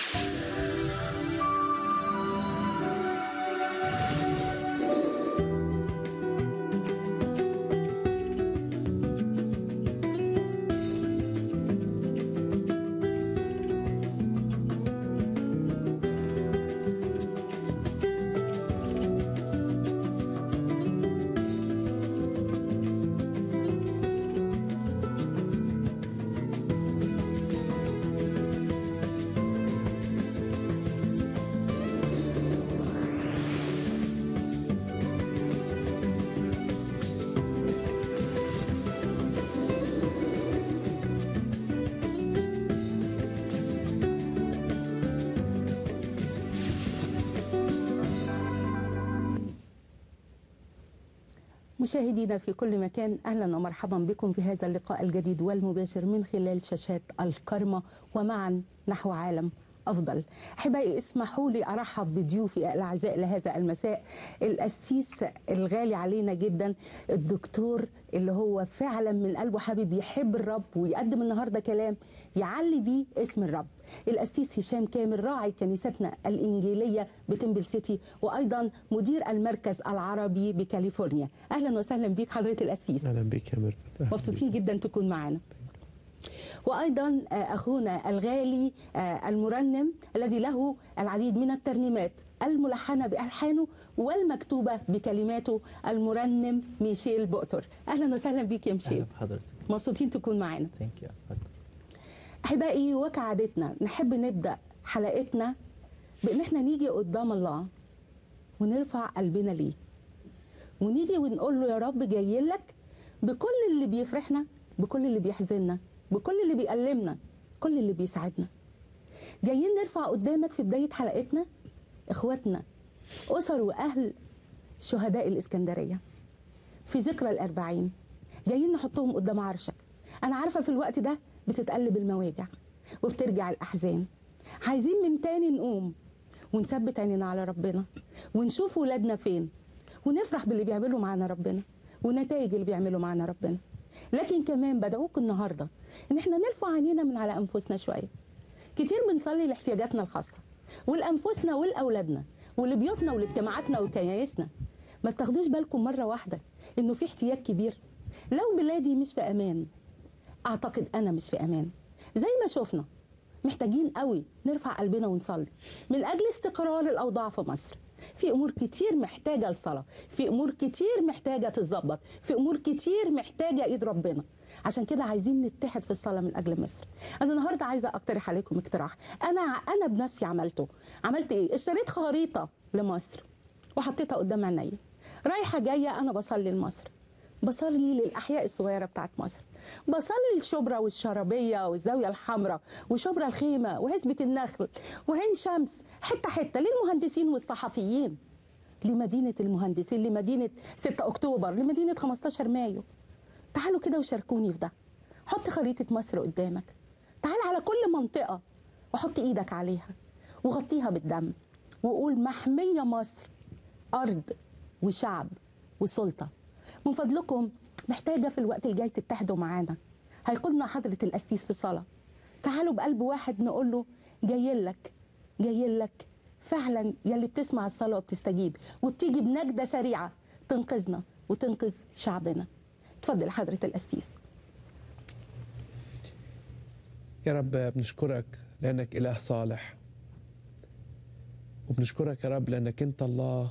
مشاهدينا في كل مكان اهلا ومرحبا بكم في هذا اللقاء الجديد والمباشر من خلال شاشات الكرمة ومعا نحو عالم افضل احبائي اسمحوا لي ارحب بضيوفي الاعزاء لهذا المساء القسيس الغالي علينا جدا الدكتور اللي هو فعلا من قلبه حابب يحب الرب ويقدم النهارده كلام يعلي بيه اسم الرب القسيس هشام كامل راعي كنيستنا الانجيليه بتمبل سيتي وايضا مدير المركز العربي بكاليفورنيا اهلا وسهلا بيك حضره القسيس اهلا بك يا ميرفت أهلاً مبسوطين بك. جدا تكون معنا وايضا آه، اخونا الغالي آه، المرنم الذي له العديد من الترنيمات الملحنه بالحانه والمكتوبه بكلماته المرنم ميشيل بؤتر اهلا وسهلا بيك يا اهلا ميشيل بحضرتك مبسوطين تكون معانا ثانك يو احبائي وكعادتنا نحب نبدا حلقتنا بان احنا نيجي قدام الله ونرفع قلبنا ليه ونيجي ونقول له يا رب جاي لك بكل اللي بيفرحنا بكل اللي بيحزننا بكل اللي بيألمنا كل اللي بيسعدنا جايين نرفع قدامك في بداية حلقتنا اخواتنا أسر وأهل شهداء الإسكندرية في ذكرى الأربعين جايين نحطهم قدام عرشك أنا عارفة في الوقت ده بتتقلب المواجع وبترجع الأحزان عايزين من تاني نقوم ونثبت عينينا على ربنا ونشوف ولادنا فين ونفرح باللي بيعمله معانا ربنا ونتائج اللي بيعمله معانا ربنا لكن كمان بدعوك النهارده ان احنا نرفع عينينا من على انفسنا شويه كتير بنصلي لاحتياجاتنا الخاصه ولانفسنا ولاولادنا ولبيوتنا ولاجتماعاتنا وكنايسنا ما بتاخدوش بالكم مره واحده انه في احتياج كبير لو بلادي مش في امان اعتقد انا مش في امان زي ما شفنا محتاجين قوي نرفع قلبنا ونصلي من اجل استقرار الاوضاع في مصر في امور كتير محتاجه لصلاه في امور كتير محتاجه تتظبط في امور كتير محتاجه ايد ربنا عشان كده عايزين نتحد في الصلاه من اجل مصر انا النهارده عايزه اقترح عليكم اقتراح انا انا بنفسي عملته عملت ايه اشتريت خريطه لمصر وحطيتها قدام عينيا رايحه جايه انا بصلي لمصر بصلي للاحياء الصغيره بتاعت مصر بصلي لشبرا والشرابيه والزاويه الحمراء وشبرا الخيمه وعزبه النخل وعين شمس حته حته للمهندسين والصحفيين لمدينه المهندسين لمدينه 6 اكتوبر لمدينه 15 مايو تعالوا كده وشاركوني في ده حط خريطه مصر قدامك تعال على كل منطقه وحط ايدك عليها وغطيها بالدم وقول محميه مصر ارض وشعب وسلطه من فضلكم محتاجه في الوقت الجاي تتحدوا معانا هيقودنا حضره القسيس في الصلاه تعالوا بقلب واحد نقول له جاي لك جاي لك فعلا يلي بتسمع الصلاه وبتستجيب وبتيجي بنجده سريعه تنقذنا وتنقذ شعبنا اتفضل حضره القسيس يا رب بنشكرك لأنك إله صالح وبنشكرك يا رب لأنك أنت الله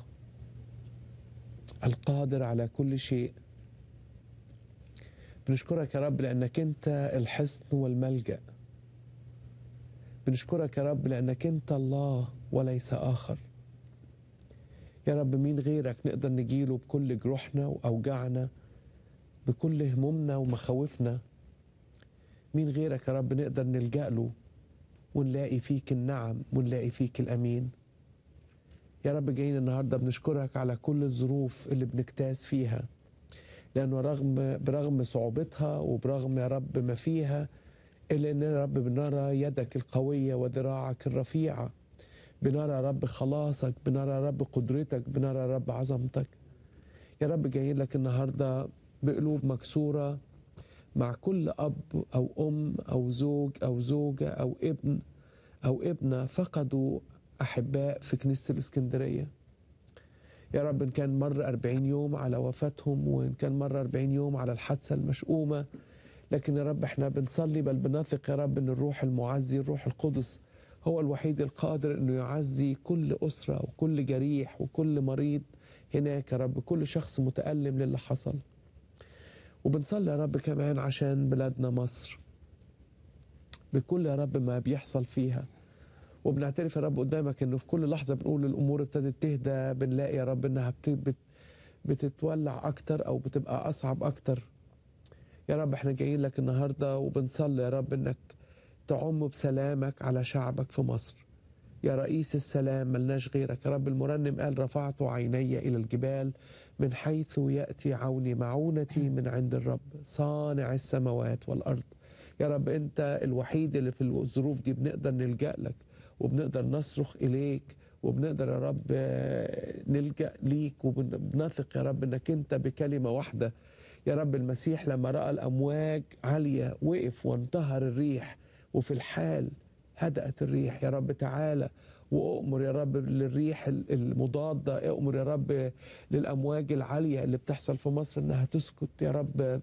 القادر على كل شيء بنشكرك يا رب لأنك أنت الحصن والملجأ بنشكرك يا رب لأنك أنت الله وليس آخر يا رب مين غيرك نقدر نجيله بكل جروحنا وأوجاعنا بكل همومنا ومخاوفنا مين غيرك يا رب نقدر نلجأ له ونلاقي فيك النعم ونلاقي فيك الأمين يا رب جايين النهاردة بنشكرك على كل الظروف اللي بنجتاز فيها لأنه رغم برغم صعوبتها وبرغم يا رب ما فيها إلا أن يا رب بنرى يدك القوية وذراعك الرفيعة بنرى يا رب خلاصك بنرى يا رب قدرتك بنرى يا رب عظمتك يا رب جايين لك النهاردة بقلوب مكسورة مع كل أب أو أم أو زوج أو زوجة أو ابن أو ابنة فقدوا أحباء في كنيسة الإسكندرية يا رب إن كان مر أربعين يوم على وفاتهم وإن كان مر أربعين يوم على الحادثة المشؤومة لكن يا رب احنا بنصلي بل بنثق يا رب ان الروح المعزي الروح القدس هو الوحيد القادر انه يعزي كل اسره وكل جريح وكل مريض هناك يا رب كل شخص متالم للي حصل وبنصلي يا رب كمان عشان بلادنا مصر بكل يا رب ما بيحصل فيها وبنعترف يا رب قدامك انه في كل لحظه بنقول الامور ابتدت تهدى بنلاقي يا رب انها بت- بت- بتتولع اكتر او بتبقى اصعب اكتر يا رب احنا جايين لك النهارده وبنصلي يا رب انك تعم بسلامك على شعبك في مصر يا رئيس السلام ملناش غيرك يا رب المرنم قال رفعت عيني الى الجبال من حيث ياتي عوني معونتي من عند الرب صانع السماوات والارض يا رب انت الوحيد اللي في الظروف دي بنقدر نلجا لك وبنقدر نصرخ اليك وبنقدر يا رب آه، نلجا ليك وبنثق يا رب انك انت بكلمه واحده يا رب المسيح لما راى الامواج عاليه وقف وانتهر الريح وفي الحال هدأت الريح يا رب تعالى وأؤمر يا رب للريح المضادة أؤمر يا رب للأمواج العالية اللي بتحصل في مصر إنها تسكت يا رب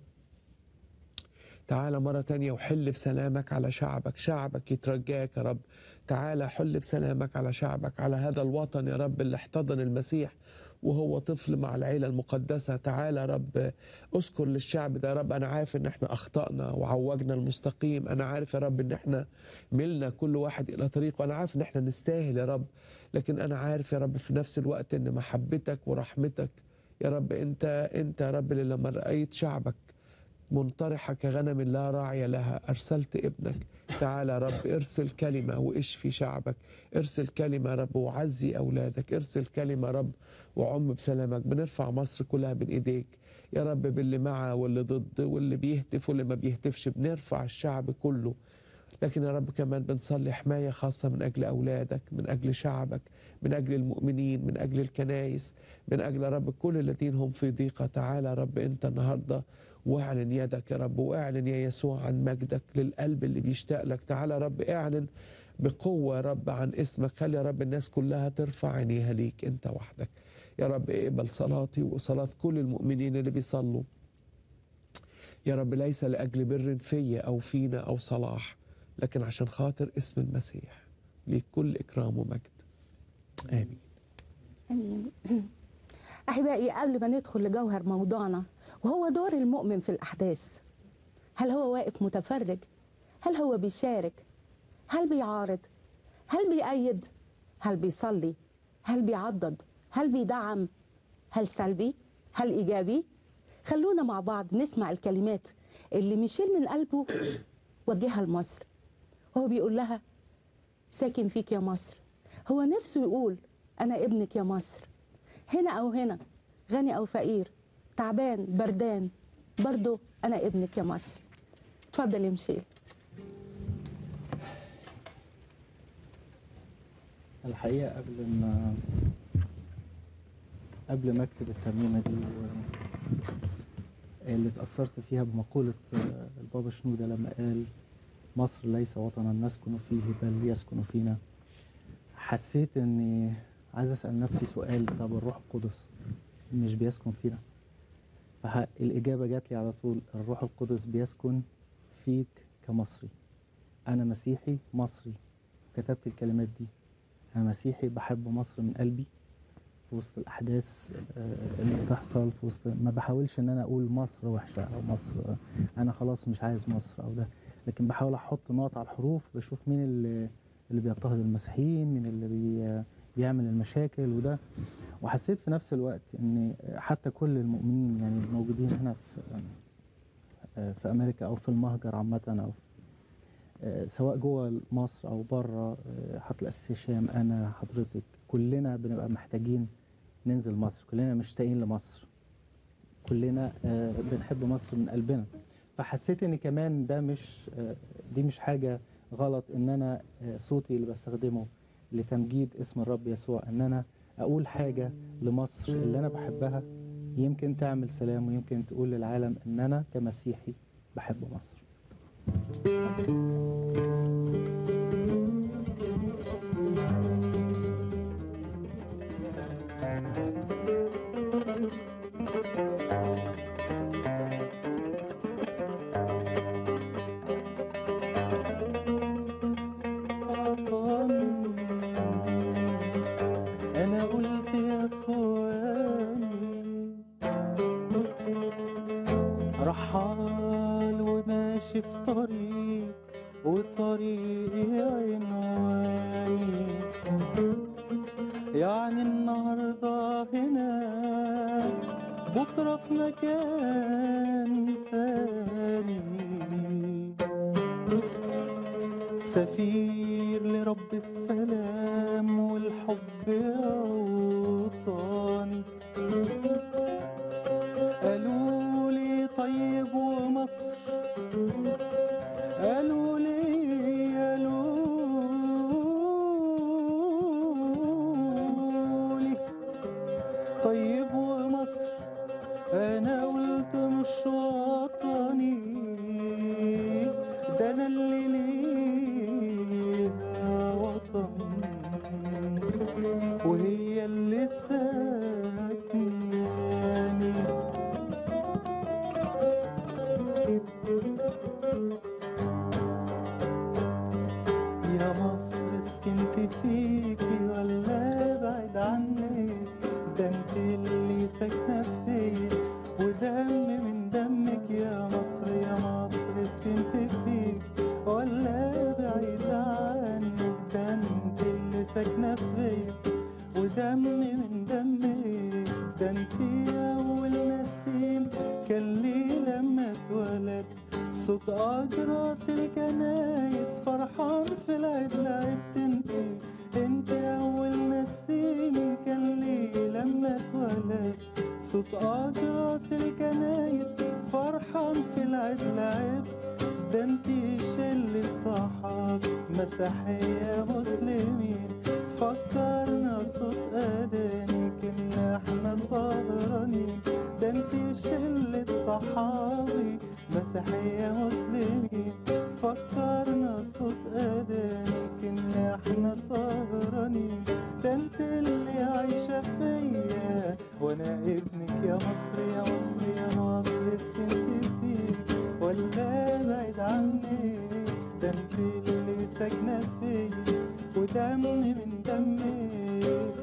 تعالى مرة تانية وحل بسلامك على شعبك شعبك يترجاك يا رب تعالى حل بسلامك على شعبك على هذا الوطن يا رب اللي احتضن المسيح وهو طفل مع العيلة المقدسة تعالى يا رب اذكر للشعب ده يا رب أنا عارف إن احنا أخطأنا وعوجنا المستقيم أنا عارف يا رب إن احنا ملنا كل واحد إلى طريقه أنا عارف إن احنا نستاهل يا رب لكن أنا عارف يا رب في نفس الوقت إن محبتك ورحمتك يا رب أنت أنت يا رب اللي لما رأيت شعبك منطرحة كغنم لا راعي لها أرسلت ابنك تعالى يا رب ارسل كلمة واشفي شعبك ارسل كلمة يا رب وعزي أولادك ارسل كلمة يا رب وعم بسلامك بنرفع مصر كلها بين إيديك يا رب باللي مع واللي ضد واللي بيهتف واللي ما بيهتفش بنرفع الشعب كله لكن يا رب كمان بنصلي حماية خاصة من أجل أولادك من أجل شعبك من أجل المؤمنين من أجل الكنايس من أجل يا رب كل الذين هم في ضيقة تعالى يا رب أنت النهاردة واعلن يدك يا رب واعلن يا يسوع عن مجدك للقلب اللي بيشتاق لك تعالى يا رب اعلن بقوة يا رب عن اسمك خلي يا رب الناس كلها ترفع عينيها ليك انت وحدك يا رب اقبل صلاتي وصلاة كل المؤمنين اللي بيصلوا يا رب ليس لأجل بر فيا أو فينا أو صلاح لكن عشان خاطر اسم المسيح ليك كل إكرام ومجد آمين امين احبائي قبل ما ندخل لجوهر موضوعنا وهو دور المؤمن في الاحداث هل هو واقف متفرج هل هو بيشارك هل بيعارض هل بيأيد هل بيصلي هل بيعضد هل بيدعم هل سلبي هل ايجابي خلونا مع بعض نسمع الكلمات اللي ميشيل من قلبه وجهها لمصر هو بيقول لها ساكن فيك يا مصر هو نفسه يقول أنا ابنك يا مصر هنا أو هنا غني أو فقير تعبان بردان برضو أنا ابنك يا مصر اتفضل يا مشيل الحقيقة قبل ما قبل ما اكتب الترنيمة دي و... اللي اتأثرت فيها بمقولة آه، البابا شنودة لما قال مصر ليس وطنا نسكن فيه بل يسكن فينا حسيت اني عايز اسأل نفسي سؤال طب الروح القدس مش بيسكن فينا فالإجابة جات لي على طول الروح القدس بيسكن فيك كمصري أنا مسيحي مصري كتبت الكلمات دي أنا مسيحي بحب مصر من قلبي في وسط الأحداث آه، اللي بتحصل في وسط ما بحاولش إن أنا أقول مصر وحشة أو مصر آه، أنا خلاص مش عايز مصر أو ده لكن بحاول أحط نقط على الحروف بشوف مين اللي اللي بيضطهد المسيحيين مين اللي بي بيعمل المشاكل وده وحسيت في نفس الوقت ان حتى كل المؤمنين يعني الموجودين هنا في آه، في امريكا او في المهجر عامه او آه، سواء جوه مصر او بره آه، حضرتك الاسيس هشام انا حضرتك كلنا بنبقى محتاجين ننزل مصر كلنا مشتاقين لمصر كلنا آه، بنحب مصر من قلبنا فحسيت ان كمان ده مش آه، دي مش حاجه غلط ان انا آه، صوتي اللي بستخدمه لتمجيد اسم الرب يسوع ان انا اقول حاجه لمصر اللي انا بحبها يمكن تعمل سلام ويمكن تقول للعالم ان انا كمسيحي بحب مصر يعني النهاردة هنا بكرة في مكان تاني سفير لرب السلام والحب أوطاني قالوا لي طيب ومصر قالوا لي قالوا لي طيب ومصر انا قلت مش وطني ده انا اللي ليها وطن وهي اللي ساكناني يا مصر سكنت فيكي ولا بعد عني ده انت اللي ساكنة فيا ودم من دمك يا مصر يا مصر سكنت فيك ولا بعيد عنك ده انت اللي ساكنة فيا ودم من دمك ده انت اول نسيم كان لي لما اتولد صوت اجراس الكنايس فرحان في العيد لعبت انت انت اول نسيم كان لي لما اتولد صوت اجراس الكنايس فرحان في العيد لعبت ده انت شلة صحاب مسيحية مسلمين فكرنا صوت اذانك ان احنا سهرانين ده انت شلة صحابي مسيحية مسلمين فكرنا صوت اذانك ان احنا سهرانين ده انت اللي عايشة فيا وانا ابنك يا مصر يا مصر يا مصر سكنت فيك ولا بعيد عني ده انت اللي ساكنة فيا ودمي من دمك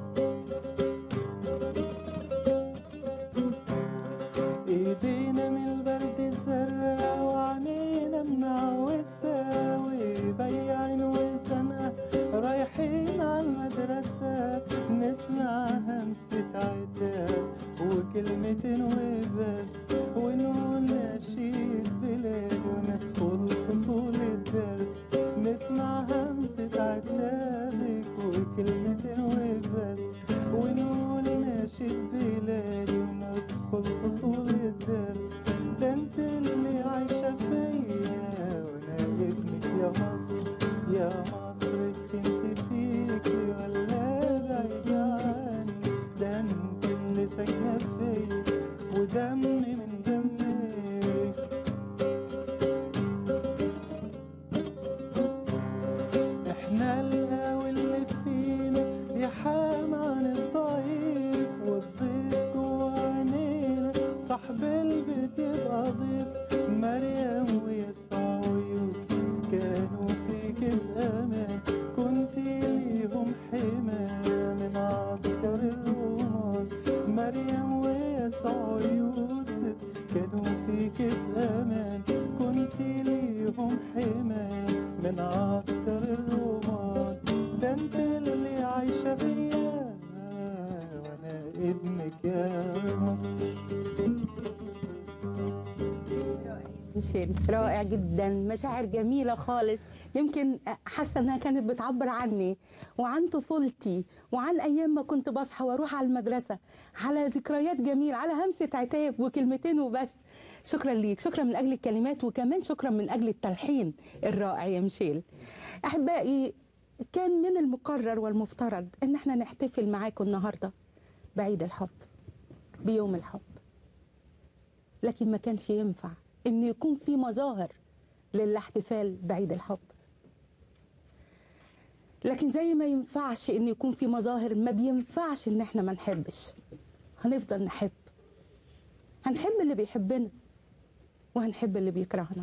ايدينا من البرد الزرع وعنينا منعوسة وبياعين وزنقة رايحين على المدرسة نسمع همسة عتاب وكلمتين وبس ونقول نشيد بلاد وندخل فصول الدرس نسمع همسة عتابك وكلمتين وبس ونقول نشيد بلادي وندخل فصول الدرس ده انت اللي عايشة فيا وانا ابنك يا مصر يا مصر سكنت فيكي ولا بعيد عني ده انت اللي ساكنة فيا ودمي من دمك احنا القوي اللي فينا يا حام عن الضعيف والضيف جوا عينينا صاحب البيت يبقى ضيف مريم ويسوع ويوسف كانوا فيك في امان كنت ليهم حماية من عسكر الرومان مريم ويسوع ويوسف كانوا فيك في امان كنت ليهم حماية من عسكر الرومان ده انت اللي عايشة فيا وانا ابنك يا مصر ميشيل رائع جدا مشاعر جميلة خالص يمكن حاسة انها كانت بتعبر عني وعن طفولتي وعن ايام ما كنت بصحى واروح على المدرسة على ذكريات جميلة على همسة عتاب وكلمتين وبس شكرا ليك شكرا من اجل الكلمات وكمان شكرا من اجل التلحين الرائع يا ميشيل احبائي كان من المقرر والمفترض ان احنا نحتفل معاكم النهارده بعيد الحب بيوم الحب لكن ما كانش ينفع ان يكون في مظاهر للاحتفال بعيد الحب لكن زي ما ينفعش ان يكون في مظاهر ما بينفعش ان احنا ما نحبش هنفضل نحب هنحب اللي بيحبنا وهنحب اللي بيكرهنا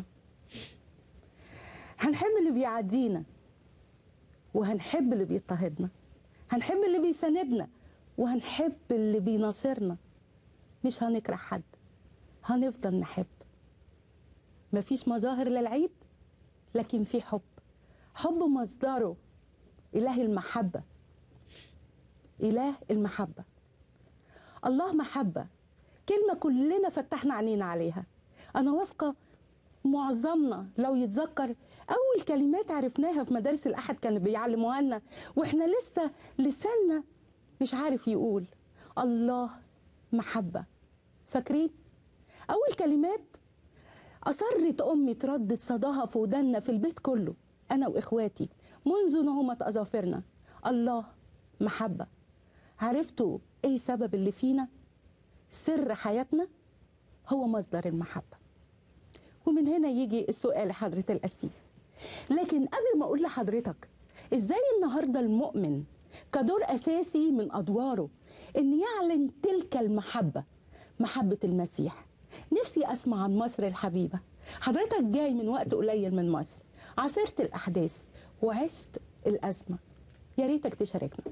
هنحب اللي بيعدينا وهنحب اللي بيضطهدنا هنحب اللي بيساندنا وهنحب اللي بيناصرنا مش هنكره حد هنفضل نحب مفيش مظاهر للعيد لكن في حب حب مصدره إله المحبة إله المحبة الله محبة كلمة كلنا فتحنا عينينا عليها أنا واثقة معظمنا لو يتذكر أول كلمات عرفناها في مدارس الأحد كانوا بيعلموها لنا وإحنا لسه لساننا مش عارف يقول الله محبة فاكرين؟ أول كلمات أصرت أمي تردد صداها في ودنا في البيت كله أنا وإخواتي منذ نعومة أظافرنا الله محبة عرفتوا إيه سبب اللي فينا؟ سر حياتنا هو مصدر المحبة ومن هنا يجي السؤال لحضرة القسيس لكن قبل ما أقول لحضرتك إزاي النهاردة المؤمن كدور أساسي من أدواره إن يعلن تلك المحبة محبة المسيح نفسي أسمع عن مصر الحبيبة حضرتك جاي من وقت قليل من مصر عاصرت الأحداث وعشت الأزمة يا ريتك تشاركنا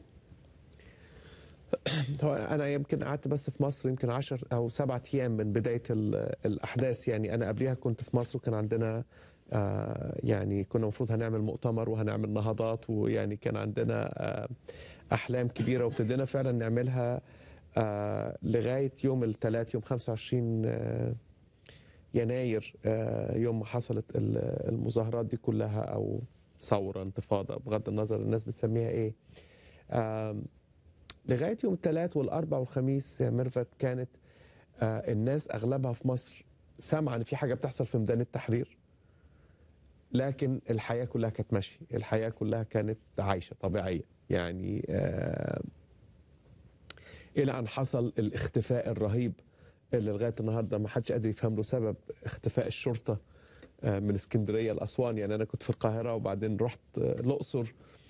هو انا يمكن قعدت بس في مصر يمكن 10 او سبعة ايام من بدايه ال- الاحداث يعني انا قبليها كنت في مصر وكان عندنا آه، يعني كنا المفروض هنعمل مؤتمر وهنعمل نهضات ويعني كان عندنا آه، احلام كبيره وابتدينا فعلا نعملها آه، لغايه يوم الثلاث يوم 25 آه، يناير آه، يوم ما حصلت ال- المظاهرات دي كلها او ثوره انتفاضه بغض النظر الناس بتسميها ايه آم، لغايه يوم الثلاث والاربع والخميس يا ميرفت كانت آه، الناس اغلبها في مصر سامعه ان في حاجه بتحصل في ميدان التحرير لكن الحياه كلها كانت ماشيه الحياه كلها كانت عايشه طبيعيه يعني آه، الى ان حصل الاختفاء الرهيب اللي لغايه النهارده ما حدش قادر يفهم له سبب اختفاء الشرطه آه، من اسكندريه لاسوان يعني انا كنت في القاهره وبعدين رحت آه، الاقصر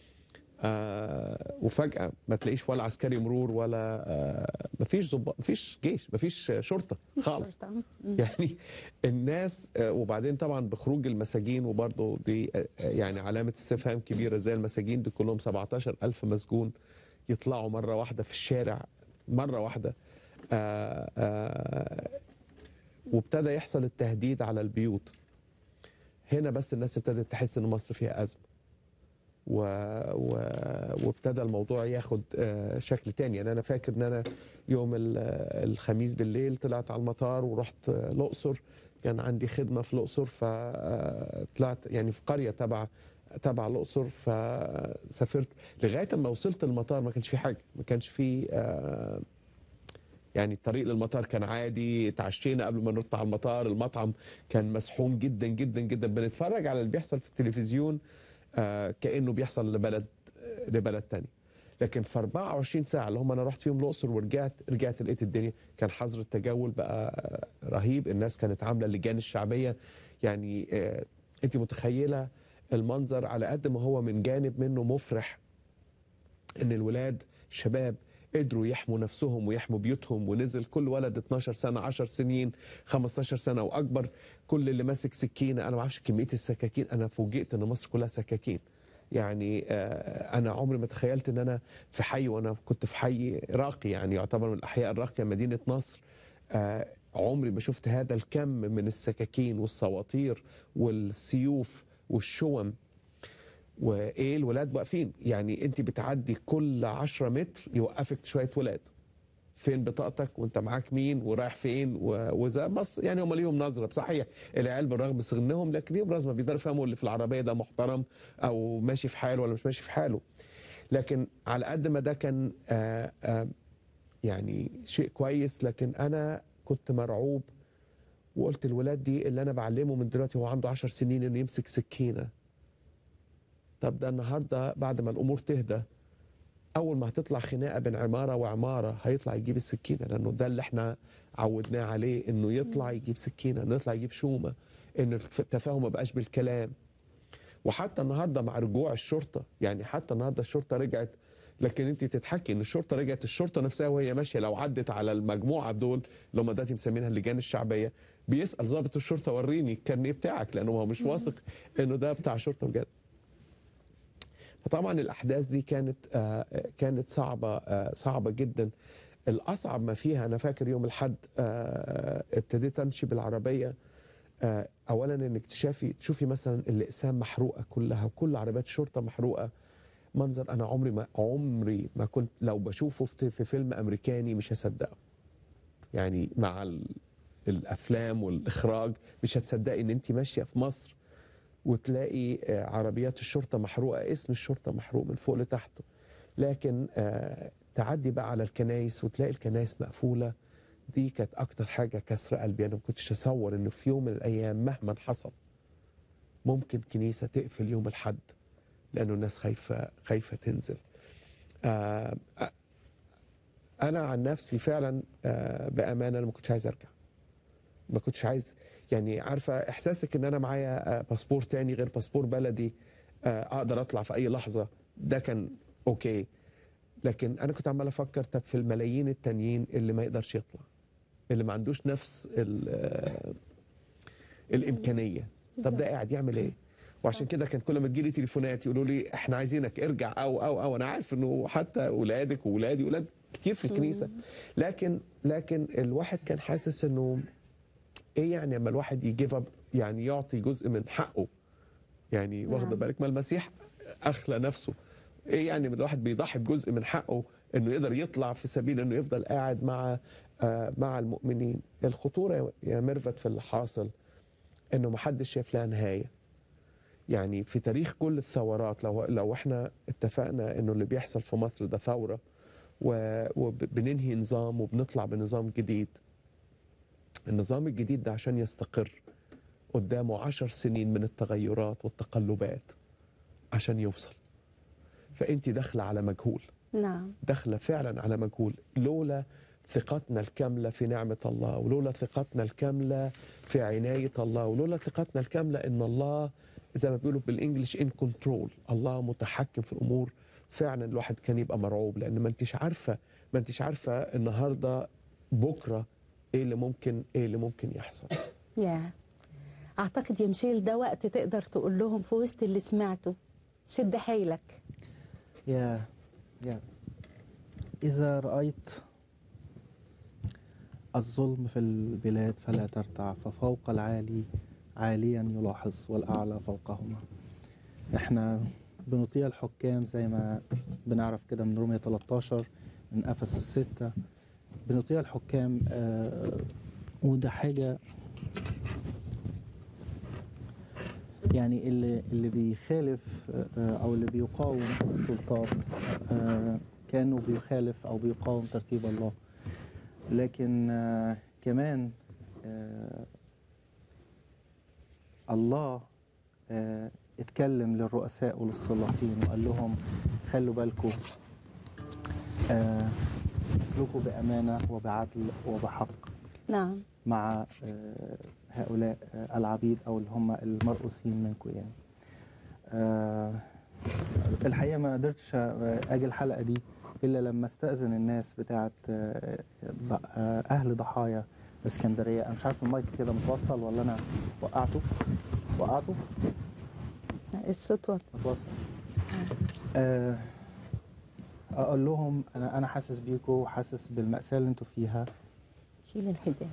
آه وفجأة ما تلاقيش ولا عسكري مرور ولا آه مفيش ضباط مفيش جيش مفيش شرطة خالص مم. يعني الناس آه وبعدين طبعا بخروج المساجين وبرضه دي آه يعني علامة استفهام كبيرة زي المساجين دي كلهم 17 ألف مسجون يطلعوا مرة واحدة في الشارع مرة واحدة آه آه وابتدى يحصل التهديد على البيوت هنا بس الناس ابتدت تحس ان مصر فيها ازمه و... و... وابتدى الموضوع ياخد آه، شكل تاني يعني انا فاكر ان انا يوم ال- الخميس بالليل طلعت على المطار ورحت آه، الاقصر كان عندي خدمه في الاقصر فطلعت يعني في قريه تبع تبع الاقصر فسافرت لغايه ما وصلت المطار ما كانش في حاجه ما كانش في آه، يعني الطريق للمطار كان عادي اتعشينا قبل ما نطلع على المطار المطعم كان مسحوم جدا جدا جدا بنتفرج على اللي بيحصل في التلفزيون آه، كانه بيحصل لبلد لبلد تاني لكن في 24 ساعه اللي هم انا رحت فيهم الاقصر ورجعت رجعت لقيت الدنيا كان حظر التجول بقى رهيب الناس كانت عامله اللجان الشعبيه يعني آه، انت متخيله المنظر على قد ما هو من جانب منه مفرح ان الولاد شباب قدروا يحموا نفسهم ويحموا بيوتهم ونزل كل ولد 12 سنه 10 سنين 15 سنه واكبر كل اللي ماسك سكينه انا ما اعرفش كميه السكاكين انا فوجئت ان مصر كلها سكاكين يعني آه، انا عمري ما تخيلت ان انا في حي وانا كنت في حي راقي يعني يعتبر من الاحياء الراقيه مدينه نصر آه، عمري ما شفت هذا الكم من السكاكين والسواطير والسيوف والشوم وايه الولاد واقفين يعني انت بتعدي كل 10 متر يوقفك شويه ولاد فين بطاقتك وانت معاك مين ورايح فين و- وزي مصر يعني هم ليهم نظره بصحيح العيال بالرغم سنهم لكن ليهم نظره بيقدروا يفهموا اللي في العربيه ده محترم او ماشي في حاله ولا مش ماشي في حاله لكن على قد ما ده كان آه آه يعني شيء كويس لكن انا كنت مرعوب وقلت الولاد دي اللي انا بعلمه من دلوقتي هو عنده 10 سنين انه يمسك سكينه طب ده النهارده بعد ما الامور تهدى اول ما هتطلع خناقه بين عماره وعماره هيطلع يجيب السكينه لانه ده اللي احنا عودناه عليه انه يطلع يجيب سكينه انه يطلع يجيب شومه ان التفاهم ما بقاش بالكلام وحتى النهارده مع رجوع الشرطه يعني حتى النهارده الشرطه رجعت لكن انت تضحكي ان الشرطه رجعت الشرطه نفسها وهي ماشيه لو عدت على المجموعه دول اللي هم دلوقتي مسمينها اللجان الشعبيه بيسال ضابط الشرطه وريني الكارنيه بتاعك لانه هو مش واثق انه ده بتاع شرطه بجد فطبعا الاحداث دي كانت آه، كانت صعبه آه، صعبه جدا الاصعب ما فيها انا فاكر يوم الاحد آه، ابتديت امشي بالعربيه آه، اولا انك تشافي تشوفي مثلا الاقسام محروقه كلها وكل عربيات الشرطه محروقه منظر انا عمري ما عمري ما كنت لو بشوفه في في فيلم امريكاني مش هصدقه يعني مع ال- الافلام والاخراج مش هتصدقي ان انت ماشيه في مصر وتلاقي آه، عربيات الشرطه محروقه اسم الشرطه محروق من فوق لتحته لكن آه، تعدي بقى على الكنايس وتلاقي الكنايس مقفوله دي كانت اكتر حاجه كسر قلبي انا ما كنتش اصور انه في يوم من الايام مهما حصل ممكن كنيسه تقفل يوم الحد لانه الناس خايفه خايفه تنزل آه، آه، انا عن نفسي فعلا آه، بامانه انا ما كنتش عايز ارجع ما كنتش عايز يعني عارفه احساسك ان انا معايا آه، باسبور تاني غير باسبور بلدي آه، اقدر اطلع في اي لحظه ده كان اوكي لكن انا كنت عمال افكر طب في الملايين التانيين اللي ما يقدرش يطلع اللي ما عندوش نفس ال- آه، الامكانيه طب ده قاعد يعمل ايه وعشان كده كان كل ما تجيلي تليفونات يقولوا لي احنا عايزينك ارجع او او او انا عارف انه حتى اولادك واولادي اولاد كتير في الكنيسه لكن لكن الواحد كان حاسس انه ايه يعني اما الواحد يجيف اب يعني يعطي جزء من حقه يعني واخد نعم. بالك ما المسيح اخلى نفسه ايه يعني من الواحد بيضحي بجزء من حقه انه يقدر يطلع في سبيل انه يفضل قاعد مع آه مع المؤمنين الخطوره يا ميرفت في اللي حاصل انه ما حدش شايف لها نهايه يعني في تاريخ كل الثورات لو لو احنا اتفقنا انه اللي بيحصل في مصر ده ثوره و- وبننهي نظام وبنطلع بنظام جديد النظام الجديد ده عشان يستقر قدامه عشر سنين من التغيرات والتقلبات عشان يوصل فانت داخله على مجهول نعم داخله فعلا على مجهول لولا ثقتنا الكامله في نعمه الله ولولا ثقتنا الكامله في عنايه الله ولولا ثقتنا الكامله ان الله زي ما بيقولوا بالانجلش ان كنترول الله متحكم في الامور فعلا الواحد كان يبقى مرعوب لان ما انتش عارفه ما انتش عارفه النهارده بكره ايه اللي ممكن ايه اللي ممكن يحصل يا اعتقد يا مشيل ده وقت تقدر تقول لهم في وسط اللي سمعته شد حيلك يا يا إذا رأيت الظلم في البلاد فلا ترتع ففوق العالي عاليا يلاحظ والأعلى فوقهما احنا بنطيع الحكام زي ما بنعرف كده من رومية 13 من أفس الستة بنطيع الحكام آه وده حاجة يعني اللي اللي بيخالف آه، او اللي بيقاوم السلطات آه، كانوا بيخالف او بيقاوم ترتيب الله لكن آه، كمان آه، الله آه، اتكلم للرؤساء وللسلاطين وقال لهم خلوا بالكم آه، اسلكوا بامانه وبعدل وبحق نعم مع آه، هؤلاء آه، العبيد او اللي هم المرؤوسين منكم يعني آه، الحقيقه ما قدرتش آه، اجي الحلقه دي الا لما استاذن الناس بتاعه آه، ب- آه، اهل ضحايا اسكندريه انا مش عارف المايك كده متوصل ولا انا وقعته وقعته الصوت واضح. متوصل آه، اقول لهم انا انا حاسس بيكم وحاسس بالماساه اللي انتوا فيها شيل الحجاب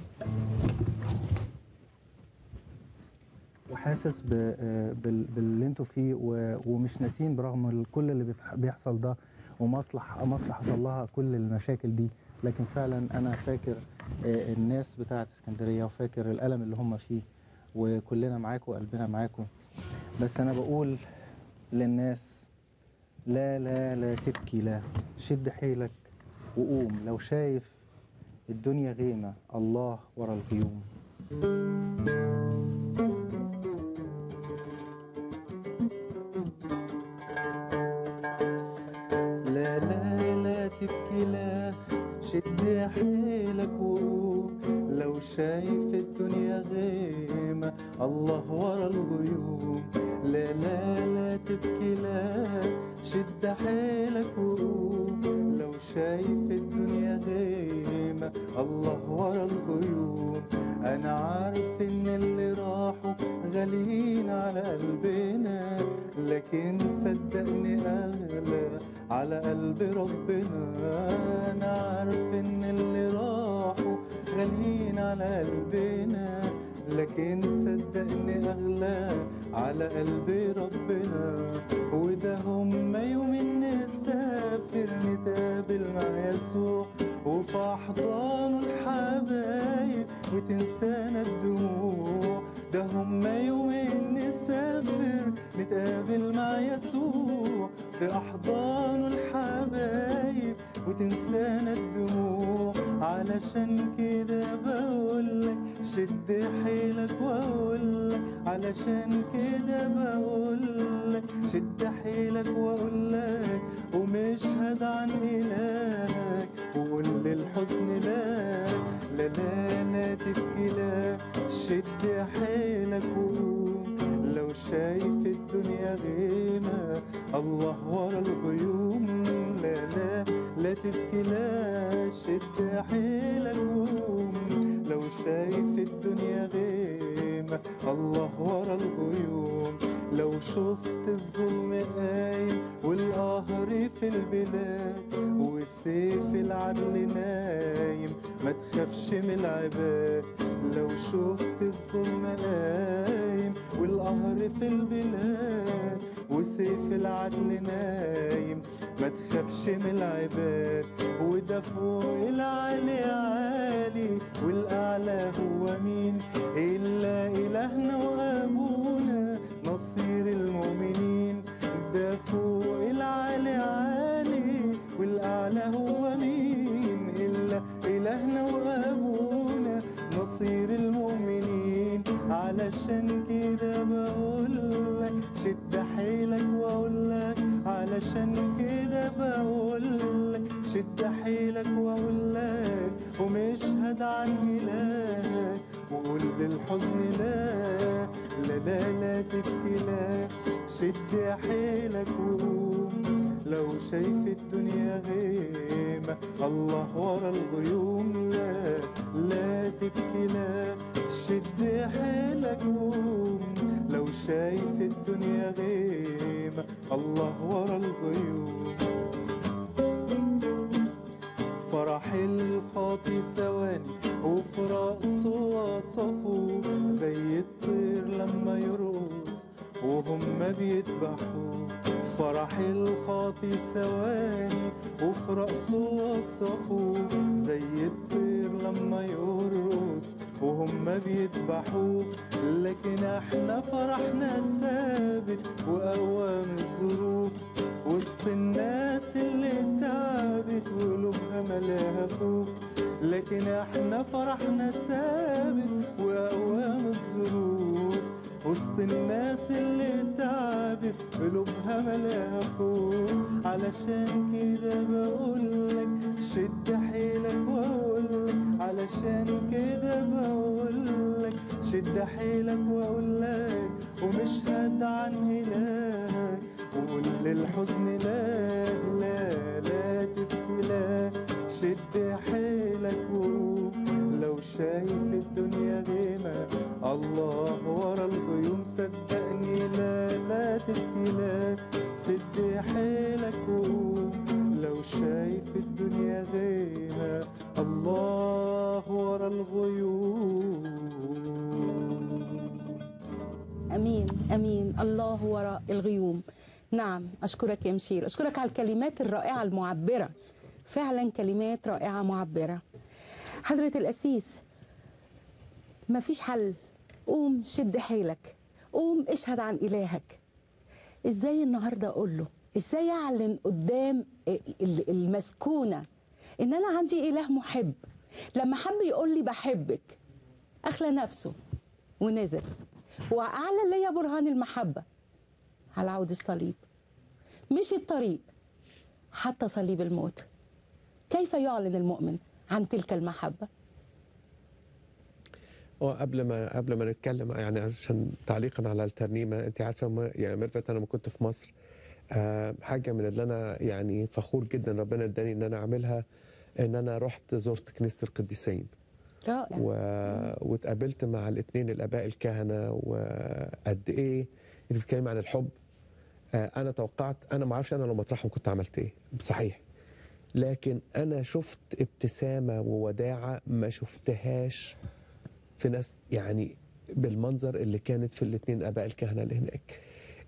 وحاسس ب- آه، بال- باللي انتوا فيه و- ومش ناسين برغم ال- كل اللي بيتح- بيحصل ده ومصلح مصلح حصل لها كل المشاكل دي لكن فعلا انا فاكر آه، الناس بتاعت اسكندريه وفاكر الالم اللي هم فيه وكلنا معاكم وقلبنا معاكم بس انا بقول للناس لا لا لا تبكي لا شد حيلك وقوم لو شايف الدنيا غيمه الله ورا الغيوم لا لا لا تبكي لا شد حيلك وقوم لو شايف الدنيا غيمة الله ورا الغيوم لا لا لا تبكي لا شد حيلك وقوم لو شايف الدنيا غيمة الله ورا الغيوم أنا عارف إن اللي راحوا غاليين على قلبنا لكن صدقني أغلى على قلب ربنا أنا عارف إن اللي راحوا غاليين على قلبنا لكن صدقني أغلى على قلب ربنا وده هم يومين نسافر نتقابل مع يسوع وفي أحضانه الحبايب وتنسانا الدموع ده هما يومين نسافر نتقابل مع يسوع في أحضانه الحبايب وتنسانا الدموع علشان كده بقولك شد حيلك واقولك علشان كده بقولك شد حيلك واقولك ومشهد عن إلهك وقول للحزن لا لا لا لا تبكي لا شد حيلك وقوم لو شايف الدنيا غيمة الله ورا الغيوم لا لا لا تبكي لا شد حيلك وقوم لو شايف الدنيا غيمة الله ورا الغيوم لو شفت الظلم قايم والقهر في البلاد وسيف العدل نايم ما تخافش من العباد لو شفت الظلم قايم والقهر في البلاد وسيف العدل نايم ما تخافش من العباد وده فوق العالي عالي والأعلى هو مين إلا إلهنا وأبونا نصير المؤمنين ده فوق العالي عالي والأعلى هو مين إلا إلهنا وأبونا نصير المؤمنين علشان كده بقولك شد حيلك وأقولك علشان كده بقولك شد حيلك وأقولك ومشهد عن إلهك وقول للحزن لا لا لا لا تبكي لا شد حيلك وقوم لو شايف الدنيا غيمة الله ورا الغيوم لا لا تبكي لا شد حيلك وقوم لو شايف الدنيا غيمة الله ورا الغيوم فرح الخاطي ثواني وفي رقصه وصفه زي الطير لما يرقص وهم بيذبحوا فرح الخاطي ثواني وفي رقصه وصفه زي الطير لما يرقص وهم بيذبحوا لكن احنا فرحنا ثابت وأوام الظروف وسط الناس اللي تعبت وقلوبها ملاها خوف لكن احنا فرحنا ثابت وأوام الظروف وسط الناس اللي تعبت قلوبها ملاها خوف علشان كده بقولك شد حيلك واقولك علشان كده بقولك شد حيلك واقولك ومشهد عن إلهك وقول للحزن لا لا لا تبكي لا شد حيلك وقوم لو شايف الدنيا غيمة الله ورا الغيوم صدقني لا لا تبكي لا سد حيلك وقوم لو شايف الدنيا غيمة الله ورا الغيوم امين امين الله وراء الغيوم نعم اشكرك يا مشير اشكرك على الكلمات الرائعه المعبره فعلا كلمات رائعه معبره حضره القسيس ما فيش حل قوم شد حيلك قوم اشهد عن الهك ازاي النهارده اقول له ازاي اعلن قدام ال- المسكونه ان انا عندي اله محب لما حب يقول لي بحبك اخلى نفسه ونزل واعلن ليا برهان المحبه على عود الصليب مش الطريق حتى صليب الموت كيف يعلن المؤمن عن تلك المحبه وقبل ما قبل ما نتكلم يعني عشان تعليقا على الترنيمه انت عارفه ما يا ميرفت انا لما كنت في مصر آه، حاجه من اللي انا يعني فخور جدا ربنا اداني ان انا اعملها ان انا رحت زرت كنيسه القديسين رائع و... واتقابلت مع الاثنين الاباء الكهنه وقد ايه انت بتتكلمي عن الحب آه، انا توقعت انا ما اعرفش انا لو مطرحهم كنت عملت ايه صحيح لكن انا شفت ابتسامه ووداعه ما شفتهاش في ناس يعني بالمنظر اللي كانت في الاثنين اباء الكهنه اللي هناك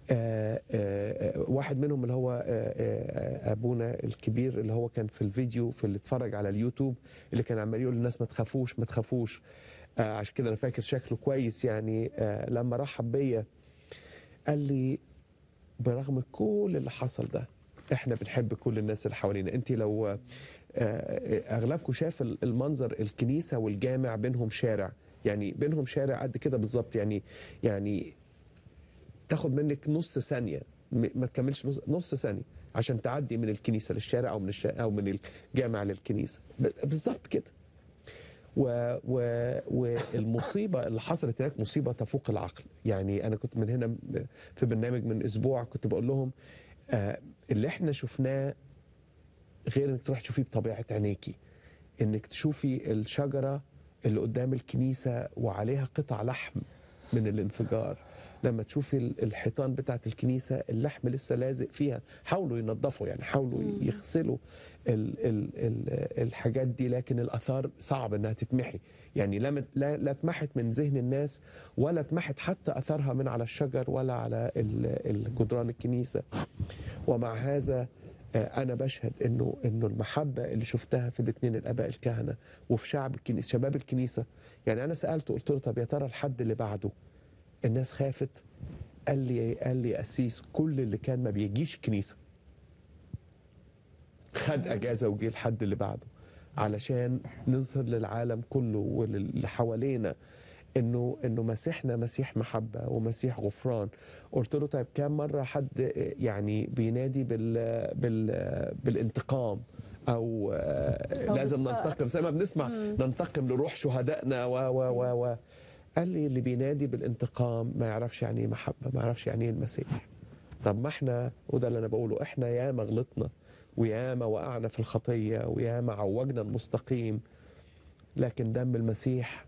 آه، آه، آه، واحد منهم اللي هو آه، آه، ابونا الكبير اللي هو كان في الفيديو في اللي اتفرج على اليوتيوب اللي كان عمال يقول للناس ما تخافوش ما تخافوش آه، عشان كده انا فاكر شكله كويس يعني آه، لما رحب بيا قال لي برغم كل اللي حصل ده احنا بنحب كل الناس اللي حوالينا انت لو آه، آه، اغلبكم شاف المنظر الكنيسه والجامع بينهم شارع يعني بينهم شارع قد كده بالظبط يعني يعني تاخد منك نص ثانيه م- ما تكملش نص, نص ثانيه عشان تعدي من الكنيسه للشارع او من الشارع او من الجامع للكنيسه ب- بالظبط كده و و والمصيبه اللي حصلت هناك مصيبه تفوق العقل يعني انا كنت من هنا في برنامج من اسبوع كنت بقول لهم آه اللي احنا شفناه غير انك تروح تشوفيه بطبيعه عينيكي انك تشوفي الشجره اللي قدام الكنيسه وعليها قطع لحم من الانفجار لما تشوفي ال- الحيطان بتاعت الكنيسه اللحم لسه لازق فيها حاولوا ينظفوا يعني حاولوا يغسلوا ال ال ال الحاجات دي لكن الاثار صعب انها تتمحي يعني لا مت- لا, لا اتمحت من ذهن الناس ولا اتمحت حتى اثرها من على الشجر ولا على ال- ال- جدران الكنيسه ومع هذا آه، انا بشهد انه انه المحبه اللي شفتها في الاثنين الاباء الكهنه وفي شعب الكنيسه شباب الكنيسه يعني انا سالته قلت له طب يا ترى الحد اللي بعده الناس خافت قال لي قال لي يا قسيس كل اللي كان ما بيجيش كنيسه خد اجازه وجه الحد اللي بعده علشان نظهر للعالم كله واللي حوالينا انه انه مسيحنا مسيح محبه ومسيح غفران قلت له طيب كم مره حد يعني بينادي بال بال بالانتقام او آه، أو لازم بالثأر. ننتقم زي ما بنسمع ننتقم لروح شهدائنا و و و و قال لي اللي بينادي بالانتقام ما يعرفش يعني ايه محبه ما يعرفش يعني ايه المسيح طب ما احنا وده اللي انا بقوله احنا ياما غلطنا وياما وقعنا في الخطيه وياما عوجنا المستقيم لكن دم المسيح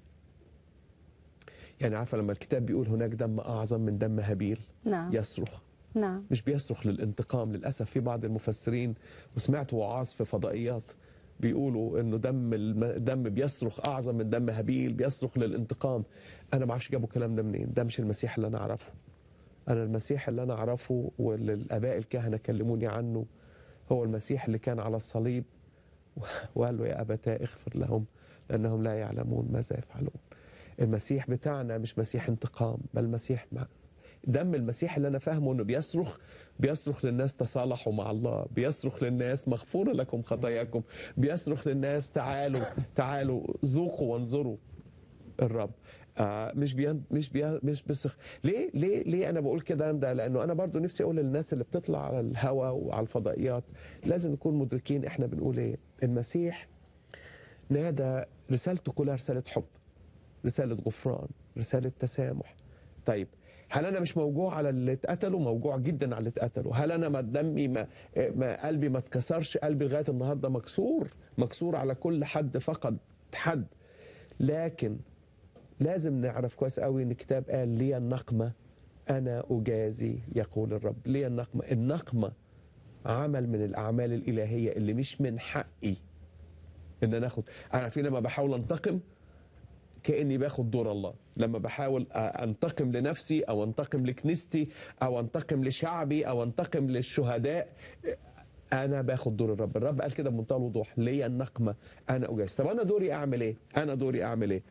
يعني عارفه لما الكتاب بيقول هناك دم اعظم من دم هابيل نعم يصرخ نعم مش بيصرخ للانتقام للاسف في بعض المفسرين وسمعت وعاظ في فضائيات بيقولوا انه دم الم... دم بيصرخ اعظم من دم هابيل بيصرخ للانتقام انا ما اعرفش جابوا الكلام ده منين ده مش المسيح اللي انا اعرفه انا المسيح اللي انا اعرفه واللي الاباء الكهنه كلموني عنه هو المسيح اللي كان على الصليب وقال له يا ابتاه اغفر لهم لانهم لا يعلمون ماذا يفعلون المسيح بتاعنا مش مسيح انتقام بل مسيح مع دم المسيح اللي انا فاهمه انه بيصرخ بيصرخ للناس تصالحوا مع الله بيصرخ للناس مغفوره لكم خطاياكم بيصرخ للناس تعالوا تعالوا ذوقوا وانظروا الرب آه مش بي مش بي مش بيصرخ ليه ليه ليه انا بقول كده ده لانه انا برضو نفسي اقول للناس اللي بتطلع على الهوا وعلى الفضائيات لازم نكون مدركين احنا بنقول ايه المسيح نادى رسالته كلها رساله حب رساله غفران رساله تسامح طيب هل انا مش موجوع على اللي اتقتلوا موجوع جدا على اللي اتقتلوا هل انا ما دمي ما, ما قلبي ما اتكسرش قلبي لغايه النهارده مكسور مكسور على كل حد فقد حد لكن لازم نعرف كويس قوي ان الكتاب قال لي النقمه انا اجازي يقول الرب لي النقمه النقمه عمل من الاعمال الالهيه اللي مش من حقي ان انا اخد انا عارفين لما بحاول انتقم كاني باخد دور الله لما بحاول انتقم لنفسي او انتقم لكنيستي او انتقم لشعبي او انتقم للشهداء انا باخد دور الرب الرب قال كده بمنتهى الوضوح ليا النقمه انا اجاز طب انا دوري اعمل ايه انا دوري اعمل ايه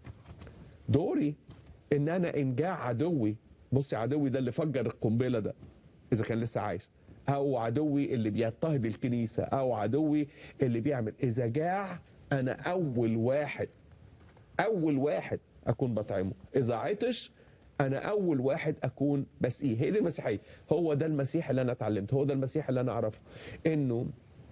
دوري ان انا ان جاع عدوي بصي عدوي ده اللي فجر القنبله ده اذا كان لسه عايش او عدوي اللي بيضطهد الكنيسه او عدوي اللي بيعمل اذا جاع انا اول واحد اول واحد اكون بطعمه اذا عطش انا اول واحد اكون بسقيه هي دي المسيحيه هو ده المسيح اللي انا اتعلمته هو ده المسيح اللي انا اعرفه انه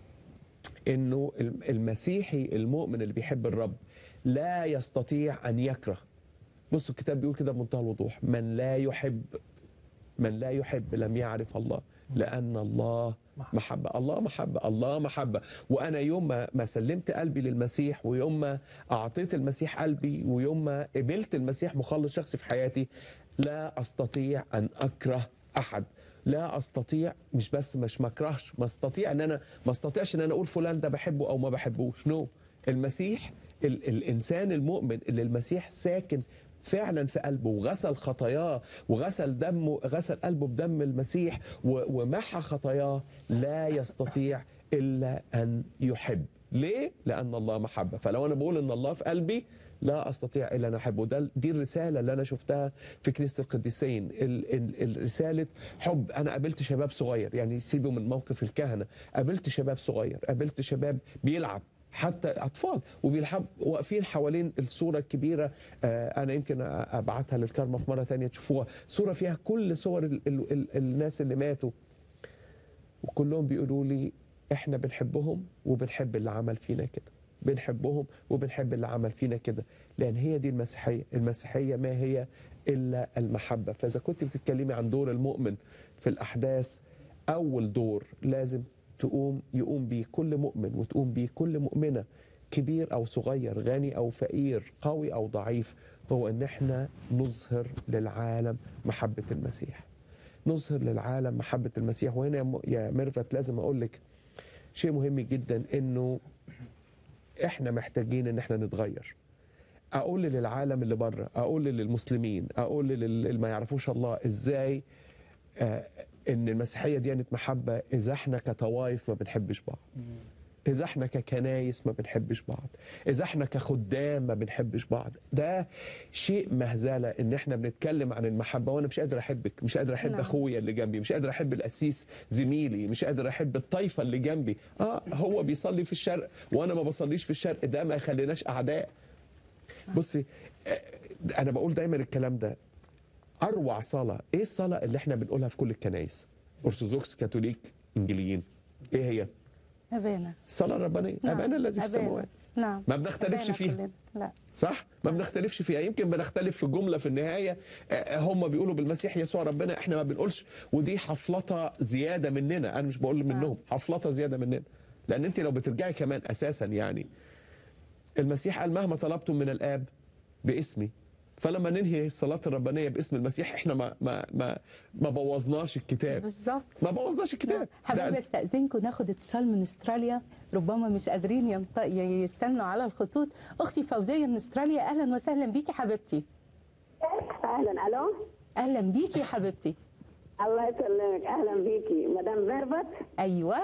انه المسيحي المؤمن اللي بيحب الرب لا يستطيع ان يكره بصوا الكتاب بيقول كده بمنتهى الوضوح من لا يحب من لا يحب لم يعرف الله لان الله محبة الله محبة الله محبة وأنا يوم ما, ما سلمت قلبي للمسيح ويوم ما أعطيت المسيح قلبي ويوم ما قبلت المسيح مخلص شخصي في حياتي لا أستطيع أن أكره أحد لا استطيع مش بس مش ما اكرهش ما استطيع ان انا ما استطيعش ان انا اقول فلان ده بحبه او ما بحبوش نو no. المسيح ال الانسان المؤمن اللي المسيح ساكن فعلا في قلبه وغسل خطاياه وغسل دمه غسل قلبه بدم المسيح و- ومحى خطاياه لا يستطيع الا ان يحب ليه لان الله محبه فلو انا بقول ان الله في قلبي لا استطيع الا ان احبه ده دي الرساله اللي انا شفتها في كنيسه القديسين ال- ال- الرساله حب انا قابلت شباب صغير يعني سيبوا من موقف الكهنه قابلت شباب صغير قابلت شباب بيلعب حتى اطفال وبيلعب واقفين حوالين الصوره الكبيره آه، انا يمكن ابعتها للكرمه في مره ثانيه تشوفوها صوره فيها كل صور ال ال ال الناس اللي ماتوا وكلهم بيقولوا لي احنا بنحبهم وبنحب اللي عمل فينا كده بنحبهم وبنحب اللي عمل فينا كده لان هي دي المسيحيه المسيحيه ما هي الا المحبه فاذا كنت بتتكلمي عن دور المؤمن في الاحداث اول دور لازم تقوم يقوم بيه كل مؤمن وتقوم بيه كل مؤمنه كبير او صغير غني او فقير قوي او ضعيف هو ان احنا نظهر للعالم محبه المسيح نظهر للعالم محبه المسيح وهنا يا م- يا ميرفت لازم اقول لك شيء مهم جدا انه احنا محتاجين ان احنا نتغير اقول للعالم اللي بره اقول للمسلمين اقول للي ما يعرفوش الله ازاي آه ان المسيحيه ديانه محبه اذا احنا كطوائف ما بنحبش بعض اذا احنا ككنايس ما بنحبش بعض اذا احنا كخدام ما بنحبش بعض ده شيء مهزله ان احنا بنتكلم عن المحبه وانا مش قادر احبك مش قادر احب نعم. اخويا اللي جنبي مش قادر احب القسيس زميلي مش قادر احب الطائفه اللي جنبي اه هو بيصلي في الشرق وانا ما بصليش في الشرق ده ما يخليناش اعداء بصي آه، انا بقول دايما الكلام ده اروع صلاه ايه الصلاه اللي احنا بنقولها في كل الكنايس ارثوذكس كاثوليك انجليين ايه هي ابانا الصلاه الربانيه نعم. ابانا الذي في أبانا. السماوات نعم ما بنختلفش أبانا فيها. كلنا. لا صح ما بنختلفش فيها يمكن بنختلف في جمله في النهايه آه، هم بيقولوا بالمسيح يسوع ربنا احنا ما بنقولش ودي حفلطه زياده مننا انا مش بقول منهم حفلطه زياده مننا لان انت لو بترجعي كمان اساسا يعني المسيح قال مهما طلبتم من الاب باسمي فلما ننهي الصلاه الربانيه باسم المسيح احنا ما ما ما ما بوظناش الكتاب بالظبط ما بوظناش الكتاب حبيبي ده- استاذنكم ناخد اتصال من استراليا ربما مش قادرين ينط... يستنوا على الخطوط اختي فوزيه من استراليا اهلا وسهلا بيكي حبيبتي اهلا الو اهلا بيكي يا حبيبتي الله يسلمك اهلا بيكي مدام ميرفت ايوه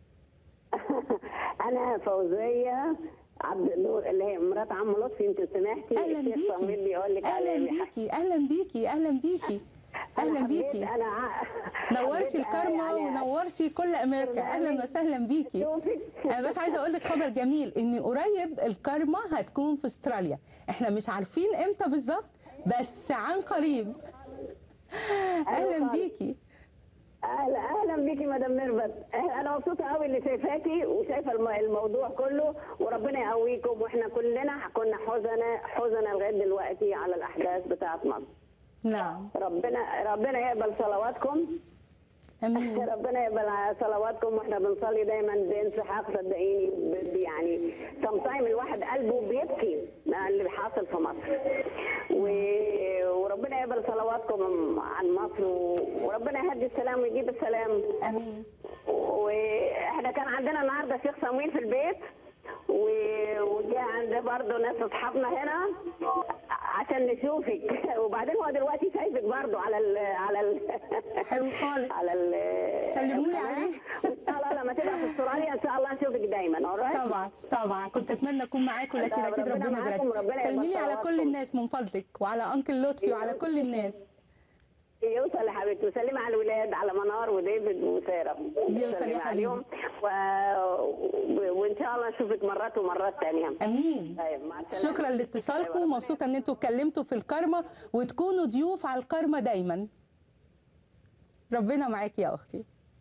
انا فوزيه عبد النور اللي هي مرات عم لطفي انت سمعتي اهلا الشيخ صميم بيكي بيقول لك اهلا على بيكي اهلا بيكي اهلا بيكي أنا اهلا حبيت- بيكي انا ع- نورتي حبيت الكرمة يعني ونورتي كل امريكا اهلا وسهلا بيكي شوفي. انا بس عايزه اقول لك خبر جميل ان قريب الكرمة هتكون في استراليا احنا مش عارفين امتى بالظبط بس عن قريب اهلا خالص. بيكي اهلا اهلا بيكي مدام ميرفت انا مبسوطه قوي اللي شايفاكي وشايفه الم- الموضوع كله وربنا يقويكم واحنا كلنا كنا حزنه حزنه لغايه دلوقتي على الاحداث بتاعه مصر نعم ربنا ربنا يقبل صلواتكم امين ربنا يقبل صلواتكم واحنا بنصلي دايما بانسحاق صدقيني ب- ب- يعني سمتايم الواحد قلبه بيبكي مع اللي حاصل في مصر و- وربنا يقبل صلواتكم عن مصر و- وربنا يهدي السلام ويجيب السلام امين واحنا كان عندنا النهارده شيخ صمويل في البيت و- وجاء عند برضه ناس اصحابنا هنا عشان نشوفك وبعدين هو دلوقتي شايفك برضه على ال على ال حلو خالص. على ال سلموا لي القناة. عليه. وان شاء الله لما تبقى في استراليا ان شاء الله نشوفك دايما alright؟ طبعا طبعا كنت اتمنى اكون معاكم لكن لا، اكيد ربنا ربنا معاكم، يبارك ربنا سلمي لي يبارك على كل صلواتكم. الناس من فضلك وعلى انكل لطفي وعلى كل الناس يوصل يا حبيبتي وسلمي على الولاد على منار وديفيد وساره يوصل يا سلمي حبيبي. عليهم و... و- وان شاء الله نشوفك مرات ومرات ثانيه امين طيب مع السلامه شكرا لاتصالكم ومبسوطه ان انتوا اتكلمتوا في الكرمه وتكونوا ضيوف على الكرمه دايما ربنا معاكي يا اختي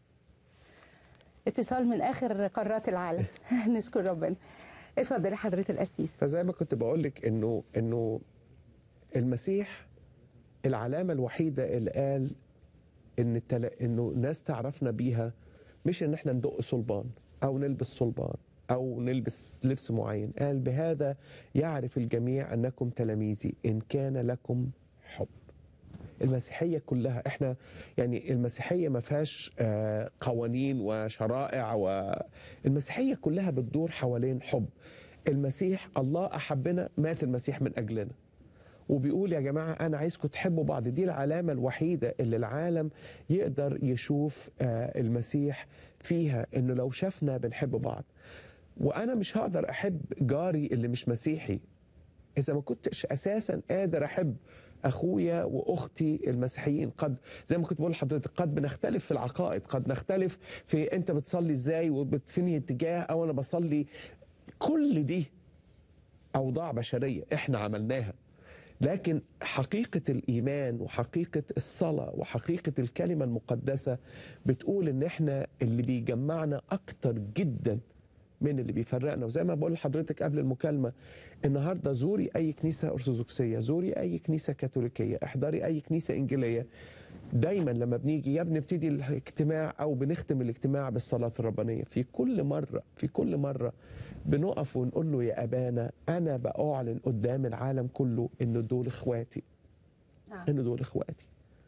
اتصال من اخر قارات العالم نشكر ربنا اتفضلي حضره القسيس فزي ما كنت بقول لك انه انه المسيح العلامه الوحيده اللي قال ان التل... انه ناس تعرفنا بيها مش ان احنا ندق صلبان او نلبس صلبان او نلبس لبس معين قال بهذا يعرف الجميع انكم تلاميذي ان كان لكم حب المسيحيه كلها احنا يعني المسيحيه ما فيهاش آه، قوانين وشرائع والمسيحيه كلها بتدور حوالين حب المسيح الله احبنا مات المسيح من اجلنا وبيقول يا جماعه انا عايزكم تحبوا بعض دي العلامه الوحيده اللي العالم يقدر يشوف آه، المسيح فيها انه لو شافنا بنحب بعض وانا مش هقدر احب جاري اللي مش مسيحي اذا ما كنتش اساسا قادر احب اخويا واختي المسيحيين قد زي ما كنت بقول لحضرتك قد بنختلف في العقائد قد نختلف في انت بتصلي ازاي وبتفني اتجاه او انا بصلي كل دي اوضاع بشريه احنا عملناها لكن حقيقة الإيمان وحقيقة الصلاة وحقيقة الكلمة المقدسة بتقول إن إحنا اللي بيجمعنا أكتر جدا من اللي بيفرقنا وزي ما بقول لحضرتك قبل المكالمة النهاردة زوري أي كنيسة أرثوذكسية زوري أي كنيسة كاثوليكية احضري أي كنيسة إنجيلية دايما لما بنيجي يا بنبتدي الاجتماع أو بنختم الاجتماع بالصلاة الربانية في كل مرة في كل مرة بنقف ونقول له يا أبانا أنا بأعلن قدام العالم كله إن دول إخواتي نعم. إن دول إخواتي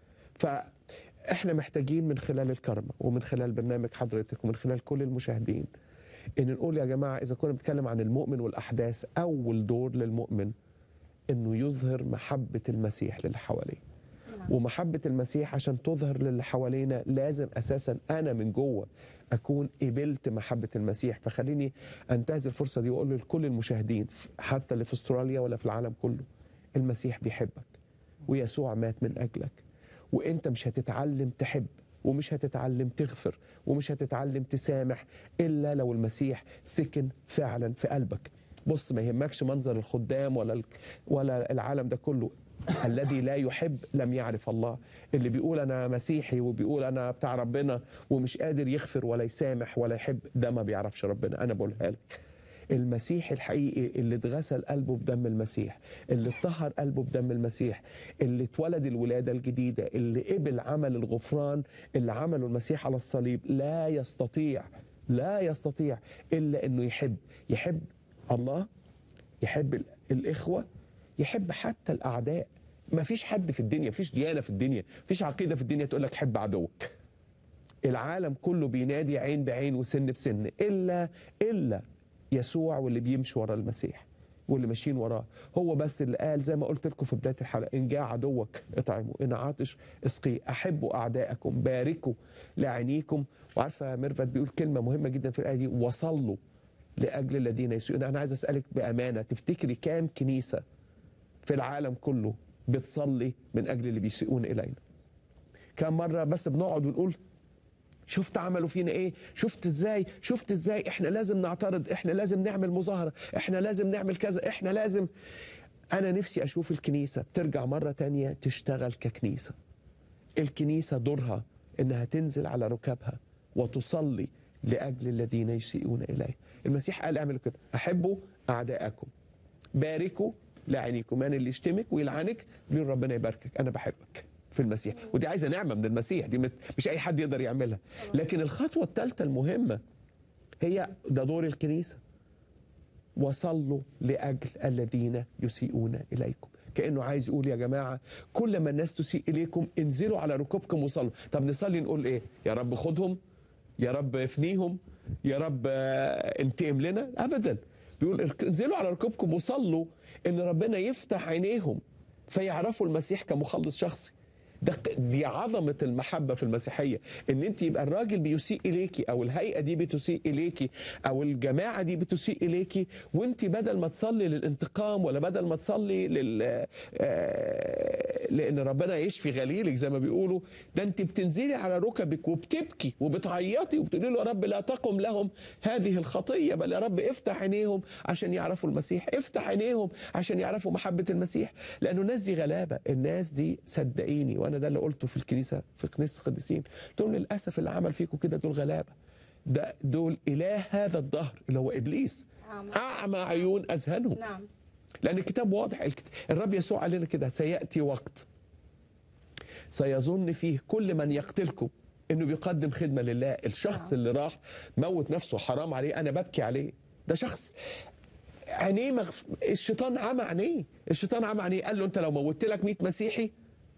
فإحنا محتاجين من خلال الكرمة ومن خلال برنامج حضرتك ومن خلال كل المشاهدين ان نقول يا جماعه اذا كنا بنتكلم عن المؤمن والاحداث اول دور للمؤمن انه يظهر محبه المسيح للي حواليه ومحبه المسيح عشان تظهر للي حوالينا لازم اساسا انا من جوه اكون قبلت محبه المسيح فخليني انتهز الفرصه دي واقول لكل المشاهدين حتى اللي في استراليا ولا في العالم كله المسيح بيحبك ويسوع مات من اجلك وانت مش هتتعلم تحب ومش هتتعلم تغفر ومش هتتعلم تسامح الا لو المسيح سكن فعلا في قلبك بص ما يهمكش منظر الخدام ولا ال- ولا العالم ده كله الذي لا يحب لم يعرف الله اللي بيقول انا مسيحي وبيقول انا بتاع ربنا ومش قادر يغفر ولا يسامح ولا يحب ده ما بيعرفش ربنا انا بقولها لك المسيح الحقيقي اللي اتغسل قلبه بدم المسيح اللي اتطهر قلبه بدم المسيح اللي اتولد الولادة الجديدة اللي قبل عمل الغفران اللي عمله المسيح على الصليب لا يستطيع لا يستطيع إلا أنه يحب يحب الله يحب ال- الإخوة يحب حتى الأعداء ما فيش حد في الدنيا فيش ديانة في الدنيا فيش عقيدة في الدنيا تقول لك حب عدوك العالم كله بينادي عين بعين وسن بسن الا الا يسوع واللي بيمشي ورا المسيح واللي ماشيين وراه هو بس اللي قال زي ما قلت لكم في بدايه الحلقه ان جاء عدوك اطعمه ان عاطش اسقيه احبوا اعدائكم باركوا لعينيكم وعارفه ميرفت بيقول كلمه مهمه جدا في الايه دي وصلوا لاجل الذين يسيئون انا عايز اسالك بامانه تفتكري كام كنيسه في العالم كله بتصلي من اجل اللي بيسيئون الينا كم مره بس بنقعد ونقول شفت عملوا فينا ايه شفت ازاي شفت ازاي احنا لازم نعترض احنا لازم نعمل مظاهره احنا لازم نعمل كذا احنا لازم انا نفسي اشوف الكنيسه بترجع مره تانية تشتغل ككنيسه الكنيسه دورها انها تنزل على ركابها وتصلي لاجل الذين يسيئون اليه المسيح قال اعملوا كده احبوا اعداءكم باركوا لعينيكم يعني اللي يشتمك ويلعنك يقول ربنا يباركك انا بحبك في المسيح ودي عايزه نعمه من المسيح دي مت- مش اي حد يقدر يعملها لكن الخطوه الثالثه المهمه هي ده دور الكنيسه وصلوا لاجل الذين يسيئون اليكم كانه عايز يقول يا جماعه كل ما الناس تسيء اليكم انزلوا على ركوبكم وصلوا طب نصلي نقول ايه يا رب خدهم يا رب افنيهم يا رب آه، انتقم لنا ابدا بيقول ارك- انزلوا على ركوبكم وصلوا ان ربنا يفتح عينيهم فيعرفوا المسيح كمخلص شخصي ده دي عظمة المحبة في المسيحية ان انت يبقى الراجل بيسيء اليكي او الهيئة دي بتسيء اليكي او الجماعة دي بتسيء اليكي وانت بدل ما تصلي للانتقام ولا بدل ما تصلي لل آه، لان ربنا يشفي غليلك زي ما بيقولوا ده انت بتنزلي على ركبك وبتبكي وبتعيطي وبتقولي له يا رب لا تقم لهم هذه الخطية بل يا رب افتح عينيهم عشان يعرفوا المسيح افتح عينيهم عشان يعرفوا محبة المسيح لانه الناس دي غلابة الناس دي صدقيني وانا ده اللي قلته في الكنيسة في كنيسة القديسين قلت لهم للاسف اللي عمل فيكم كده دول غلابة ده دول اله هذا الدهر اللي هو ابليس نعم. اعمى عيون اذهانهم نعم لان الكتاب واضح الكت- الرب يسوع قال لنا كده سياتي وقت سيظن فيه كل من يقتلكم انه بيقدم خدمه لله الشخص اللي راح موت نفسه حرام عليه انا ببكي عليه ده شخص عينيه مغف... الشيطان عمى عينيه الشيطان عمى عينيه قال له انت لو موتت لك 100 مسيحي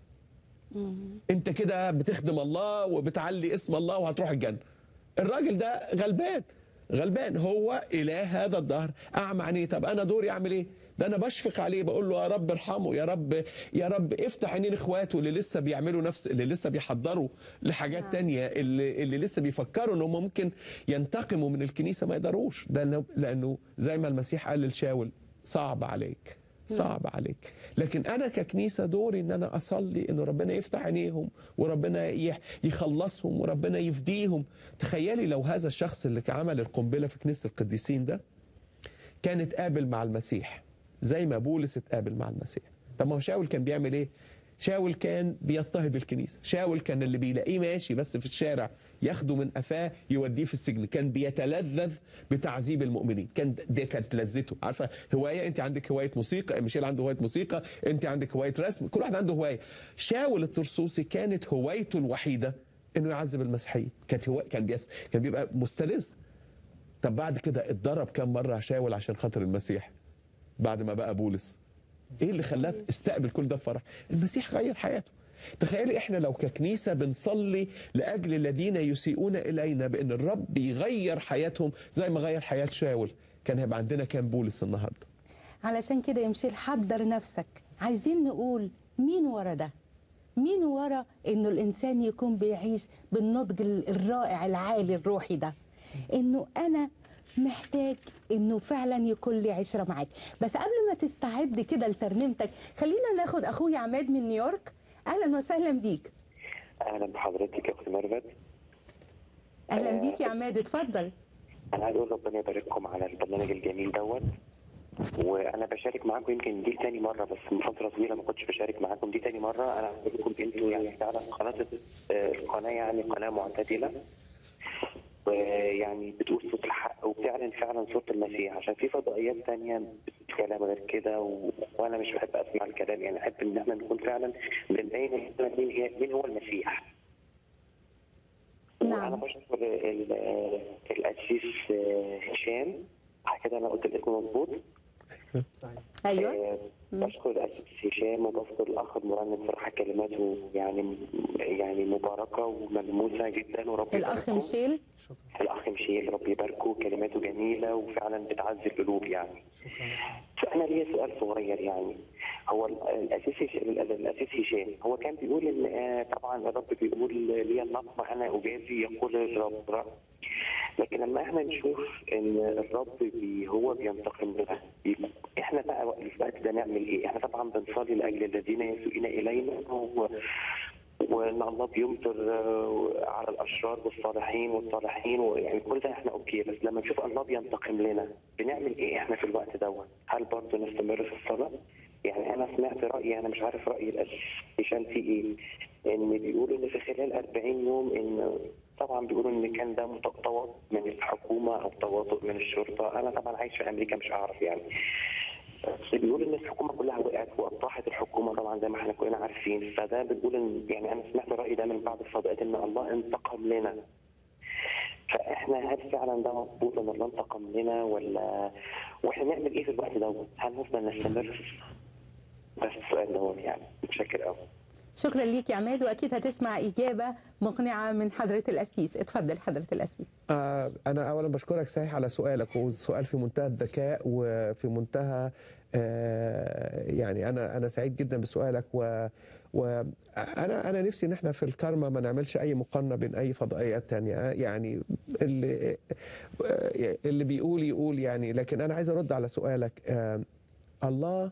انت كده بتخدم الله وبتعلي اسم الله وهتروح الجنه الراجل ده غلبان غلبان هو اله هذا الدهر اعمى عينيه طب انا دوري اعمل ايه ده انا بشفق عليه بقول له يا رب ارحمه يا رب يا رب افتح عينين اخواته اللي لسه بيعملوا نفس اللي لسه بيحضروا لحاجات نعم. تانية اللي اللي لسه بيفكروا انهم ممكن ينتقموا من الكنيسه ما يقدروش ده لأنه- لانه زي ما المسيح قال للشاول صعب عليك صعب عليك لكن انا ككنيسه دوري ان انا اصلي ان ربنا يفتح عينيهم وربنا يح- يخلصهم وربنا يفديهم تخيلي لو هذا الشخص اللي عمل القنبله في كنيسه القديسين ده كان اتقابل مع المسيح زي ما بولس اتقابل مع المسيح طب ما هو شاول كان بيعمل ايه شاول كان بيضطهد الكنيسه شاول كان اللي بيلاقيه ماشي بس في الشارع ياخده من قفاه يوديه في السجن كان بيتلذذ بتعذيب المؤمنين كان دي كانت لذته عارفه هوايه انت عندك هوايه موسيقى ميشيل عنده هوايه موسيقى انت عندك هوايه رسم كل واحد عنده هوايه شاول الترسوسي كانت هوايته الوحيده انه يعذب المسيحيين كانت هوايه كان بيس كان بيبقى مستلذ طب بعد كده اتضرب كام مره شاول عشان خاطر المسيح بعد ما بقى بولس ايه اللي خلاه استقبل كل ده بفرح المسيح غير حياته تخيلي احنا لو ككنيسه بنصلي لاجل الذين يسيئون الينا بان الرب يغير حياتهم زي ما غير حياه شاول كان هيبقى عندنا كام بولس النهارده علشان كده يمشي حضر نفسك عايزين نقول مين ورا ده مين ورا انه الانسان يكون بيعيش بالنضج ال- الرائع العالي الروحي ده انه انا محتاج انه فعلا يكون لي عشره معاك بس قبل ما تستعد كده لترنيمتك خلينا ناخد اخويا عماد من نيويورك اهلا وسهلا بيك اهلا بحضرتك يا اختي ميرفت اهلا بيك يا عماد اتفضل انا عايز اقول ربنا يبارككم على البرنامج الجميل دوت وانا بشارك معاكم يمكن دي تاني مره بس من فتره طويله ما كنتش بشارك معاكم دي تاني مره انا عايز اقول لكم انتوا يعني فعلا قناه آه، القناه يعني قناه معتدله ويعني بتقول صوت الحق وبتعلن فعلا صوت المسيح عشان في فضائيات تانية بتقول كلام غير كده و... وانا مش بحب اسمع الكلام يعني احب ان احنا نكون فعلا بنبين مين هي مين هو المسيح نعم. وانا بشكر ال- القسيس هشام كده انا قلت الاسم مظبوط صحيح ايوه آه، بشكر القسيس هشام وبشكر الاخ المرنم صراحه كلماته يعني يعني مباركه وملموسه جدا ورب الاخ يباركه. ميشيل شكرا الاخ مشيل رب يباركه كلماته جميله وفعلا بتعزي القلوب يعني شكرا فانا ليا سؤال صغير يعني هو ال- الاسيس هش- ال- الاسيس هشام هو كان بيقول ان آه، طبعا الرب بيقول لي النقمه انا اجازي يقول الرب لكن لما احنا نشوف ان الرب بي هو بينتقم لنا بي- احنا بقى وقت الوقت ده نعمل ايه؟ احنا طبعا بنصلي لاجل الذين يسوءون الينا و... وان الله بيمطر آه، على الاشرار والصالحين والصالحين ويعني كل ده احنا اوكي بس لما نشوف الله بينتقم لنا بنعمل ايه احنا في الوقت دوت؟ هل برضه نستمر في الصلاه؟ يعني انا سمعت رايي انا مش عارف راي الاسيس هشام في ايه؟ ان بيقولوا ان في خلال 40 يوم ان طبعا بيقولوا ان كان ده مت- تواطؤ من الحكومه او تواطؤ من الشرطه انا طبعا عايش في امريكا مش هعرف يعني بس بيقول ان الحكومه كلها وقعت واطاحت الحكومه طبعا زي ما احنا كلنا عارفين فده بتقول ان يعني انا سمعت الراي ده من بعض الصديقات ان الله انتقم لنا فاحنا هل فعلا ده مظبوط ان الله انتقم لنا ولا واحنا نعمل ايه في الوقت دوت؟ هل نفضل نستمر في بس السؤال دوت يعني متشكر قوي شكرا ليك يا عماد واكيد هتسمع اجابه مقنعه من حضره القسيس اتفضل حضره القسيس آه، أنا أولا بشكرك صحيح على سؤالك والسؤال في منتهى الذكاء وفي منتهى آه، يعني أنا أنا سعيد جدا بسؤالك و وأنا أنا نفسي إن إحنا في الكارما ما نعملش أي مقارنة بين أي فضائيات تانية يعني اللي اللي بيقول يقول يعني لكن أنا عايز أرد على سؤالك آه، الله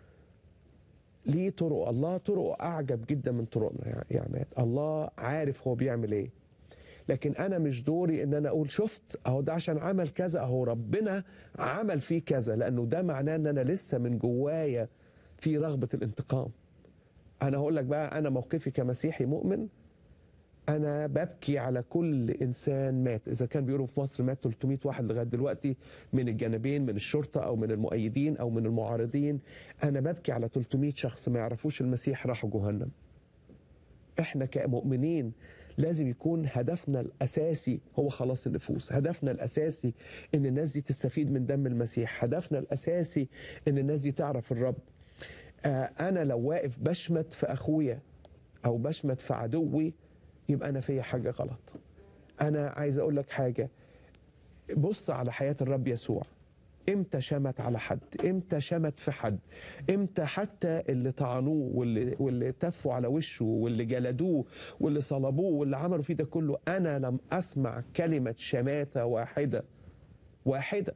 ليه طرق الله طرقه أعجب جدا من طرقنا يا- يا عماد الله عارف هو بيعمل إيه لكن انا مش دوري ان انا اقول شفت اهو ده عشان عمل كذا اهو ربنا عمل فيه كذا لانه ده معناه ان انا لسه من جوايا في رغبه الانتقام انا هقول لك بقى انا موقفي كمسيحي مؤمن انا ببكي على كل انسان مات اذا كان بيقولوا في مصر مات 300 واحد لغايه دلوقتي من الجانبين من الشرطه او من المؤيدين او من المعارضين انا ببكي على 300 شخص ما يعرفوش المسيح راحوا جهنم احنا كمؤمنين لازم يكون هدفنا الاساسي هو خلاص النفوس هدفنا الاساسي ان الناس دي تستفيد من دم المسيح هدفنا الاساسي ان الناس دي تعرف الرب آه انا لو واقف بشمت في اخويا او بشمت في عدوي يبقى انا فيا حاجه غلط انا عايز اقول لك حاجه بص على حياه الرب يسوع امتى شمت على حد امتى شمت في حد امتى حتى اللي طعنوه واللي, واللي تفوا على وشه واللي جلدوه واللي صلبوه واللي عملوا فيه ده كله انا لم اسمع كلمه شماته واحده واحده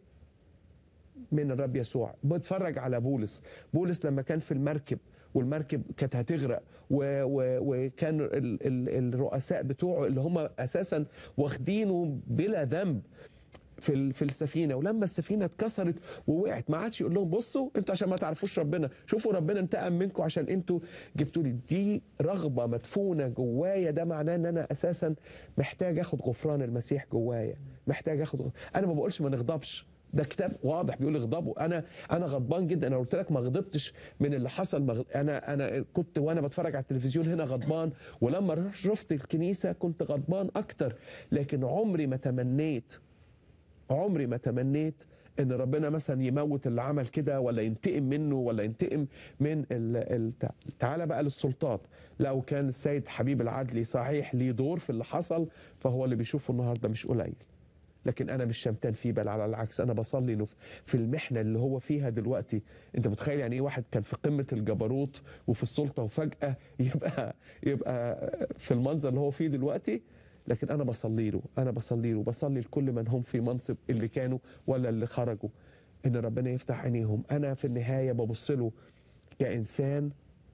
من الرب يسوع بتفرج على بولس بولس لما كان في المركب والمركب كانت هتغرق و و وكان ال ال الرؤساء بتوعه اللي هم اساسا واخدينه بلا ذنب في ال- في السفينه ولما السفينه اتكسرت ووقعت ما عادش يقول لهم بصوا انتوا عشان ما تعرفوش ربنا شوفوا ربنا انتقم منكم عشان انتوا جبتوا لي دي رغبه مدفونه جوايا ده معناه ان انا اساسا محتاج اخد غفران المسيح جوايا محتاج اخد غ- انا ما بقولش ما نغضبش ده كتاب واضح بيقول اغضبوا انا انا غضبان جدا انا قلت لك ما غضبتش من اللي حصل مغ... انا انا كنت وانا بتفرج على التلفزيون هنا غضبان ولما شفت الكنيسه كنت غضبان اكتر لكن عمري ما تمنيت عمري ما تمنيت ان ربنا مثلا يموت اللي عمل كده ولا ينتقم منه ولا ينتقم من ال... ال... تعالى بقى للسلطات لو كان السيد حبيب العدلي صحيح ليه دور في اللي حصل فهو اللي بيشوفه النهارده مش قليل لكن انا مش شمتان فيه بل على العكس انا بصلي انه في المحنه اللي هو فيها دلوقتي انت متخيل يعني ايه واحد كان في قمه الجبروت وفي السلطه وفجاه يبقى يبقى في المنظر اللي هو فيه دلوقتي لكن انا بصلي له انا بصلي له بصلي لكل من هم في منصب اللي كانوا ولا اللي خرجوا ان ربنا يفتح عينيهم انا في النهايه ببص له كانسان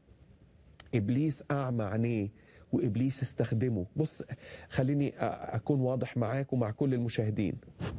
ابليس اعمى عينيه وابليس استخدمه بص خليني أ- اكون واضح معاك ومع كل المشاهدين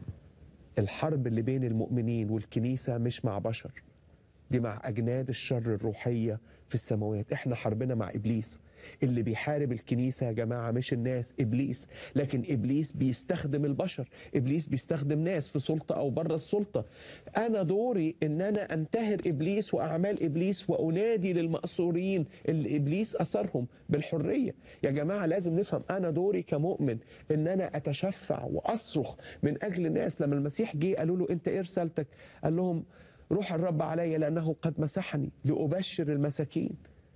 الحرب اللي بين المؤمنين والكنيسه مش مع بشر دي مع اجناد الشر الروحيه في السماوات احنا حربنا مع ابليس اللي بيحارب الكنيسه يا جماعه مش الناس ابليس لكن ابليس بيستخدم البشر ابليس بيستخدم ناس في سلطه او بره السلطه انا دوري ان انا انتهر ابليس واعمال ابليس وانادي للمأسورين اللي ابليس اثرهم بالحريه يا جماعه لازم نفهم انا دوري كمؤمن ان انا اتشفع واصرخ من اجل الناس لما المسيح جه قالوا له انت ايه رسالتك قال لهم روح الرب علي لانه قد مسحني لابشر المساكين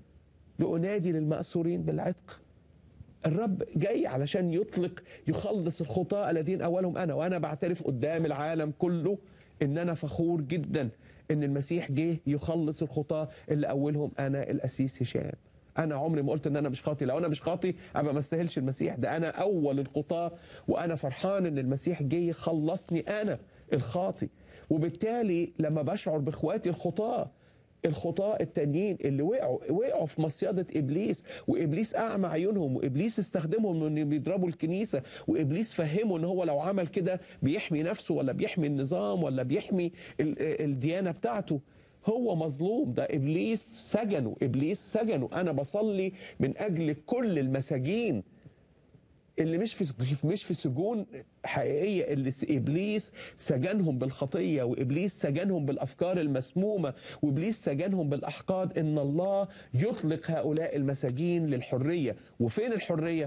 لأنادي للمأسورين بالعتق الرب جاي علشان يطلق يخلص الخطاة الذين أولهم أنا وأنا بعترف قدام العالم كله إن أنا فخور جدا إن المسيح جه يخلص الخطاة اللي أولهم أنا الأسيس هشام أنا عمري ما قلت إن أنا مش خاطي لو أنا مش خاطي أبقى ما استاهلش المسيح ده أنا أول الخطاة وأنا فرحان إن المسيح جه يخلصني أنا الخاطي وبالتالي لما بشعر بإخواتي الخطاة الخطاة التانيين اللي وقعوا وقعوا في مصيدة إبليس وإبليس أعمى عيونهم وإبليس استخدمهم إن بيضربوا الكنيسة وإبليس فهمه إن هو لو عمل كده بيحمي نفسه ولا بيحمي النظام ولا بيحمي ال- الديانة بتاعته هو مظلوم ده إبليس سجنه إبليس سجنه أنا بصلي من أجل كل المساجين اللي مش في مش في سجون حقيقيه اللي س- ابليس سجنهم بالخطيه وابليس سجنهم بالافكار المسمومه وابليس سجنهم بالاحقاد ان الله يطلق هؤلاء المساجين للحريه وفين الحريه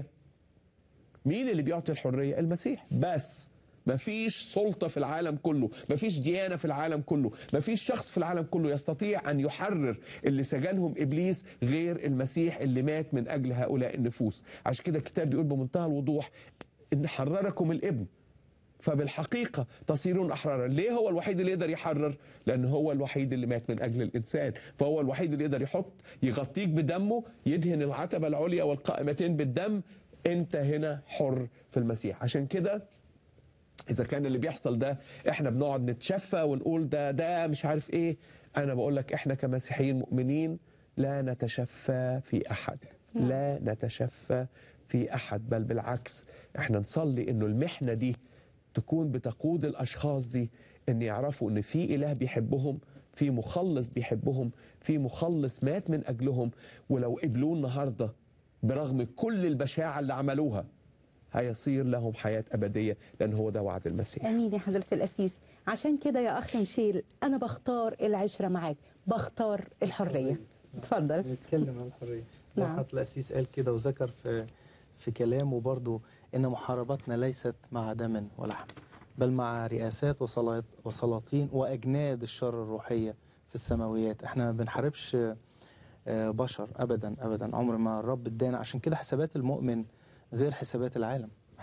مين اللي بيعطي الحريه المسيح بس مفيش سلطة في العالم كله مفيش ديانة في العالم كله مفيش شخص في العالم كله يستطيع أن يحرر اللي سجنهم إبليس غير المسيح اللي مات من أجل هؤلاء النفوس عشان كده الكتاب بيقول بمنتهى الوضوح إن حرركم الابن فبالحقيقة تصيرون أحرارا ليه هو الوحيد اللي يقدر يحرر لأن هو الوحيد اللي مات من أجل الإنسان فهو الوحيد اللي يقدر يحط يغطيك بدمه يدهن العتبة العليا والقائمتين بالدم أنت هنا حر في المسيح عشان كده اذا كان اللي بيحصل ده احنا بنقعد نتشفى ونقول ده ده مش عارف ايه انا بقول لك احنا كمسيحيين مؤمنين لا نتشفى في احد لا نتشفى في احد بل بالعكس احنا نصلي انه المحنه دي تكون بتقود الاشخاص دي ان يعرفوا ان في اله بيحبهم في مخلص بيحبهم في مخلص مات من اجلهم ولو قبلوه النهارده برغم كل البشاعه اللي عملوها هيصير لهم حياة أبدية لأن هو ده وعد المسيح امين يا حضره القسيس عشان كده يا اخ مشيل انا بختار العشره معاك بختار الحريه اتفضل نتكلم عن الحريه زي نعم. ما حضرة القسيس قال كده وذكر في في كلامه برضو ان محاربتنا ليست مع دم ولحم بل مع رئاسات وصلا- وسلاطين واجناد الشر الروحيه في السماويات احنا ما بنحاربش آه، بشر ابدا ابدا عمر ما الرب ادانا عشان كده حسابات المؤمن غير حسابات العالم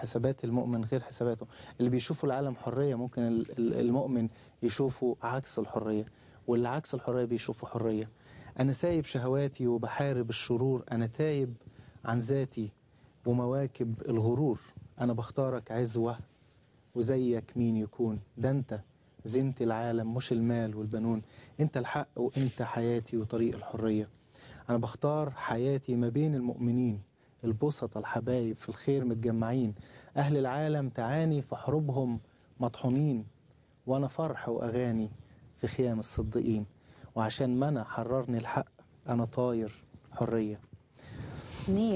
حسابات المؤمن غير حساباته اللي بيشوفوا العالم حرية ممكن ال- ال- المؤمن يشوفوا عكس الحرية واللي عكس الحرية بيشوفوا حرية أنا سايب شهواتي وبحارب الشرور أنا تايب عن ذاتي ومواكب الغرور أنا بختارك عزوة وزيك مين يكون ده أنت زينة العالم مش المال والبنون أنت الحق وأنت حياتي وطريق الحرية أنا بختار حياتي ما بين المؤمنين البسطة الحبايب في الخير متجمعين أهل العالم تعاني في حروبهم مطحونين وأنا فرح وأغاني في خيام الصديقين وعشان منى حررني الحق أنا طاير حرية مين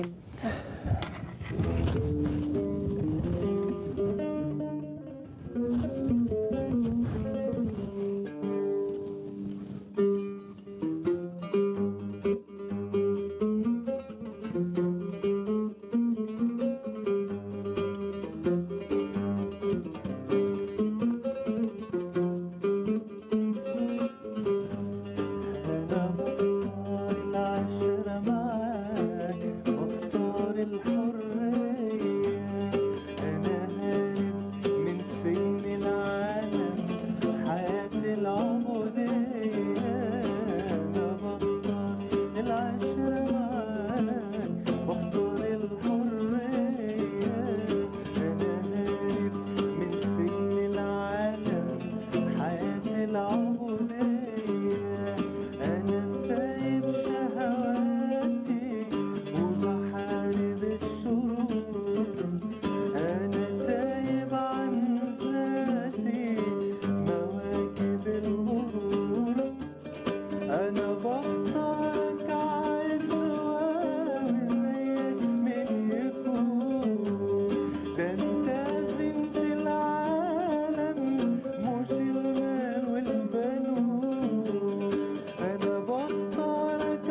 أنا بختار العشرة معاك واختار الحرية أنا هارب من سجن العالم حياة العبودية أنا بختار العشرة معاك واختار الحرية أنا هارب من سجن العالم حياة العبودية أنا سايب شهواتي وبحارب الشرور أنا تايب عن ذاتي مواكب الغرور أنا بختارك عزوة وزيك من يكون ده أنت زينة العالم مش المال والبنون أنا بختارك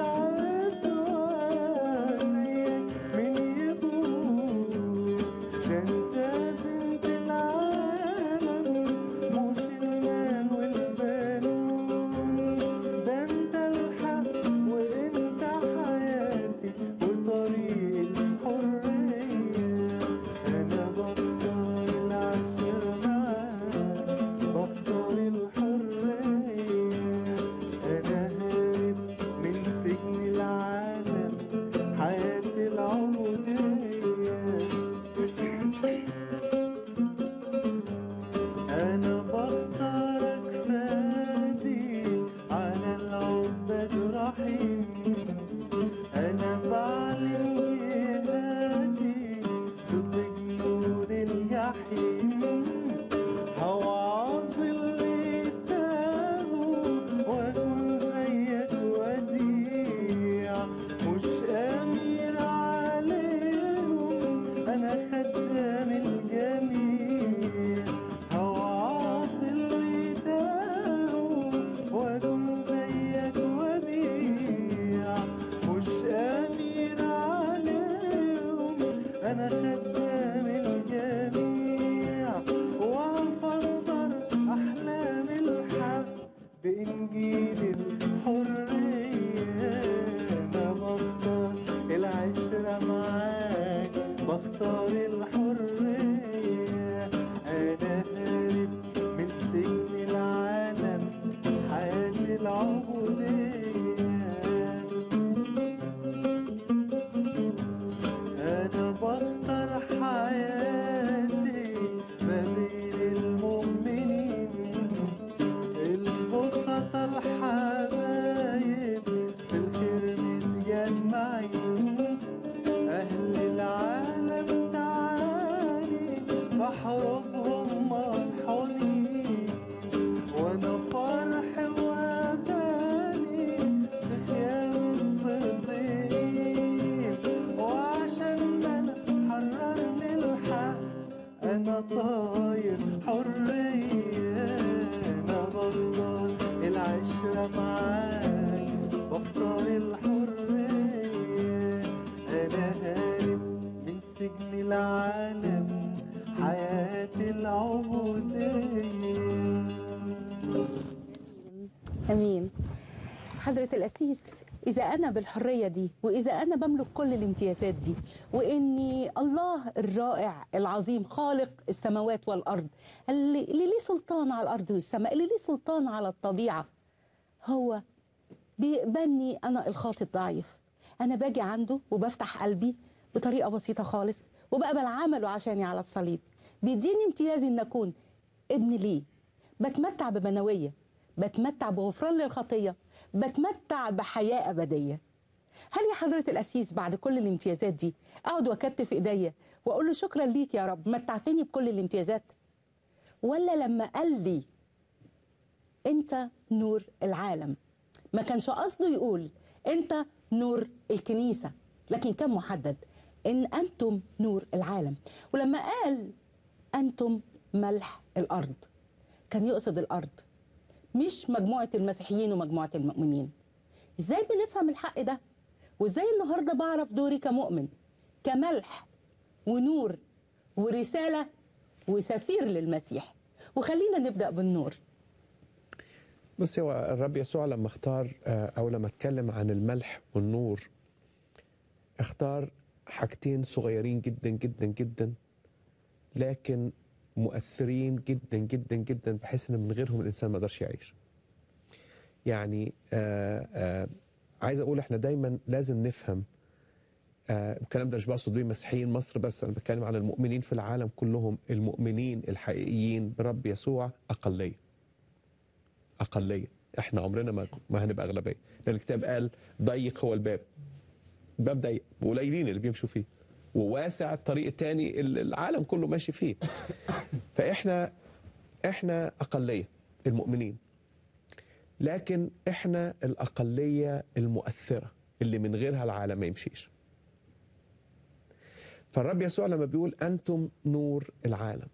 عزوة زيك من يكون ده أنت زينة العالم مش المال والبنون ده أنت الحق وأنت حياتي وطريق الحرية أنا بختار العشرة معاك بختار الحرية أنا هارب من سجن العالم حياة العبودية أنا بختارك فادي على العباد رحيم أنا بعلن جهادي ضد جنود الجحيم هوعظ اللي تابوا وأكون زيك وديع مش أمير عليهم أنا خدام الجميع هوعظ اللي تابوا وأكون زيك وديع مش أمير عليهم أنا خدام الجميع وأفسر أحلام الحق بإنجيل الحرية أنا بختار العشرة معاك بختار الحرية أنا هارب من سجن العالم حياة العبودية أنا بختار حياتي ما بين المؤمنين البسطة الحبايب في الخير متجمعين أهل العالم تعالي بحربهم مطحونين وأنا فرح وأغاني في خيام الصديقين وعشان ما أنا حررني الحق أنا طاير حرية أنا بختار العشرة معاك بختار الحرية أنا هارب من سجن العالم حياة العبودية امين حضره القسيس اذا انا بالحريه دي واذا انا بملك كل الامتيازات دي واني الله الرائع العظيم خالق السماوات والارض اللي اللي ليه سلطان على الارض والسماء اللي ليه سلطان على الطبيعه هو بيقبلني انا الخاطئ الضعيف انا باجي عنده وبفتح قلبي بطريقه بسيطه خالص وبقبل عمله عشاني على الصليب بيديني امتياز ان اكون ابن ليه بتمتع ببنويه بتمتع بغفران للخطيه بتمتع بحياه ابديه هل يا حضره القسيس بعد كل الامتيازات دي اقعد واكتف ايديا واقول له شكرا ليك يا رب متعتني بكل الامتيازات ولا لما قال لي انت نور العالم ما كانش قصده يقول انت نور الكنيسه لكن كان محدد ان انتم نور العالم ولما قال انتم ملح الارض كان يقصد الارض مش مجموعه المسيحيين ومجموعه المؤمنين ازاي بنفهم الحق ده وازاي النهارده بعرف دوري كمؤمن كملح ونور ورساله وسفير للمسيح وخلينا نبدا بالنور بص هو الرب يسوع لما اختار آه، او لما اتكلم عن الملح والنور اختار حاجتين صغيرين جدا جدا جدا لكن مؤثرين جدا جدا جدا بحيث ان من غيرهم الانسان ما يقدرش يعيش. يعني آه آه عايز اقول احنا دايما لازم نفهم آه الكلام ده مش بقصد بيه مسيحيين مصر بس انا بتكلم عن المؤمنين في العالم كلهم المؤمنين الحقيقيين برب يسوع اقليه. اقليه احنا عمرنا ما ما هنبقى اغلبيه لان الكتاب قال ضيق هو الباب باب ضيق وقليلين اللي بيمشوا فيه وواسع الطريق التاني اللي العالم كله ماشي فيه فاحنا احنا اقليه المؤمنين لكن احنا الاقليه المؤثره اللي من غيرها العالم ما يمشيش فالرب يسوع لما بيقول انتم نور العالم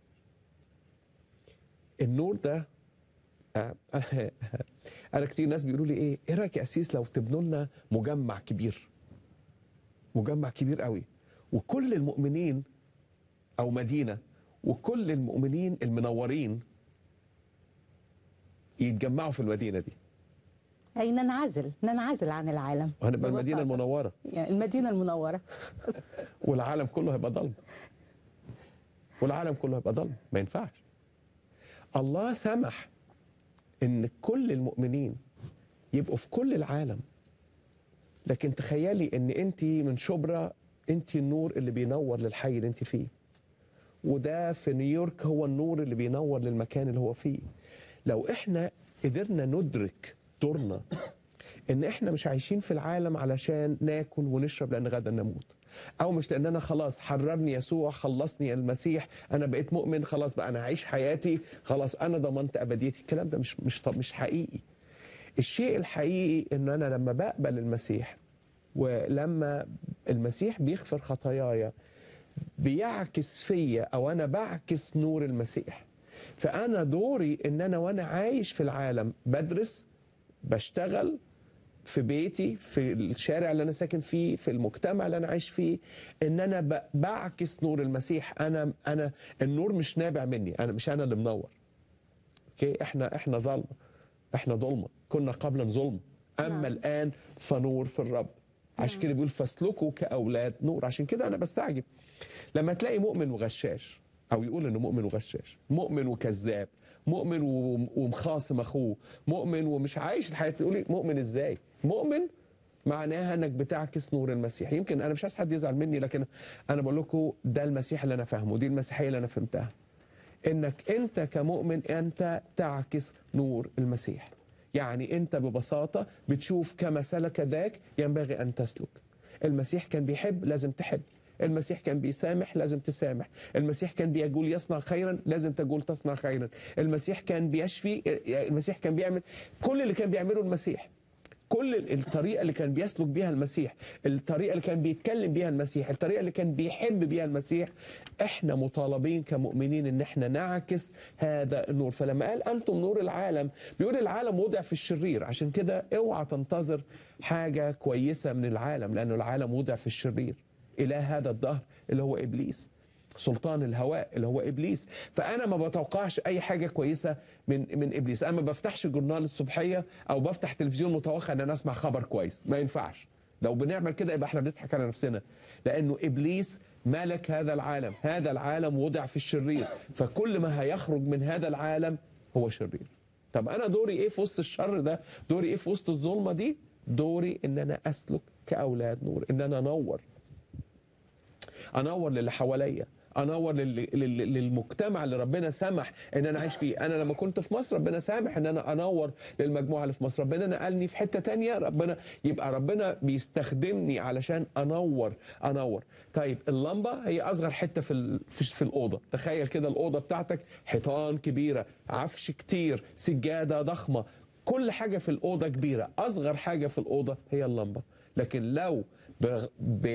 النور ده آه، انا كتير ناس بيقولوا لي ايه ايه رايك يا اسيس لو تبنوا لنا مجمع كبير مجمع كبير قوي وكل المؤمنين او مدينه وكل المؤمنين المنورين يتجمعوا في المدينه دي اي ننعزل ننعزل عن العالم وهنبقى المدينه ببساطة. المنوره يعني المدينه المنوره والعالم كله هيبقى ضلمه والعالم كله هيبقى ضلمه ما ينفعش الله سمح ان كل المؤمنين يبقوا في كل العالم لكن تخيلي ان انت من شبرا انت النور اللي بينور للحي اللي انت فيه وده في نيويورك هو النور اللي بينور للمكان اللي هو فيه لو احنا قدرنا ندرك دورنا ان احنا مش عايشين في العالم علشان ناكل ونشرب لان غدا نموت او مش لان انا خلاص حررني يسوع خلصني المسيح انا بقيت مؤمن خلاص بقى انا عايش حياتي خلاص انا ضمنت ابديتي الكلام ده مش مش طب مش حقيقي الشيء الحقيقي ان انا لما بقبل المسيح ولما المسيح بيغفر خطاياي بيعكس فيا او انا بعكس نور المسيح فانا دوري ان انا وانا عايش في العالم بدرس بشتغل في بيتي في الشارع اللي انا ساكن فيه في المجتمع اللي انا عايش فيه ان انا ب- بعكس نور المسيح انا انا النور مش نابع مني انا مش انا اللي منور اوكي احنا احنا ظلمه احنا ظلمه كنا قبلا ظلم اما نعم. الان فنور في الرب عشان كده بيقول فاسلكوا كاولاد نور عشان كده انا بستعجب لما تلاقي مؤمن وغشاش او يقول انه مؤمن وغشاش مؤمن وكذاب مؤمن و- ومخاصم اخوه مؤمن ومش عايش الحياه تقولي مؤمن ازاي مؤمن معناها انك بتعكس نور المسيح يمكن انا مش عايز حد يزعل مني لكن انا بقول لكم ده المسيح اللي انا فاهمه دي المسيحيه اللي انا فهمتها انك انت كمؤمن انت تعكس نور المسيح يعني انت ببساطه بتشوف كما سلك ذاك ينبغي ان تسلك المسيح كان بيحب لازم تحب المسيح كان بيسامح لازم تسامح المسيح كان بيقول يصنع خيرا لازم تقول تصنع خيرا المسيح كان بيشفي المسيح كان بيعمل كل اللي كان بيعمله المسيح كل ال- الطريقه اللي كان بيسلك بيها المسيح الطريقه اللي كان بيتكلم بيها المسيح الطريقه اللي كان بيحب بيها المسيح احنا مطالبين كمؤمنين ان احنا نعكس هذا النور فلما قال انتم نور العالم بيقول العالم وضع في الشرير عشان كده اوعى تنتظر حاجه كويسه من العالم لانه العالم وضع في الشرير اله هذا الدهر اللي هو ابليس سلطان الهواء اللي هو ابليس فانا ما بتوقعش اي حاجه كويسه من من ابليس انا ما بفتحش جورنال الصبحيه او بفتح تلفزيون متوقع ان انا اسمع خبر كويس ما ينفعش لو بنعمل كده يبقى احنا بنضحك على نفسنا لانه ابليس ملك هذا العالم هذا العالم وضع في الشرير فكل ما هيخرج من هذا العالم هو شرير طب انا دوري ايه في وسط الشر ده دوري ايه في وسط الظلمه دي دوري ان انا اسلك كاولاد نور ان انا انور انور للي حواليا انور لل- لل- للمجتمع اللي ربنا سمح ان انا اعيش فيه انا لما كنت في مصر ربنا سامح ان انا انور للمجموعه اللي في مصر ربنا نقلني في حته تانية ربنا يبقى ربنا بيستخدمني علشان انور انور طيب اللمبه هي اصغر حته في ال- في, في الاوضه تخيل كده الاوضه بتاعتك حيطان كبيره عفش كتير سجاده ضخمه كل حاجه في الاوضه كبيره اصغر حاجه في الاوضه هي اللمبه لكن لو ب-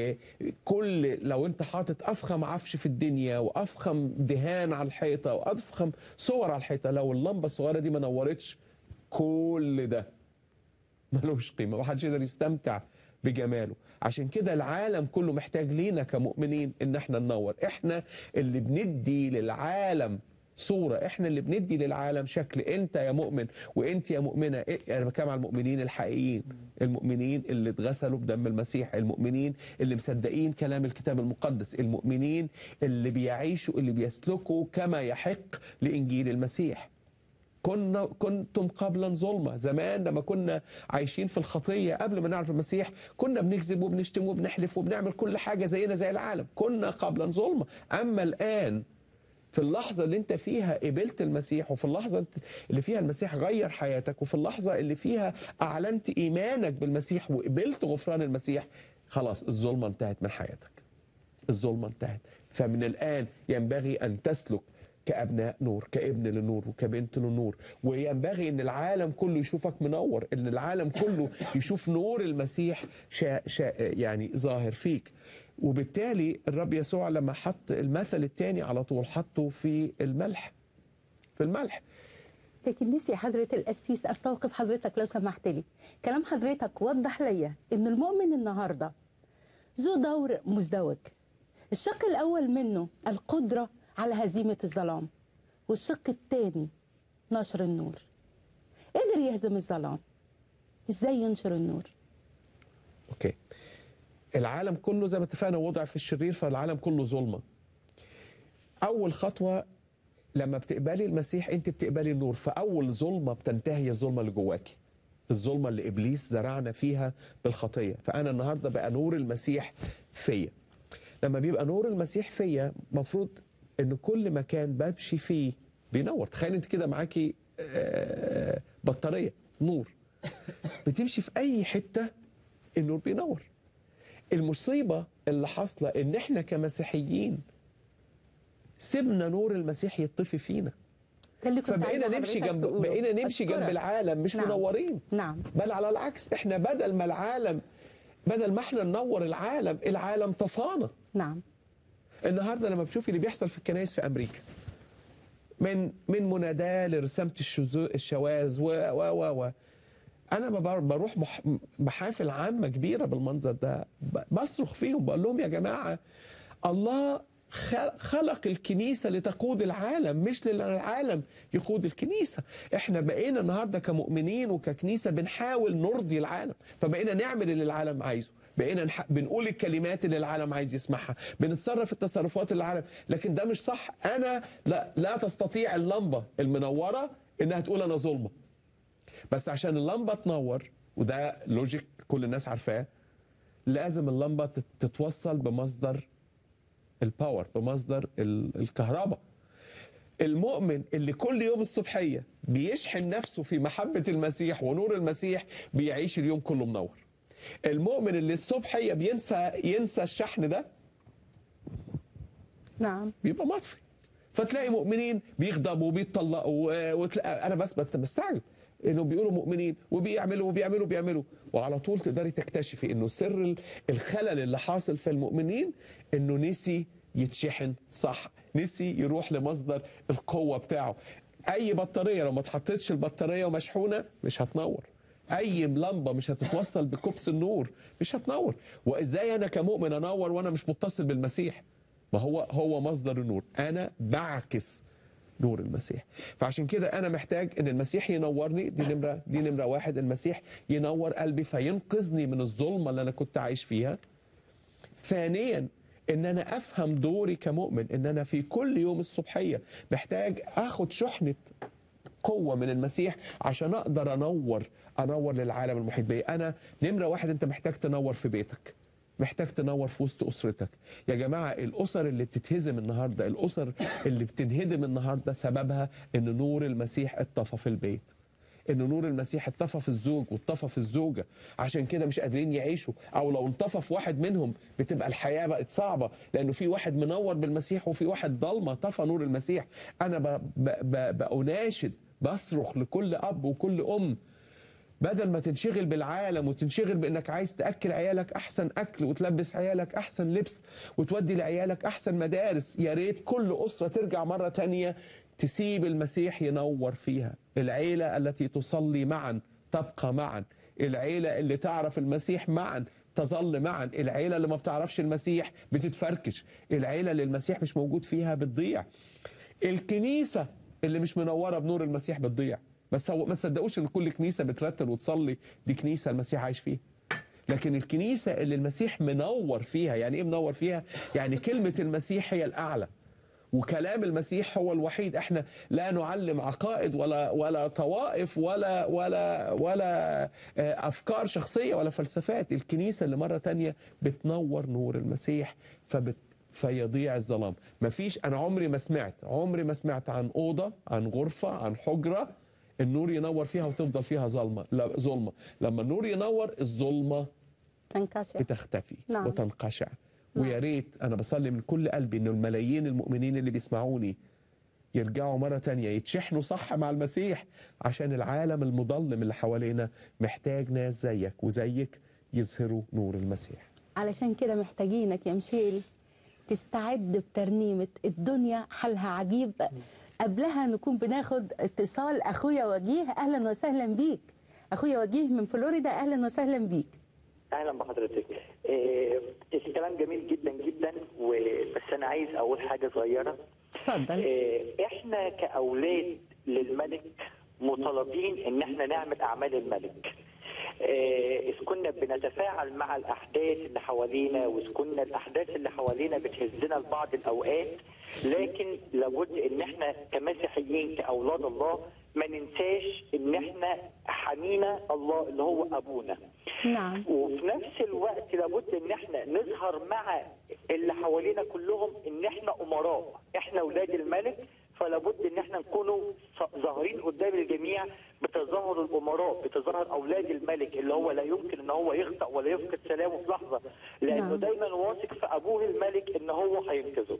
بكل لو انت حاطط افخم عفش في الدنيا وافخم دهان على الحيطه وافخم صور على الحيطه لو اللمبه الصغيره دي ما نورتش كل ده ملوش قيمه محدش يقدر يستمتع بجماله عشان كده العالم كله محتاج لينا كمؤمنين ان احنا ننور احنا اللي بندي للعالم صورة احنا اللي بندي للعالم شكل انت يا مؤمن وانت يا مؤمنة إيه- انا بتكلم على المؤمنين الحقيقيين المؤمنين اللي اتغسلوا بدم المسيح المؤمنين اللي مصدقين كلام الكتاب المقدس المؤمنين اللي بيعيشوا اللي بيسلكوا كما يحق لانجيل المسيح كنا كنتم قبلا ظلمة زمان لما كنا عايشين في الخطية قبل ما نعرف المسيح كنا بنكذب وبنشتم وبنحلف وبنعمل كل حاجة زينا زي العالم كنا قبلا ظلمة أما الآن في اللحظة اللي انت فيها قبلت المسيح وفي اللحظة اللي فيها المسيح غير حياتك وفي اللحظة اللي فيها أعلنت إيمانك بالمسيح وقبلت غفران المسيح خلاص الظلمة انتهت من حياتك الظلمة انتهت فمن الآن ينبغي أن تسلك كأبناء نور كابن للنور وكبنت للنور وينبغي أن العالم كله يشوفك منور أن العالم كله يشوف نور المسيح شا شا يعني ظاهر فيك وبالتالي الرب يسوع لما حط المثل الثاني على طول حطه في الملح في الملح لكن نفسي يا حضرة القسيس استوقف حضرتك لو سمحت لي كلام حضرتك وضح ليا ان المؤمن النهارده ذو دور مزدوج الشق الاول منه القدرة على هزيمة الظلام والشق الثاني نشر النور قدر يهزم الظلام ازاي ينشر النور اوكي العالم كله زي ما اتفقنا وضع في الشرير فالعالم كله ظلمه اول خطوه لما بتقبلي المسيح انت بتقبلي النور فاول ظلمه بتنتهي هي الظلمه اللي جواكي الظلمه اللي ابليس زرعنا فيها بالخطيه فانا النهارده بقى نور المسيح فيا لما بيبقى نور المسيح فيا مفروض ان كل مكان بمشي فيه بينور تخيل انت كده معاكي آه، بطاريه نور بتمشي في اي حته النور بينور المصيبه اللي حاصله ان احنا كمسيحيين سيبنا نور المسيح يطفي فينا ده اللي كنت فبقينا عايزة نمشي حضرتك جنب تقوله. بقينا نمشي جنب أشكرك. العالم مش نعم. منورين نعم بل على العكس احنا بدل ما العالم بدل ما احنا ننور العالم العالم طفانا نعم النهارده لما بتشوفي اللي بيحصل في الكنائس في امريكا من من مناداه لرسامه الشذو- الشواذ و و و و انا ما بر- بروح مح- محافل عامه كبيره بالمنظر ده ب- بصرخ فيهم بقول لهم يا جماعه الله خ- خلق الكنيسة لتقود العالم مش للعالم يقود الكنيسة احنا بقينا النهاردة كمؤمنين وككنيسة بنحاول نرضي العالم فبقينا نعمل اللي العالم عايزه بقينا نح... بنقول الكلمات اللي العالم عايز يسمعها بنتصرف التصرفات اللي العالم لكن ده مش صح انا لا لا تستطيع اللمبة المنورة انها تقول انا ظلمة بس عشان اللمبة تنور وده لوجيك كل الناس عارفاه لازم اللمبة تت- تتوصل بمصدر الباور بمصدر ال- الكهرباء المؤمن اللي كل يوم الصبحية بيشحن نفسه في محبة المسيح ونور المسيح بيعيش اليوم كله منور المؤمن اللي الصبحية بينسى ينسى الشحن ده نعم بيبقى مطفي فتلاقي مؤمنين بيغضبوا وبيتطلقوا وتلاقي انا بس بت- بستعجب انه بيقولوا مؤمنين وبيعملوا وبيعملوا وبيعملوا وعلى طول تقدري تكتشفي انه سر ال- الخلل اللي حاصل في المؤمنين انه نسي يتشحن صح نسي يروح لمصدر القوه بتاعه اي بطاريه لو ما اتحطتش البطاريه ومشحونه مش هتنور اي لمبه مش هتتوصل بكبس النور مش هتنور وازاي انا كمؤمن انور وانا مش متصل بالمسيح ما هو هو مصدر النور انا بعكس نور المسيح فعشان كده انا محتاج ان المسيح ينورني دي نمره دي نمره واحد المسيح ينور قلبي فينقذني من الظلمه اللي انا كنت عايش فيها ثانيا ان انا افهم دوري كمؤمن ان انا في كل يوم الصبحيه محتاج اخد شحنه قوه من المسيح عشان اقدر انور انور للعالم المحيط بيا انا نمره واحد انت محتاج تنور في بيتك محتاج تنور في وسط اسرتك يا جماعه الاسر اللي بتتهزم النهارده الاسر اللي بتنهدم النهارده سببها ان نور المسيح اتطفى في البيت ان نور المسيح اتطفى في الزوج واتطفى في الزوجه عشان كده مش قادرين يعيشوا او لو انطفى في واحد منهم بتبقى الحياه بقت صعبه لانه في واحد منور بالمسيح وفي واحد ضلمه طفى نور المسيح انا ب... ب... ب... بأناشد بصرخ لكل اب وكل ام بدل ما تنشغل بالعالم وتنشغل بانك عايز تاكل عيالك احسن اكل وتلبس عيالك احسن لبس وتودي لعيالك احسن مدارس يا ريت كل اسره ترجع مره تانية تسيب المسيح ينور فيها العيله التي تصلي معا تبقى معا العيله اللي تعرف المسيح معا تظل معا العيله اللي ما بتعرفش المسيح بتتفركش العيله اللي المسيح مش موجود فيها بتضيع الكنيسه اللي مش منوره بنور المسيح بتضيع بس هو ما تصدقوش ان كل كنيسه بترتل وتصلي دي كنيسه المسيح عايش فيها لكن الكنيسه اللي المسيح منور فيها يعني ايه منور فيها يعني كلمه المسيح هي الاعلى وكلام المسيح هو الوحيد احنا لا نعلم عقائد ولا ولا طوائف ولا ولا ولا آه، افكار شخصيه ولا فلسفات الكنيسه اللي مره تانية بتنور نور المسيح فبت فيضيع الظلام مفيش انا عمري ما سمعت عمري ما سمعت عن اوضه عن غرفه عن حجره النور ينور فيها وتفضل فيها ظلمه لا ظلمه لما النور ينور الظلمه تنكشف بتختفي نعم. وتنقشع نعم. ويا ريت انا بصلي من كل قلبي ان الملايين المؤمنين اللي بيسمعوني يرجعوا مرة تانية يتشحنوا صح مع المسيح عشان العالم المظلم اللي حوالينا محتاج ناس زيك وزيك يظهروا نور المسيح علشان كده محتاجينك يا مشيل تستعد بترنيمة الدنيا حالها عجيب قبلها نكون بناخد اتصال أخويا وجيه أهلا وسهلا بيك أخويا وجيه من فلوريدا أهلا وسهلا بيك اهلا بحضرتك إيه الكلام جميل جدا جدا وبس انا عايز اقول حاجه صغيره اتفضل إيه احنا كاولاد للملك مطالبين ان احنا نعمل اعمال الملك إيه، اذ كنا بنتفاعل مع الاحداث اللي حوالينا واذ كنا الاحداث اللي حوالينا بتهزنا لبعض الاوقات لكن لابد ان احنا كمسيحيين كاولاد الله ما ننساش ان احنا حمينا الله اللي هو ابونا نعم وفي نفس الوقت لابد ان احنا نظهر مع اللي حوالينا كلهم ان احنا امراء احنا اولاد الملك فلابد ان احنا نكونوا ص- ظاهرين قدام الجميع بتظاهر الامراء بتظاهر اولاد الملك اللي هو لا يمكن ان هو يخطا ولا يفقد سلامه في لحظه لانه نعم. دايما واثق في ابوه الملك ان هو هينقذه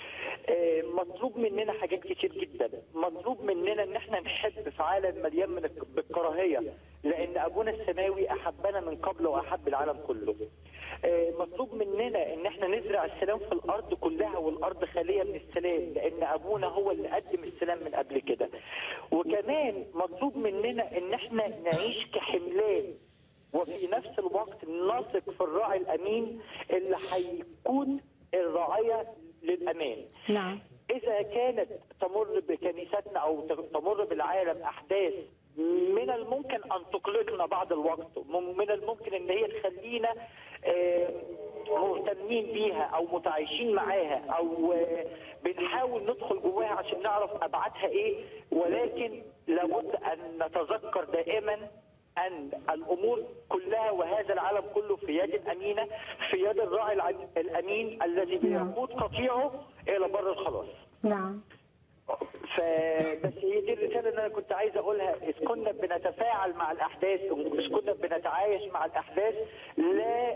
آه، مطلوب مننا حاجات كتير جدا مطلوب مننا ان احنا نحب في عالم مليان من الك- بالكراهيه لان ابونا السماوي احبنا من قبل واحب العالم كله آه، مطلوب مننا ان احنا نزرع السلام في الارض كلها والارض خاليه من السلام لان ابونا هو اللي قدم السلام من قبل كده وكمان مطلوب مننا ان احنا نعيش كحملان وفي نفس الوقت نثق في الراعي الامين اللي هيكون الراعيه للامان نعم إذا كانت تمر بكنيستنا أو تمر بالعالم أحداث من الممكن أن تقلقنا بعض الوقت من الممكن أن هي تخلينا آه، مهتمين بيها أو متعايشين معاها أو آه، بنحاول ندخل جواها عشان نعرف أبعادها إيه ولكن لابد أن نتذكر دائما أن الأمور كلها وهذا العالم كله في يد أمينة في يد الراعي الع- الأمين الذي نعم. بيقود قطيعه إلى بر الخلاص نعم فبس هي دي الرسالة اللي أنا كنت عايز أقولها إذ كنا بنتفاعل مع الأحداث إذ كنا بنتعايش مع الأحداث لا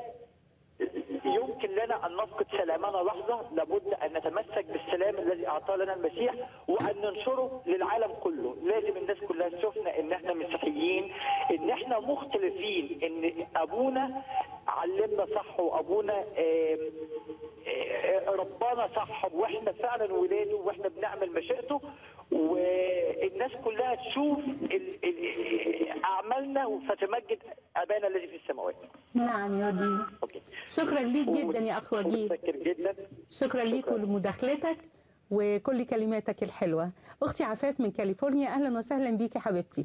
يمكن لنا ان نفقد سلامنا لحظه لابد ان نتمسك بالسلام الذي اعطاه لنا المسيح وان ننشره للعالم كله لازم الناس كلها تشوفنا ان احنا مسيحيين ان احنا مختلفين ان ابونا علمنا صح وابونا آم، آه، ربنا صح واحنا فعلا ولاده واحنا بنعمل مشيئته والناس كلها انها تشوف ال- ال- اعمالنا وفتمجد ابانا الذي في السماوات نعم يا وجيه اوكي شكرا ليك جدا يا اخ وجيه متشكر جدا شكرا ليك ولمداخلتك وكل كلماتك الحلوه اختي عفاف من كاليفورنيا اهلا وسهلا بيكي حبيبتي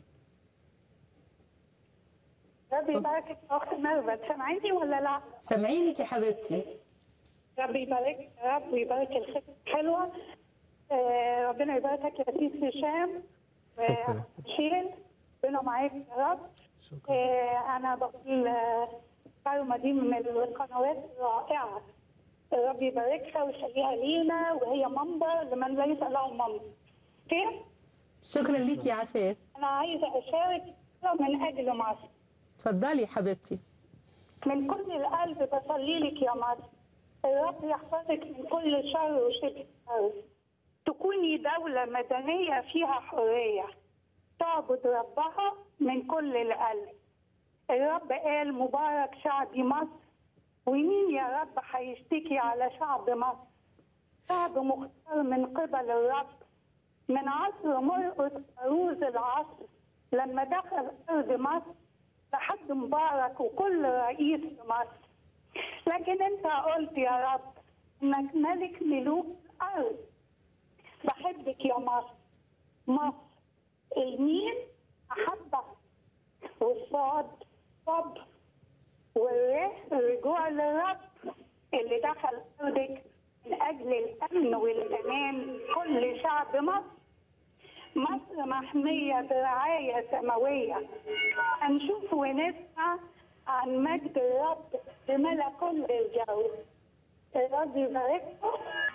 ربي يباركك يا اخت ميرفت سامعيني ولا لا؟ سامعينك يا حبيبتي ربي يبارك يا رب ويبارك الخدمه الحلوه آه، ربنا يباركك يا سيد هشام شكرا. شيل ربنا معاك يا رب شكرا آه، انا بقول آه، كارما دي من القنوات الرائعه ربي يباركها ويخليها لينا وهي منبر لمن ليس له منبر اوكي؟ شكرا ليك يا عفاف انا عايزه اشارك من اجل مصر اتفضلي يا حبيبتي من كل القلب بصلي لك يا مصر الرب يحفظك من كل شر وشبه شر تكوني دولة مدنية فيها حرية تعبد ربها من كل القلب الرب قال مبارك شعبي مصر ومين يا رب هيشتكي على شعب مصر شعب مختار من قبل الرب من عصر مرقس عروس العصر لما دخل أرض مصر لحد مبارك وكل رئيس في مصر لكن انت قلت يا رب انك ملك ملوك الارض بحبك يا مصر مصر المين محبة والصاد صبر والره الرجوع للرب اللي دخل ارضك من اجل الامن والامان كل شعب مصر مصر محمية برعاية سماوية هنشوف ونسمع عن مجد الرب بملا كل الجو الرب يبارككم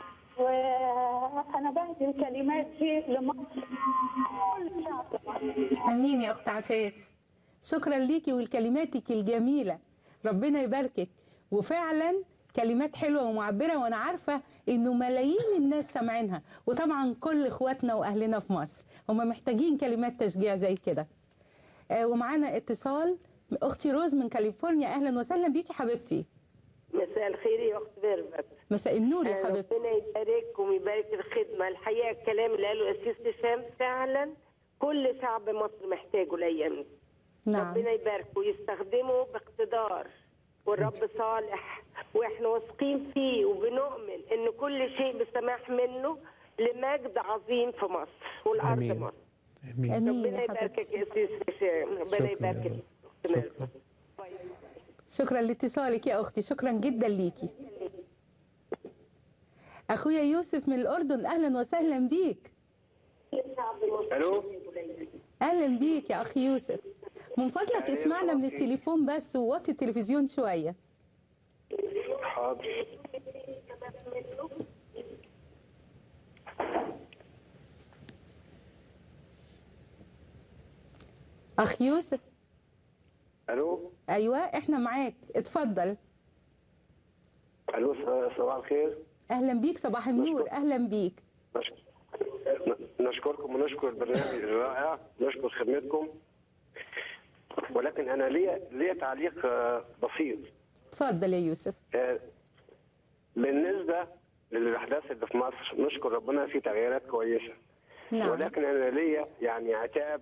وأنا بهدي الكلمات دي لمصر كل شعب مصر امين يا اخت عفاف شكرا ليكي ولكلماتك الجميله ربنا يباركك وفعلا كلمات حلوه ومعبره وانا عارفه انه ملايين الناس سامعينها وطبعا كل اخواتنا واهلنا في مصر هم محتاجين كلمات تشجيع زي كده آه، ومعانا اتصال اختي روز من كاليفورنيا اهلا وسهلا بيكي حبيبتي مساء الخير يا اخت ميرفت مساء النور يا آه، حبيبتي ربنا يبارككم ويبارك الخدمه الحقيقه الكلام اللي قاله الاسيس هشام فعلا كل شعب مصر محتاجه الايام دي نعم ربنا يباركه ويستخدمه باقتدار والرب صالح واحنا واثقين فيه وبنؤمن ان كل شيء بسماح منه لمجد عظيم في مصر والارض آمين. مصر امين امين ربنا يا يباركك حبيبتي يا اسيس هشام ربنا شكرا يا يباركك رب. أخت ميرفت. شكرا شكرا لاتصالك يا اختي شكرا جدا ليكي اخويا يوسف من الاردن اهلا وسهلا بيك الو اهلا بيك يا اخي يوسف من فضلك اسمعنا من التليفون بس ووطي التلفزيون شويه حاضر اخ يوسف الو ايوه احنا معاك اتفضل الو صباح الخير اهلا بيك صباح النور اهلا بيك نش- ن- نشكركم ونشكر البرنامج الرائع نشكر خدمتكم ولكن انا ليا ليا تعليق آه، بسيط اتفضل يا يوسف آه، بالنسبه للاحداث اللي في مصر نشكر ربنا في تغييرات كويسه نعم ولكن انا ليا يعني عتاب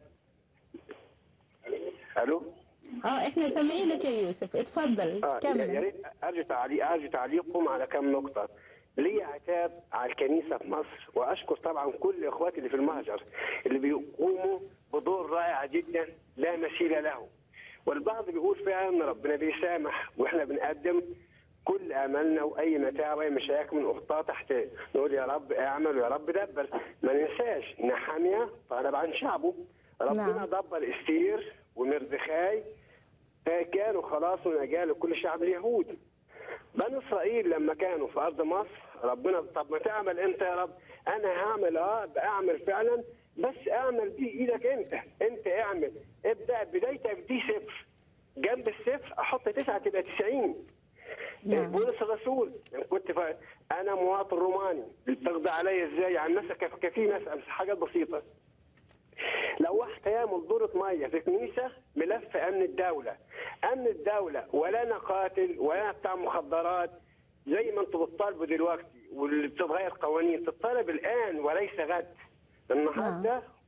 الو اه احنا سامعينك يا يوسف اتفضل اه يا كمل ريت ارجو تعليق ارجو تعليقكم على كم نقطه لي عتاب على الكنيسه في مصر واشكر طبعا كل اخواتي اللي في المهجر اللي بيقوموا بدور رائع جدا لا مثيل له والبعض بيقول فعلا ان ربنا بيسامح واحنا بنقدم كل املنا واي متاع واي مشاكل من اخطاء تحت نقول يا رب اعمل ويا رب دبر ما ننساش ان حاميه طلب عن شعبه ربنا نعم. دبر استير ومردخاي كانوا خلاص ونجاة لكل شعب اليهود بني اسرائيل لما كانوا في ارض مصر ربنا طب ما تعمل انت يا رب انا هعمل اه اعمل فعلا بس اعمل دي ايدك انت انت اعمل ابدا بدايتك دي صفر جنب الصفر احط تسعه تبقى 90 نعم. بولس الرسول لما كنت ف... انا مواطن روماني تقضي عليا ازاي عن نفسك كف- كفي مثلا حاجات بسيطه لو واحد هيعمل دورة مية في كنيسة ملف أمن الدولة أمن الدولة ولا أنا قاتل ولا أنا بتاع مخدرات زي ما انتم بتطالبوا دلوقتي واللي بتتغير قوانين تطالب الآن وليس غد النهارده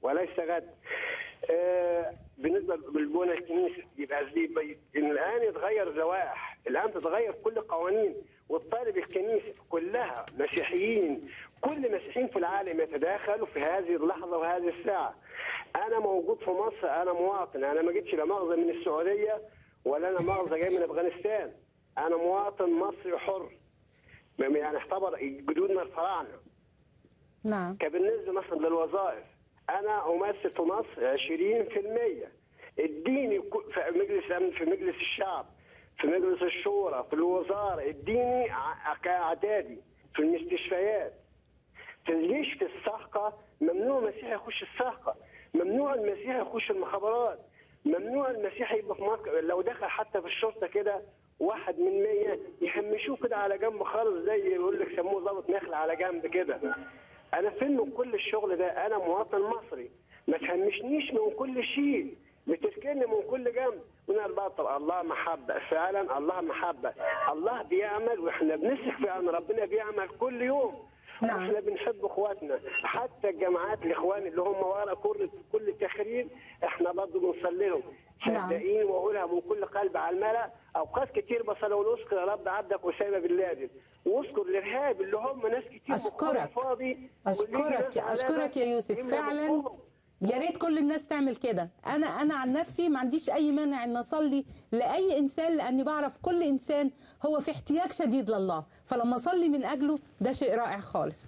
وليس غد آه، بالنسبه للبنى الكنيسه يبقى زي- يبقى إن الان يتغير اللوائح الان تتغير كل القوانين والطالب الكنيسه كلها مسيحيين كل مسيحيين في العالم يتداخلوا في هذه اللحظه وهذه الساعه انا موجود في مصر انا مواطن انا ما جيتش لا مؤاخذه من السعوديه ولا انا مؤاخذه جاي من افغانستان انا مواطن مصري حر يعني اعتبر جدودنا الفراعنه نعم كبالنسبه مثلا للوظائف انا امثل في مصر 20% اديني كو- في مجلس الامن في مجلس الشعب في مجلس الشورى في الوزاره اديني ع- كاعدادي في المستشفيات في الجيش في الصحقه ممنوع المسيحي يخش الصحقه ممنوع المسيحي يخش المخابرات ممنوع المسيحي يبقى في مصر لو دخل حتى في الشرطه كده واحد من مية يهمشوه كده على جنب خالص زي يقول لك سموه ضابط نخل على جنب كده انا فين من كل الشغل ده انا مواطن مصري ما تهمشنيش من كل شيء بتركني من كل جنب ونقول بقى طب الله محبه فعلا الله محبه الله بيعمل واحنا بنثق في ان ربنا بيعمل كل يوم نعم. واحنا بنحب اخواتنا حتى الجماعات الاخوان اللي هم ورا كل كل التخريب احنا برضه بنصلي لهم نعم. صدقيني واقولها من كل قلب على الملأ اوقات كتير بصلي واذكر يا رب عبدك اسامه بن لادن واذكر الارهاب اللي هم ناس كتير أشكرك. مخها فاضي اشكرك اشكرك يا يوسف فعلا يا ريت كل الناس تعمل كده انا انا عن نفسي ما عنديش اي مانع ان اصلي لاي انسان لاني بعرف كل انسان هو في احتياج شديد لله فلما اصلي من اجله ده شيء رائع خالص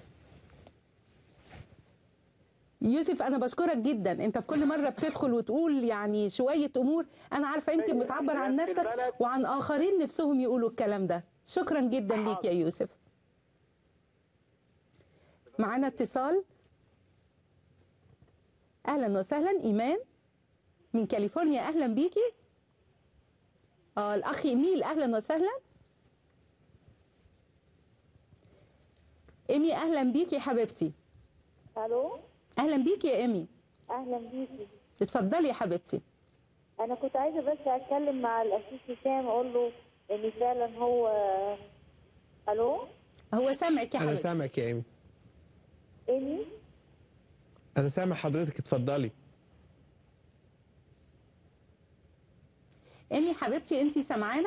يوسف انا بشكرك جدا انت في كل مره بتدخل وتقول يعني شويه امور انا عارفه يمكن بتعبر عن نفسك وعن اخرين نفسهم يقولوا الكلام ده شكرا جدا ليك يا يوسف معانا اتصال اهلا وسهلا ايمان من كاليفورنيا اهلا بيكي اه الاخ ايميل اهلا وسهلا ايمي اهلا بيكي حبيبتي الو اهلا بيكي يا ايمي اهلا بيكي اتفضلي يا حبيبتي انا كنت عايزه بس اتكلم مع الاسيس هشام اقول له ان فعلا هو الو هو سامعك يا انا حبيبتي سامعك يا ايمي ايمي انا سامع حضرتك اتفضلي ايمي حبيبتي انت سامعانا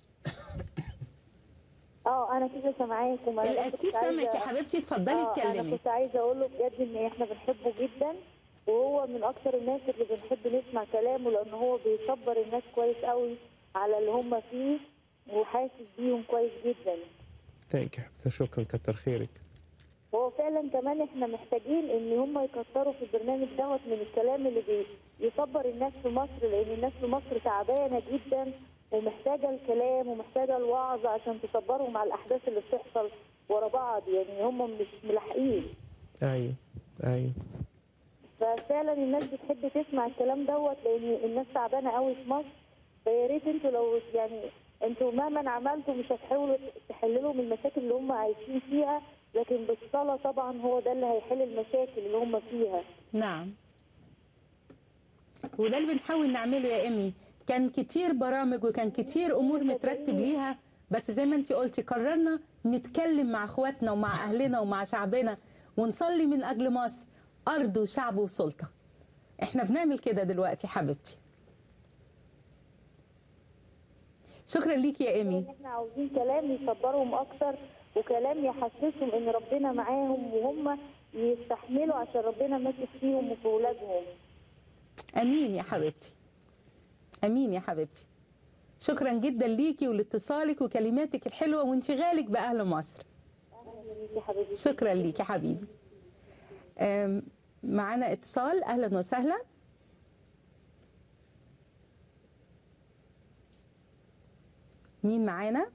اه انا كده سامعاكم أنا بس القسيس كنت عايزة- سامعك يا حبيبتي اتفضلي آه، انا اتكلمي كنت عايزه اقول له بجد ان احنا بنحبه جدا وهو من اكتر الناس اللي بنحب نسمع كلامه لان هو بيصبر الناس كويس قوي على اللي هم فيه وحاسس بيهم كويس جدا ثانك يو شكرا كتر خيرك هو فعلا كمان احنا محتاجين ان هم يكتروا في البرنامج دوت من الكلام اللي بي- بيصبر الناس في مصر لان الناس في مصر تعبانه جدا ومحتاجه الكلام ومحتاجه الوعظ عشان تصبرهم على الاحداث اللي بتحصل ورا بعض يعني هم مش ملاحقين ايوه ايوه ففعلا الناس بتحب تسمع الكلام دوت لان الناس تعبانه قوي في مصر فيا ريت انتوا لو يعني انتوا مهما عملتوا مش هتحاولوا تحللوا من المشاكل اللي هم عايشين فيها لكن بالصلاه طبعا هو ده اللي هيحل المشاكل اللي هم فيها نعم وده اللي بنحاول نعمله يا ايمي كان كتير برامج وكان كتير امور مترتب ليها بس زي ما انت قلتي قررنا نتكلم مع اخواتنا ومع اهلنا ومع شعبنا ونصلي من اجل مصر ارض وشعب وسلطه احنا بنعمل كده دلوقتي حبيبتي شكرا ليكي يا ايمي احنا عاوزين كلام يصبرهم اكتر وكلام يحسسهم ان ربنا معاهم وهم يستحملوا عشان ربنا ماسك فيهم وفي ولادهم امين يا حبيبتي امين يا حبيبتي شكرا جدا ليكي ولاتصالك وكلماتك الحلوه وانشغالك باهل مصر يا حبيبتي شكرا ليك يا حبيبي أم، معانا اتصال اهلا وسهلا مين معانا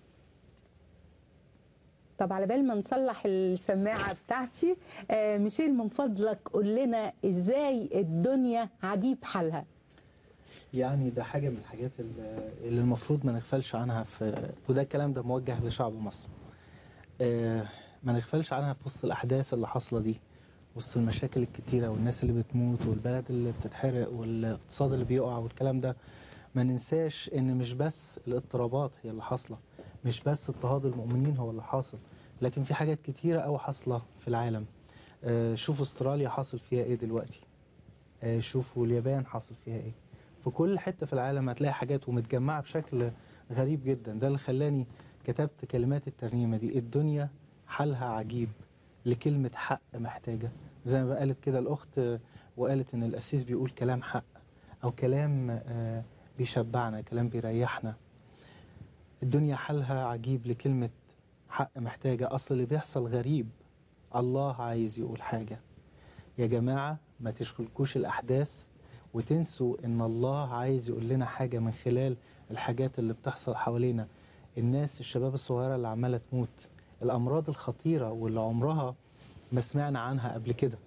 طب على بال ما نصلح السماعه بتاعتي آه، ميشيل من فضلك قول لنا ازاي الدنيا عجيب حالها يعني ده حاجة من الحاجات اللي اللي المفروض ما نغفلش عنها في وده الكلام ده موجه لشعب مصر آه، ما نغفلش عنها في وسط الأحداث اللي حاصلة دي وسط المشاكل الكتيرة والناس اللي بتموت والبلد اللي بتتحرق والاقتصاد اللي بيقع والكلام ده ما ننساش ان مش بس الاضطرابات هي اللي حاصلة مش بس اضطهاد المؤمنين هو اللي حاصل لكن في حاجات كتيرة قوي حاصلة في العالم آه، شوف استراليا حاصل فيها ايه دلوقتي آه، شوفوا اليابان حاصل فيها ايه في كل حته في العالم هتلاقي حاجات ومتجمعه بشكل غريب جدا ده اللي خلاني كتبت كلمات الترنيمه دي الدنيا حالها عجيب لكلمه حق محتاجه زي ما قالت كده الاخت آه، وقالت ان القسيس بيقول كلام حق او كلام آه، بيشبعنا كلام بيريحنا الدنيا حالها عجيب لكلمه حق محتاجه اصل اللي بيحصل غريب الله عايز يقول حاجه يا جماعه ما تشغلكوش الاحداث وتنسوا ان الله عايز يقول لنا حاجه من خلال الحاجات اللي بتحصل حوالينا الناس الشباب الصغيره اللي عماله تموت الامراض الخطيره واللي عمرها ما سمعنا عنها قبل كده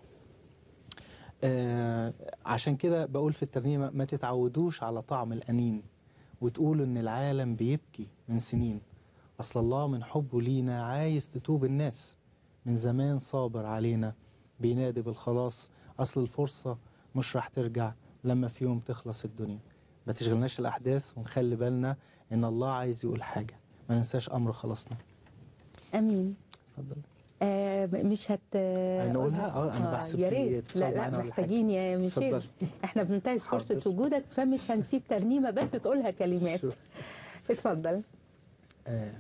آه عشان كده بقول في الترنيمه ما تتعودوش على طعم الانين وتقولوا ان العالم بيبكي من سنين اصل الله من حبه لينا عايز تتوب الناس من زمان صابر علينا بينادي بالخلاص اصل الفرصه مش راح ترجع لما في يوم تخلص الدنيا ما تشغلناش الاحداث ونخلي بالنا ان الله عايز يقول حاجه ما ننساش امر خلاصنا امين اتفضل آه مش هت هنقولها؟ آه، أنا بحسب يا في ريت اتصال لا لا معانا ولا محتاجين يا ميشيل اتفضل. احنا بننتهز فرصه حاضر. وجودك فمش هنسيب ترنيمه بس تقولها كلمات شكرا. اتفضل آه.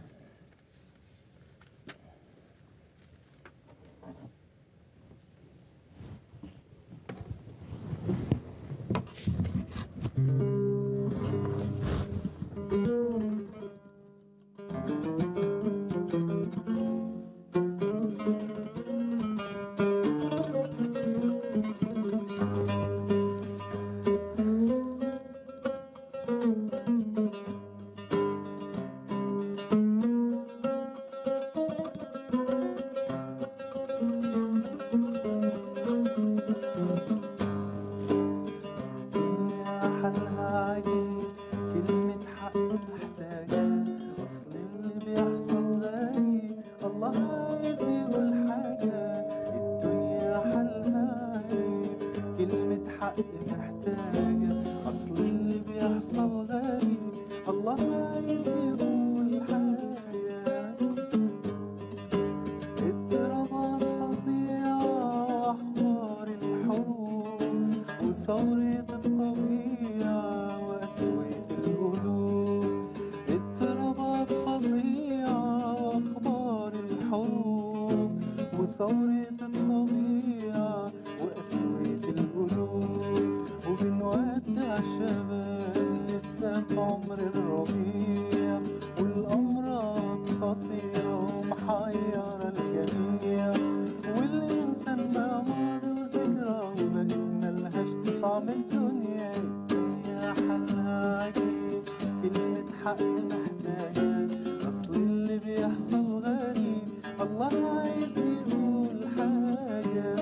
الدنيا حالها عجيب كلمة حق محتاجة أصل اللي بيحصل غريب الله عايز يقول حاجة الدنيا حالها عجيب كلمة حق محتاجة أصل اللي بيحصل غريب الله عايز يقول حاجة اضطرابات فظيعة وأخبار الحروب وثورة الطبيعة وقسوة القلوب اضطرابات فظيعة وأخبار الحروب وثورة الطبيعة وقسوة القلوب وبنودع شباب لسه في عمر الربيع والأمراض خطيرة ومحيرة الجميع والإنسان بقى ماضي وذكرى وبقت ملهاش طعم الدنيا الدنيا حالها عجيب كلمة حق محتاجة أصل اللي بيحصل غريب الله عايز يقول حاجة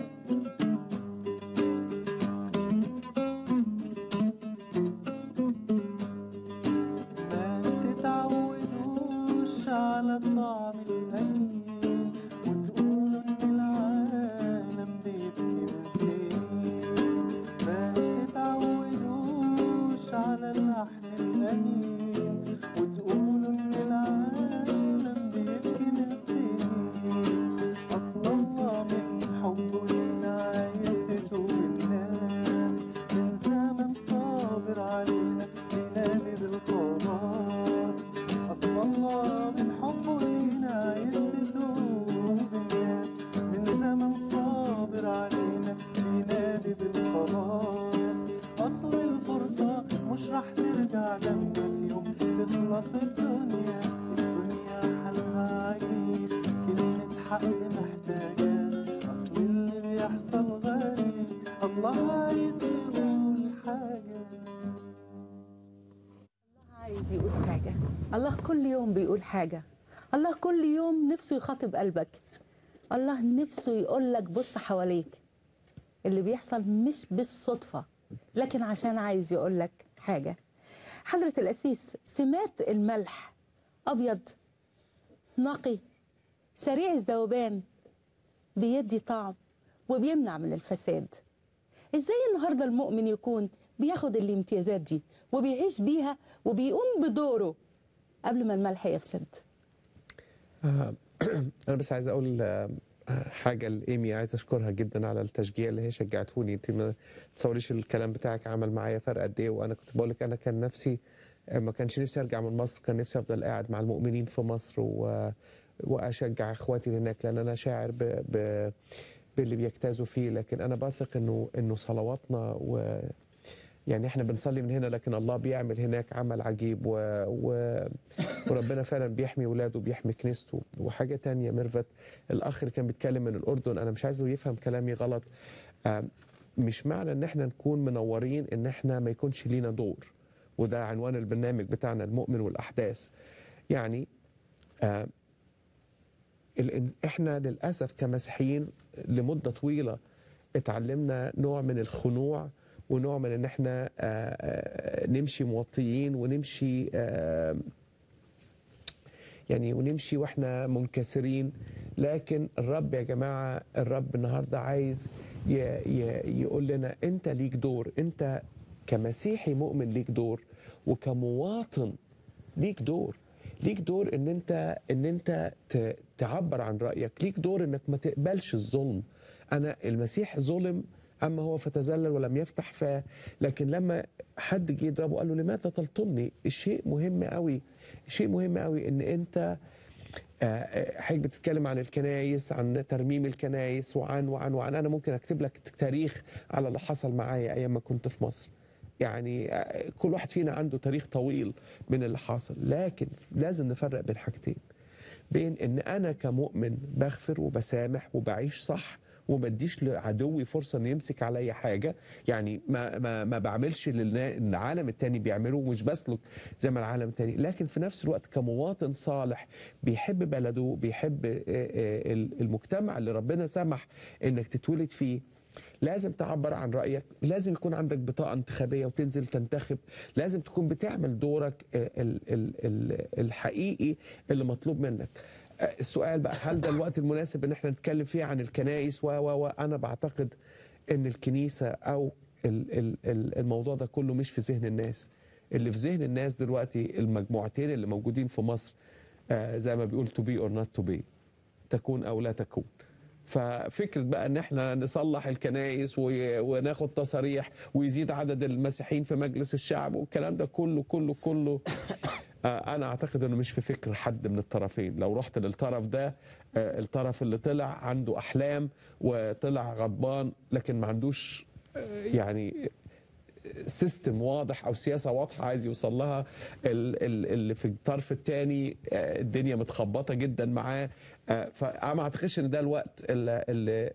ما تتعودوش على طعم الأنين وتقولوا إن العالم بيبكي من سنين ما تتعودوش على لحن الأنين وتقولوا إن العالم بيبكي من سنين أصل الله من حبه لينا عايز تتوب الناس من زمن صابر علينا بينادي بالخلاص أصل الله من حبه لينا عايز تتوب الناس من زمن صابر علينا بينادي بالخلاص أصل الفرصة مش راح ترجع لما في يوم تخلص الدنيا الدنيا حالها عجيب كلمة حق محتاجة أصل اللي بيحصل غريب الله عايز يقول حاجة عايز يقول حاجة الله كل يوم بيقول حاجة الله كل يوم نفسه يخاطب قلبك الله نفسه يقول لك بص حواليك اللي بيحصل مش بالصدفة لكن عشان عايز يقول لك حاجة حضرة الأسيس سمات الملح أبيض نقي سريع الذوبان بيدي طعم وبيمنع من الفساد ازاي النهارده المؤمن يكون بياخد الامتيازات دي وبيعيش بيها وبيقوم بدوره قبل ما الملح يفسد آه، انا بس عايز اقول آه، حاجه لايمي عايز اشكرها جدا على التشجيع اللي هي شجعتوني انت ما تصوريش الكلام بتاعك عمل معايا فرق قد ايه وانا كنت بقول لك انا كان نفسي ما كانش نفسي ارجع من مصر كان نفسي افضل قاعد مع المؤمنين في مصر و... واشجع اخواتي اللي هناك لان انا شاعر ب... ب... باللي بيجتازوا فيه لكن انا بثق انه انه صلواتنا و يعني احنا بنصلي من هنا لكن الله بيعمل هناك عمل عجيب و... و... وربنا فعلا بيحمي ولاده وبيحمي كنيسته وحاجه تانية ميرفت الاخ اللي كان بيتكلم من الاردن انا مش عايزه يفهم كلامي غلط آه، مش معنى ان احنا نكون منورين ان احنا ما يكونش لينا دور وده عنوان البرنامج بتاعنا المؤمن والاحداث يعني آه، الإن- احنا للاسف كمسيحيين لمده طويله اتعلمنا نوع من الخنوع ونوع من ان احنا آه، آه، نمشي موطيين ونمشي آه، يعني ونمشي واحنا منكسرين لكن الرب يا جماعه الرب النهارده عايز ي- ي- يقول لنا انت ليك دور انت كمسيحي مؤمن ليك دور وكمواطن ليك دور ليك دور ان انت ان انت ت- تعبر عن رايك ليك دور انك ما تقبلش الظلم انا المسيح ظلم اما هو فتذلل ولم يفتح فاه لكن لما حد جه يضربه قال له لماذا تلطمني الشيء مهم قوي شيء مهم قوي ان انت آه، آه، حضرتك بتتكلم عن الكنايس عن ترميم الكنايس وعن وعن وعن انا ممكن اكتب لك تاريخ على اللي حصل معايا ايام ما كنت في مصر يعني آه، كل واحد فينا عنده تاريخ طويل من اللي حاصل لكن لازم نفرق بين حاجتين بين ان انا كمؤمن بغفر وبسامح وبعيش صح وما اديش لعدوي فرصه انه يمسك عليا حاجه يعني ما ما ما بعملش اللي العالم التاني بيعمله ومش بسلك زي ما العالم التاني لكن في نفس الوقت كمواطن صالح بيحب بلده بيحب آه، آه، المجتمع اللي ربنا سمح انك تتولد فيه لازم تعبر عن رايك لازم يكون عندك بطاقه انتخابيه وتنزل تنتخب لازم تكون بتعمل دورك آه، ال- ال- ال- الحقيقي اللي مطلوب منك آه، السؤال بقى هل ده الوقت المناسب ان احنا نتكلم فيه عن الكنائس و و و انا بعتقد ان الكنيسه او ال- ال- ال- الموضوع ده كله مش في ذهن الناس اللي في ذهن الناس دلوقتي المجموعتين اللي موجودين في مصر آه، زي ما بيقول to be or not to be تكون او لا تكون ففكره بقى ان احنا نصلح الكنائس و- وناخد تصاريح ويزيد عدد المسيحيين في مجلس الشعب والكلام ده كله كله كله آه، انا اعتقد انه مش في فكر حد من الطرفين لو رحت للطرف ده آه، الطرف اللي طلع عنده احلام وطلع غضبان لكن ما عندوش آه، يعني سيستم واضح او سياسه واضحه عايز يوصل لها ال- ال- اللي في الطرف الثاني الدنيا متخبطه جدا معاه آه، فانا ما اعتقدش ان ده الوقت اللي, اللي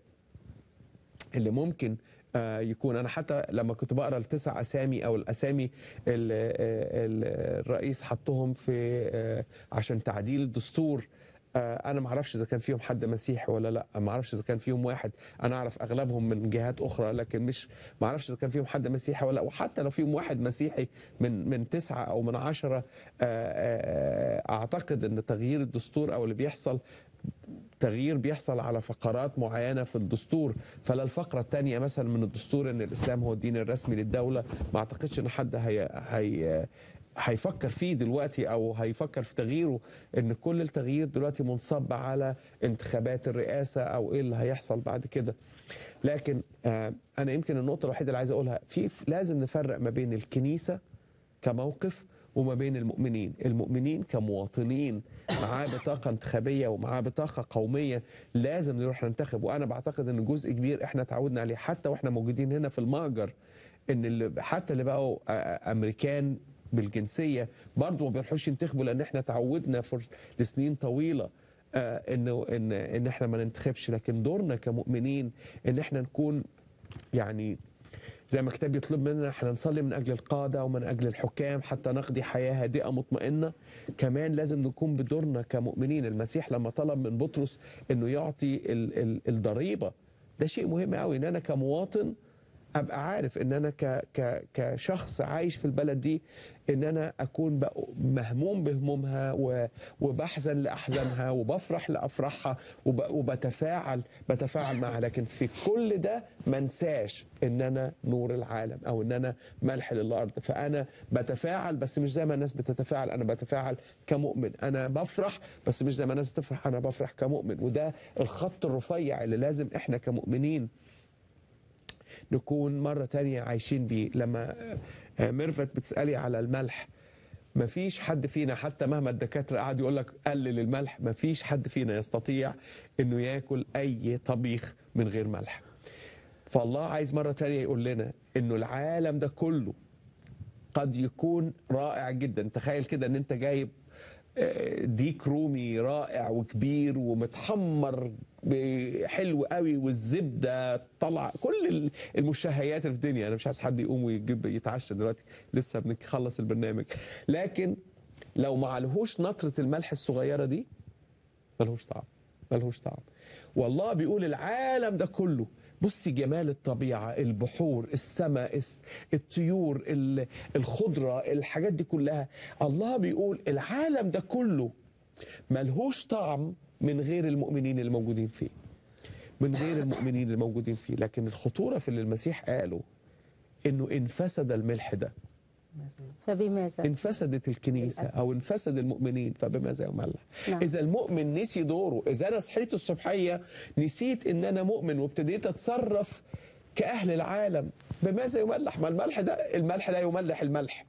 اللي ممكن آه، يكون انا حتى لما كنت بقرا التسع اسامي او الاسامي اللي آه، اللي الرئيس حطهم في آه، عشان تعديل الدستور آه، انا ما اعرفش اذا كان فيهم حد مسيحي ولا لا ما اعرفش اذا كان فيهم واحد انا اعرف اغلبهم من جهات اخرى لكن مش ما اعرفش اذا كان فيهم حد مسيحي ولا لا وحتى لو فيهم واحد مسيحي من من تسعه او من عشره آه، آه، اعتقد ان تغيير الدستور او اللي بيحصل تغيير بيحصل على فقرات معينة في الدستور فلا الفقرة الثانية مثلا من الدستور ان الاسلام هو الدين الرسمي للدولة ما اعتقدش ان حد هي هي هيفكر فيه دلوقتي او هيفكر في تغييره ان كل التغيير دلوقتي منصب على انتخابات الرئاسة او ايه اللي هيحصل بعد كده لكن آه انا يمكن النقطة الوحيدة اللي عايز اقولها في لازم نفرق ما بين الكنيسة كموقف وما بين المؤمنين المؤمنين كمواطنين معاه بطاقة انتخابية ومعاه بطاقة قومية لازم نروح ننتخب وأنا بعتقد أن جزء كبير إحنا تعودنا عليه حتى وإحنا موجودين هنا في المهجر ان اللي حتى اللي بقوا آه، آه، امريكان بالجنسيه برضه ما بيروحوش ينتخبوا لان احنا تعودنا فر- لسنين طويله آه، انه ان ان احنا ما ننتخبش لكن دورنا كمؤمنين ان احنا نكون يعني زي ما الكتاب يطلب مننا احنا نصلي من اجل القاده ومن اجل الحكام حتى نقضي حياه هادئه مطمئنه كمان لازم نكون بدورنا كمؤمنين المسيح لما طلب من بطرس انه يعطي ال ال الضريبه ده شيء مهم قوي ان انا كمواطن ابقى عارف ان انا ك ك كشخص عايش في البلد دي ان انا اكون بق- مهموم بهمومها و- وبحزن لاحزانها وبفرح لافراحها وب- وبتفاعل بتفاعل معها لكن في كل ده ما انساش ان انا نور العالم او ان انا ملح للارض فانا بتفاعل بس مش زي ما الناس بتتفاعل انا بتفاعل كمؤمن انا بفرح بس مش زي ما الناس بتفرح انا بفرح كمؤمن وده الخط الرفيع اللي لازم احنا كمؤمنين نكون مرة تانية عايشين بيه لما آه، ميرفت بتسألي على الملح مفيش حد فينا حتى مهما الدكاترة قعدوا يقول لك قلل الملح مفيش حد فينا يستطيع انه ياكل اي طبيخ من غير ملح فالله عايز مرة تانية يقول لنا انه العالم ده كله قد يكون رائع جدا تخيل كده ان انت جايب آه، ديك رومي رائع وكبير ومتحمر ب- حلو قوي والزبده طلع كل ال- المشهيات اللي في الدنيا انا مش عايز حد يقوم ويجيب يتعشى دلوقتي لسه بنخلص البرنامج لكن لو ما عليهوش نطره الملح الصغيره دي ملهوش طعم ملهوش طعم والله بيقول العالم ده كله بصي جمال الطبيعة البحور السماء الس- الطيور ال- الخضرة الحاجات دي كلها الله بيقول العالم ده كله ملهوش طعم من غير المؤمنين الموجودين فيه من غير المؤمنين الموجودين فيه لكن الخطورة في اللي المسيح قاله انه ان فسد الملح ده فبماذا ان فسدت الكنيسه للأسف. او ان فسد المؤمنين فبماذا يملح نعم. اذا المؤمن نسي دوره اذا انا صحيت الصبحيه نسيت ان انا مؤمن وابتديت اتصرف كاهل العالم بماذا يملح ما الملح ده الملح لا يملح الملح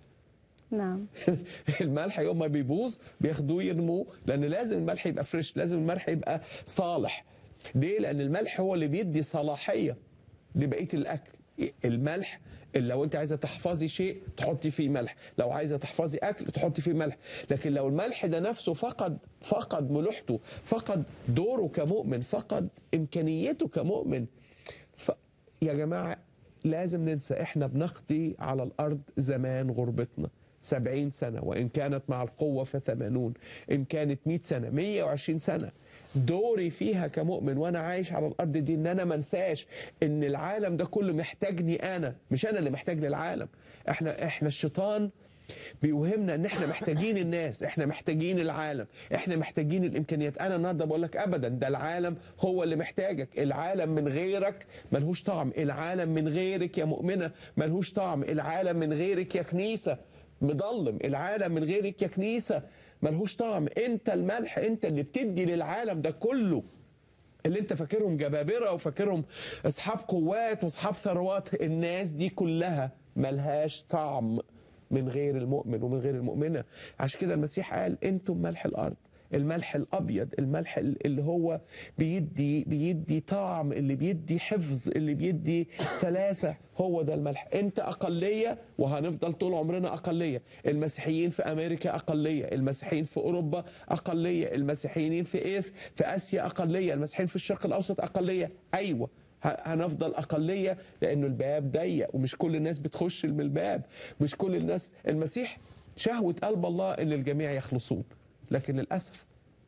نعم الملح يوم ما بيبوظ بياخدوه يرموه لان لازم الملح يبقى فريش لازم الملح يبقى صالح ليه لان الملح هو اللي بيدي صلاحيه لبقيه الاكل الملح اللي لو انت عايزه تحفظي شيء تحطي فيه ملح لو عايزه تحفظي اكل تحطي فيه ملح لكن لو الملح ده نفسه فقد فقد ملوحته فقد دوره كمؤمن فقد امكانيته كمؤمن ف... يا جماعه لازم ننسى احنا بنقضي على الارض زمان غربتنا سبعين سنة وإن كانت مع القوة فثمانون إن كانت مئة سنة مية وعشرين سنة دوري فيها كمؤمن وانا عايش على الارض دي ان انا ما انساش ان العالم ده كله محتاجني انا مش انا اللي محتاج للعالم احنا احنا الشيطان بيوهمنا ان احنا محتاجين الناس احنا محتاجين العالم احنا محتاجين الامكانيات انا النهارده بقول لك ابدا ده العالم هو اللي محتاجك العالم من غيرك ملهوش طعم العالم من غيرك يا مؤمنه ملهوش طعم العالم من غيرك يا كنيسه مضلم العالم من غيرك يا كنيسه ملهوش طعم انت الملح انت اللي بتدي للعالم ده كله اللي انت فاكرهم جبابره وفاكرهم اصحاب قوات واصحاب ثروات الناس دي كلها ملهاش طعم من غير المؤمن ومن غير المؤمنه عشان كده المسيح قال انتم ملح الارض الملح الابيض الملح اللي هو بيدي بيدي طعم اللي بيدي حفظ اللي بيدي سلاسه هو ده الملح انت اقليه وهنفضل طول عمرنا اقليه المسيحيين في امريكا اقليه المسيحيين في اوروبا اقليه المسيحيين في ايس في اسيا اقليه المسيحيين في الشرق الاوسط اقليه ايوه هنفضل اقليه لانه الباب ضيق ومش كل الناس بتخش من الباب مش كل الناس المسيح شهوه قلب الله ان الجميع يخلصون لكن للاسف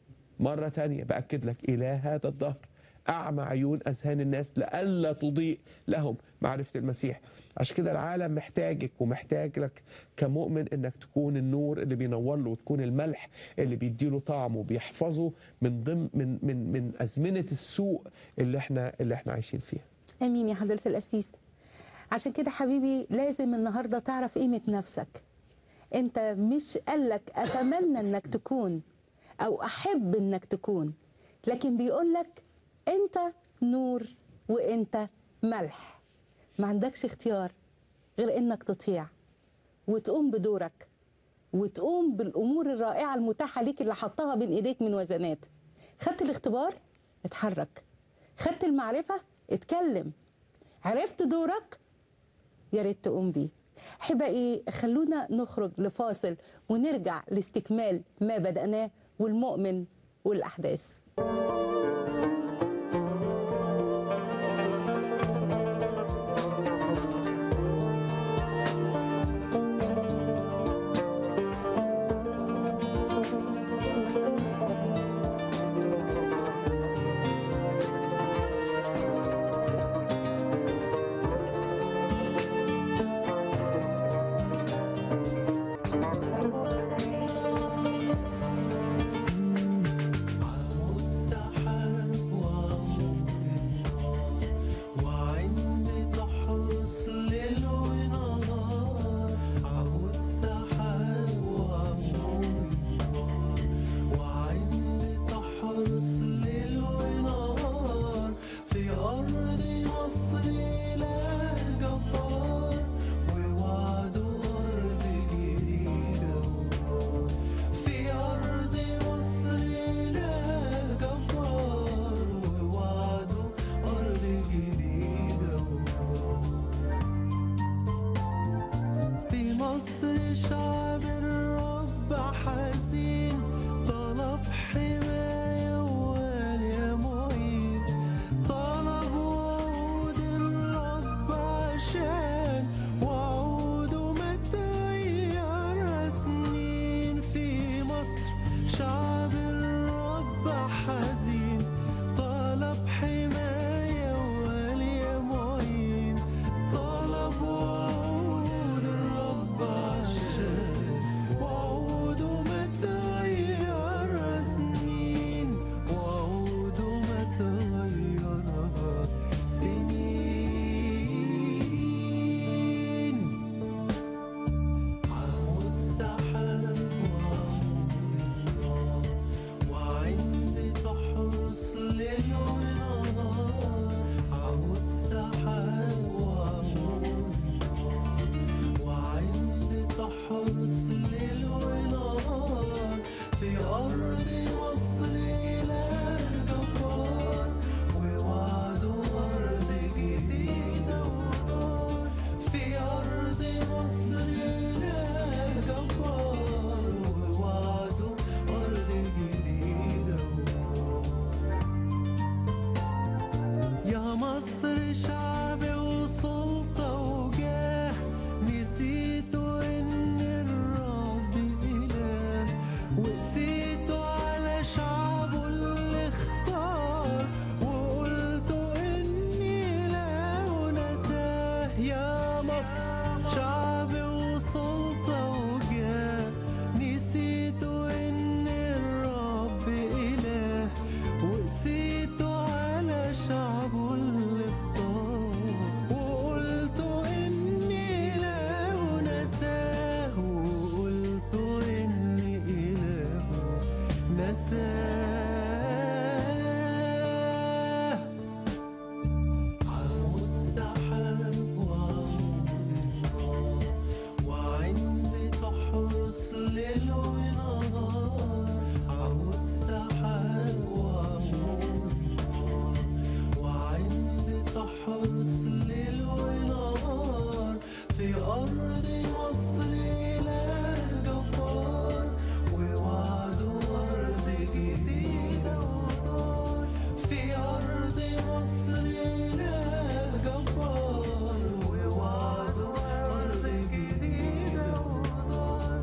مره تانية باكد لك اله هذا الدهر اعمى عيون اذهان الناس لئلا تضيء لهم معرفه المسيح عشان كده العالم محتاجك ومحتاج لك كمؤمن انك تكون النور اللي بينور له وتكون الملح اللي بيديله طعم وبيحفظه من ضمن من من من ازمنه السوء اللي احنا اللي احنا عايشين فيها امين يا حضره القسيس عشان كده حبيبي لازم النهارده تعرف قيمه نفسك انت مش قالك اتمنى انك تكون او احب انك تكون لكن بيقول لك انت نور وانت ملح ما عندكش اختيار غير انك تطيع وتقوم بدورك وتقوم بالامور الرائعه المتاحه ليك اللي حطها بين ايديك من وزنات خدت الاختبار اتحرك خدت المعرفه اتكلم عرفت دورك يا ريت تقوم بيه احبائي خلونا نخرج لفاصل ونرجع لاستكمال ما بدأناه والمؤمن والأحداث شعب الرب حزين طلب حماية ووالي معين طلب وعود الرب عشان وعوده ما تغير سنين في مصر شعب الرب حزين طلب حماية ووالي معين طلب وعود الرب عشان وعوده ما تغير سنين وعوده ما تغير سنين عمود سحاب وعمود الله وعند تحرس ليل ونهار عمود سحاب وعمود الله وعند تحرس ليل ونهار في أرض مصر إله جبار ووعده أرض جديدة ونار في أرض مصر إله جبار ووعده أرض جديدة ونار يا مصر شعب وسلطة وجاه نسيتوا إن الرب إله وقسيتوا على شعبه اللي اختار وقلتوا إني له نساه يا مصر شعب وسلطة وجاه نسيتوا إن الرب إله وقسيتوا على شعبه اللي اختار وقلتوا إني إله نساه وقلتوا إني إله نساه عمود سحاب وعمود النار وعند تحرس ليل ونهار عمود سحاب وعمود النار وعند تحرس ليل ونهار في أرض مصر إله جبار ووعده أرض جديدة ونار في أرض مصر إله جبار ووعده أرض جديدة ونار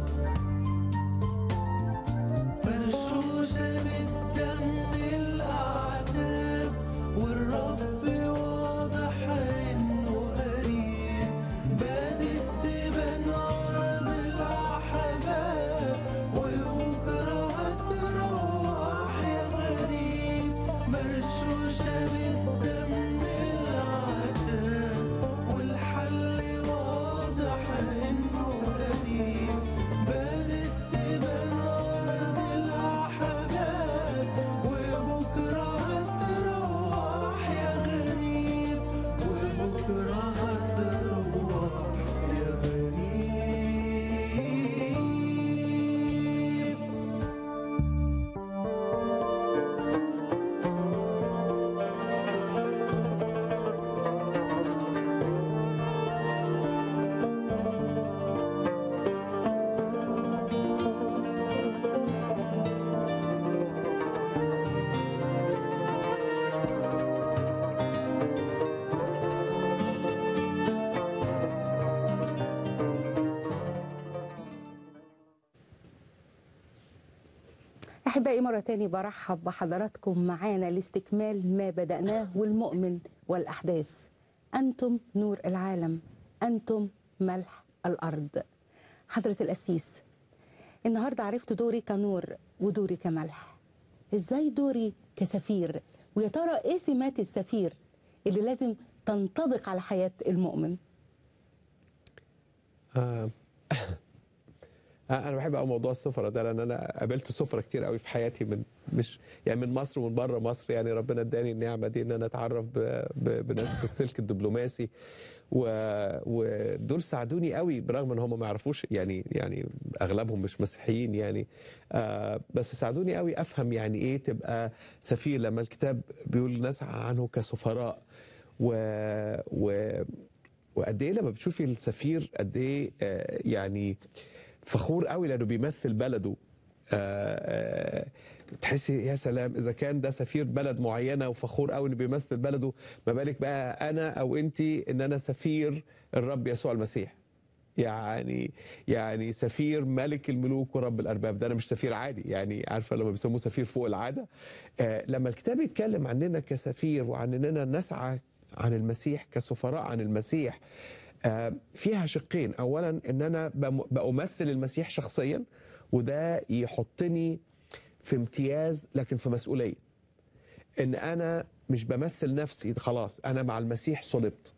مرشوشة بالدم الأعتاب والرب واضح إنه قريب بدت تبان أرض الأحباب وبكرة هتروح يا غريب مرشوشة بالدم الأعتاب والحل واضح إنه قريب بدت تبان أرض الأحباب وبكرة هتروح يا غريب وبكرة هتروح يا غريب أحبائي مرة تاني برحب بحضراتكم معانا لاستكمال ما بدأناه والمؤمن والأحداث أنتم نور العالم أنتم ملح الأرض حضرة القسيس النهاردة عرفت دوري كنور ودوري كملح إزاي دوري كسفير ويا ترى إيه سمات السفير اللي لازم تنطبق على حياة المؤمن آه. انا بحب قوي موضوع السفره ده لان انا قابلت سفره كتير قوي في حياتي من مش يعني من مصر ومن بره مصر يعني ربنا اداني النعمه دي ان انا اتعرف ب... ب... بناس في السلك الدبلوماسي و... ودول ساعدوني قوي برغم ان هم ما يعرفوش يعني يعني اغلبهم مش مسيحيين يعني آه بس ساعدوني قوي افهم يعني ايه تبقى سفير لما الكتاب بيقول الناس عنه كسفراء و... و... وقد ايه لما بتشوفي السفير قد ايه آه، يعني فخور قوي لانه بيمثل بلده آه، آه، تحسي يا سلام اذا كان ده سفير بلد معينه وفخور قوي انه بيمثل بلده ما بالك بقى انا او انت ان انا سفير الرب يسوع المسيح يعني يعني سفير ملك الملوك ورب الارباب ده انا مش سفير عادي يعني عارفه لما بيسموه سفير فوق العاده آه لما الكتاب يتكلم عننا كسفير وعن اننا نسعى عن المسيح كسفراء عن المسيح آه فيها شقين اولا ان انا بم- بامثل المسيح شخصيا وده يحطني في امتياز لكن في مسؤوليه ان انا مش بمثل نفسي خلاص انا مع المسيح صلبت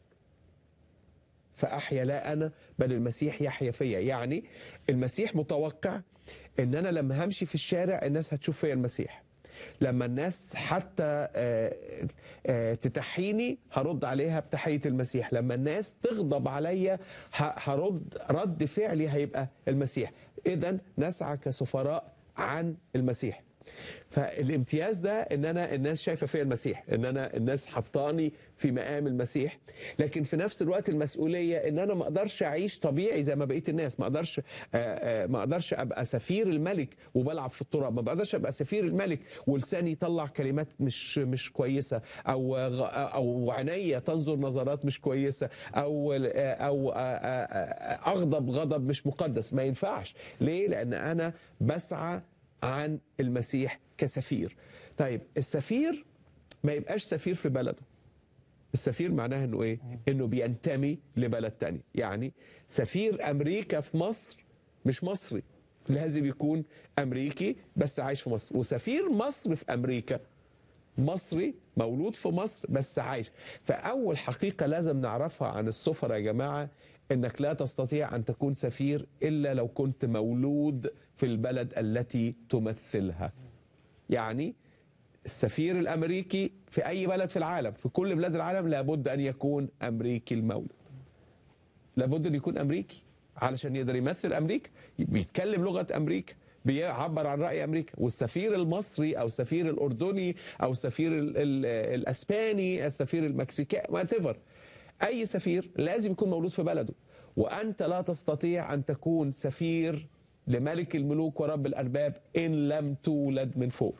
فاحيا لا انا بل المسيح يحيا فيا يعني المسيح متوقع ان انا لما همشي في الشارع الناس هتشوف فيا المسيح لما الناس حتى آه، آه، تتحيني هرد عليها بتحية المسيح لما الناس تغضب عليا ه- هرد رد فعلي هيبقى المسيح اذا نسعى كسفراء عن المسيح فالامتياز ده ان انا الناس شايفه فيا المسيح ان انا الناس حطاني في مقام المسيح لكن في نفس الوقت المسؤوليه ان انا ما اقدرش اعيش طبيعي زي ما بقيه الناس ما اقدرش آه، آه، ما اقدرش ابقى سفير الملك وبلعب في التراب ما بقدرش ابقى سفير الملك ولساني يطلع كلمات مش مش كويسه او غ- او عينيا تنظر نظرات مش كويسه او آه، او آه، آه، آه، اغضب غضب مش مقدس ما ينفعش ليه لان انا بسعى عن المسيح كسفير طيب السفير ما يبقاش سفير في بلده السفير معناها انه ايه انه بينتمي لبلد تاني يعني سفير امريكا في مصر مش مصري لازم يكون امريكي بس عايش في مصر وسفير مصر في امريكا مصري مولود في مصر بس عايش فاول حقيقه لازم نعرفها عن السفراء يا جماعه انك لا تستطيع ان تكون سفير الا لو كنت مولود في البلد التي تمثلها يعني السفير الامريكي في اي بلد في العالم في كل بلاد العالم لابد ان يكون امريكي المولد لابد ان يكون امريكي علشان يقدر يمثل امريكا بيتكلم لغه امريكا بيعبر عن راي امريكا والسفير المصري او السفير الاردني او السفير ال ال الاسباني السفير المكسيكي وات اي سفير لازم يكون مولود في بلده وانت لا تستطيع ان تكون سفير لملك الملوك ورب الارباب ان لم تولد من فوق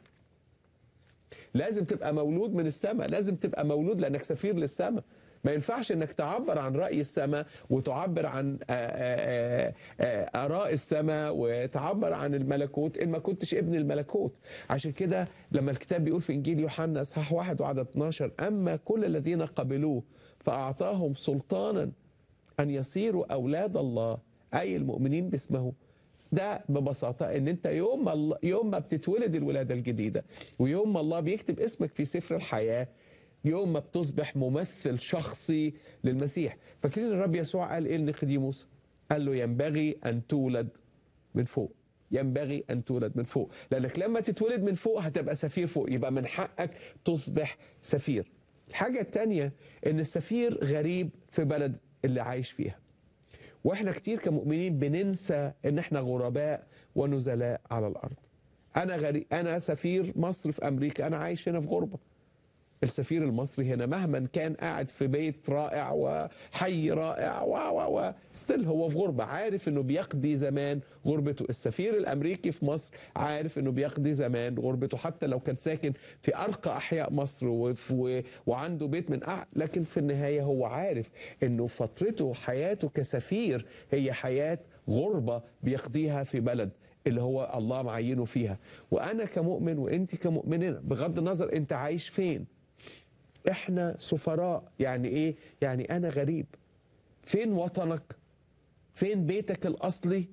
لازم تبقى مولود من السماء لازم تبقى مولود لانك سفير للسماء ما ينفعش انك تعبر عن راي السماء وتعبر عن آه، آه، آه، اراء السماء وتعبر عن الملكوت ان ما كنتش ابن الملكوت عشان كده لما الكتاب بيقول في انجيل يوحنا اصحاح واحد وعدد 12 اما كل الذين قبلوه فاعطاهم سلطانا ان يصيروا اولاد الله اي المؤمنين باسمه ده ببساطة ان انت يوم ما الله يوم ما بتتولد الولادة الجديدة ويوم ما الله بيكتب اسمك في سفر الحياة يوم ما بتصبح ممثل شخصي للمسيح فاكرين الرب يسوع قال ايه لنيقوديموس قال له ينبغي ان تولد من فوق ينبغي ان تولد من فوق لانك لما تتولد من فوق هتبقى سفير فوق يبقى من حقك تصبح سفير الحاجة التانية ان السفير غريب في بلد اللي عايش فيها واحنا كتير كمؤمنين بننسى ان احنا غرباء ونزلاء على الارض انا غريب انا سفير مصر في امريكا انا عايش هنا في غربه السفير المصري هنا مهما كان قاعد في بيت رائع وحي رائع و و و ستيل هو في غربه عارف انه بيقضي زمان غربته السفير الامريكي في مصر عارف انه بيقضي زمان غربته حتى لو كان ساكن في ارقى احياء مصر وف- و... وعنده بيت من أع... لكن في النهايه هو عارف انه فترته حياته كسفير هي حياه غربه بيقضيها في بلد اللي هو الله معينه فيها وانا كمؤمن وانت كمؤمنين بغض النظر انت عايش فين احنا سفراء يعني ايه يعني انا غريب فين وطنك فين بيتك الاصلي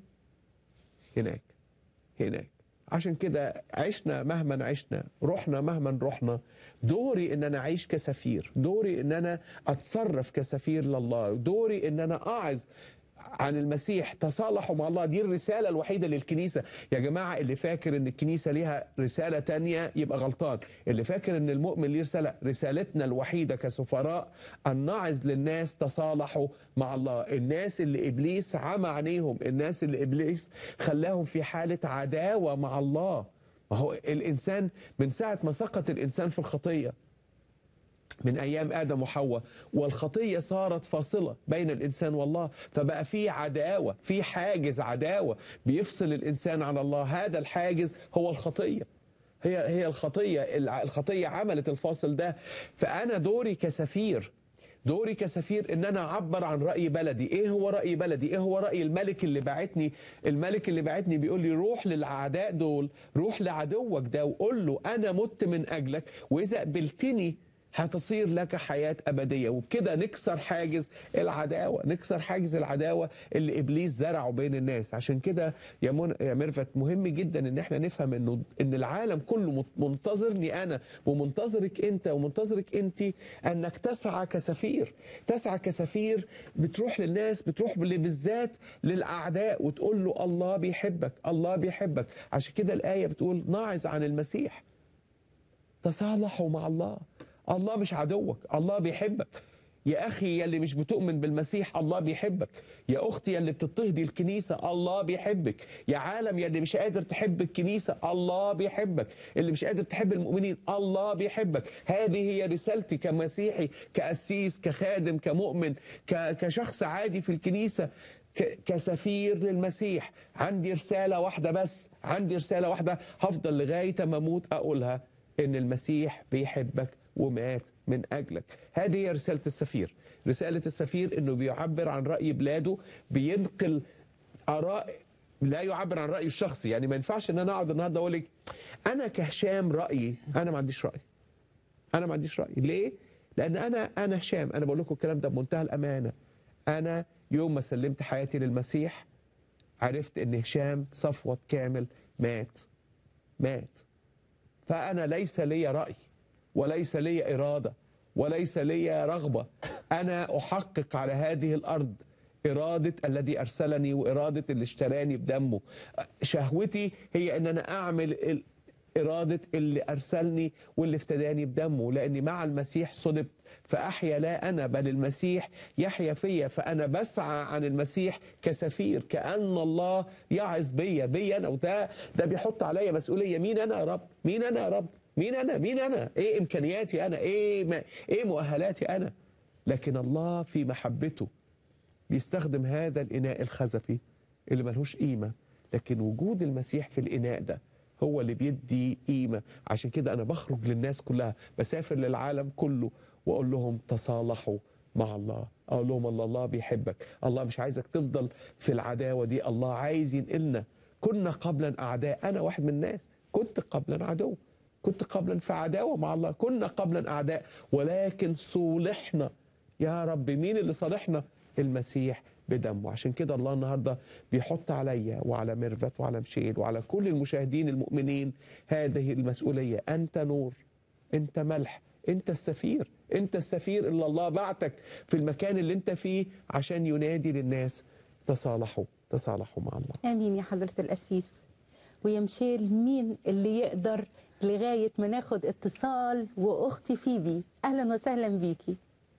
هناك هناك عشان كده عشنا مهما عشنا رحنا مهما رحنا دوري ان انا اعيش كسفير دوري ان انا اتصرف كسفير لله دوري ان انا اعظ عن المسيح تصالحوا مع الله دي الرسالة الوحيدة للكنيسة يا جماعة اللي فاكر ان الكنيسة ليها رسالة تانية يبقى غلطان اللي فاكر ان المؤمن ليه رسالة رسالتنا الوحيدة كسفراء ان نعظ للناس تصالحوا مع الله الناس اللي ابليس عمى عينيهم الناس اللي ابليس خلاهم في حالة عداوة مع الله ما هو الانسان من ساعة ما سقط الانسان في الخطية من ايام ادم وحواء والخطيه صارت فاصله بين الانسان والله فبقى في عداوه في حاجز عداوه بيفصل الانسان عن الله هذا الحاجز هو الخطيه هي هي الخطيه الع- الخطيه عملت الفاصل ده فانا دوري كسفير دوري كسفير ان انا اعبر عن راي بلدي ايه هو راي بلدي ايه هو راي الملك اللي بعتني الملك اللي بعتني بيقول لي روح للاعداء دول روح لعدوك ده وقول له انا مت من اجلك واذا قبلتني هتصير لك حياة أبدية وبكده نكسر حاجز العداوة نكسر حاجز العداوة اللي إبليس زرعه بين الناس عشان كده يا, من... يا ميرفت مهم جدا إن احنا نفهم إنه إن العالم كله مت- منتظرني أنا ومنتظرك أنت ومنتظرك أنت أنك تسعى كسفير تسعى كسفير بتروح للناس بتروح بال- بالذات للأعداء وتقول له الله بيحبك الله بيحبك عشان كده الآية بتقول ناعظ عن المسيح تصالحوا مع الله الله مش عدوك الله بيحبك يا أخي يلي مش بتؤمن بالمسيح الله بيحبك يا أختي يلي بتضطهدي الكنيسة الله بيحبك يا عالم يلي مش قادر تحب الكنيسة الله بيحبك اللي مش قادر تحب المؤمنين الله بيحبك هذه هي رسالتي كمسيحي كأسيس كخادم كمؤمن ك- كشخص عادي في الكنيسة ك- كسفير للمسيح عندي رسالة واحدة بس عندي رسالة واحدة هفضل لغاية ما أموت أقولها إن المسيح بيحبك ومات من أجلك هذه هي رسالة السفير رسالة السفير إنه بيعبر عن رأي بلاده بينقل آراء لا يعبر عن رأيه الشخصي يعني ما ينفعش إن أنا أقعد النهاردة أقول لك أنا كهشام رأيي أنا ما عنديش رأي انا ما عنديش راي ليه لان انا انا هشام انا بقول لكم الكلام ده بمنتهى الامانه انا يوم ما سلمت حياتي للمسيح عرفت ان هشام صفوت كامل مات مات فانا ليس لي راي وليس لي اراده وليس لي رغبه انا احقق على هذه الارض إرادة الذي أرسلني وإرادة اللي اشتراني بدمه شهوتي هي أن أنا أعمل ال- إرادة اللي أرسلني واللي افتداني بدمه لأني مع المسيح صلبت فأحيا لا أنا بل المسيح يحيا فيا فأنا بسعى عن المسيح كسفير كأن الله يعظ بيا بيا أنا وده ده بيحط عليا مسؤولية مين أنا يا رب مين أنا يا رب مين أنا مين أنا إيه إمكانياتي أنا إيه ما إيه مؤهلاتي أنا لكن الله في محبته بيستخدم هذا الإناء الخزفي اللي ملهوش قيمة لكن وجود المسيح في الإناء ده هو اللي بيدي قيمة عشان كده أنا بخرج للناس كلها بسافر للعالم كله وأقول لهم تصالحوا مع الله أقول لهم الله الله بيحبك الله مش عايزك تفضل في العداوة دي الله عايز ينقلنا كنا قبلا أعداء أنا واحد من الناس كنت قبلا عدو كنت قبلا في عداوة مع الله كنا قبلا أعداء ولكن صولحنا يا رب مين اللي صالحنا المسيح بدمه عشان كده الله النهارده بيحط عليا وعلى ميرفت وعلى مشيل وعلى كل المشاهدين المؤمنين هذه المسؤوليه انت نور انت ملح انت السفير انت السفير اللي الله بعتك في المكان اللي انت فيه عشان ينادي للناس تصالحوا تصالحوا مع الله امين يا حضره القسيس ويا مشيل مين اللي يقدر لغايه ما ناخد اتصال واختي فيبي اهلا وسهلا بيكي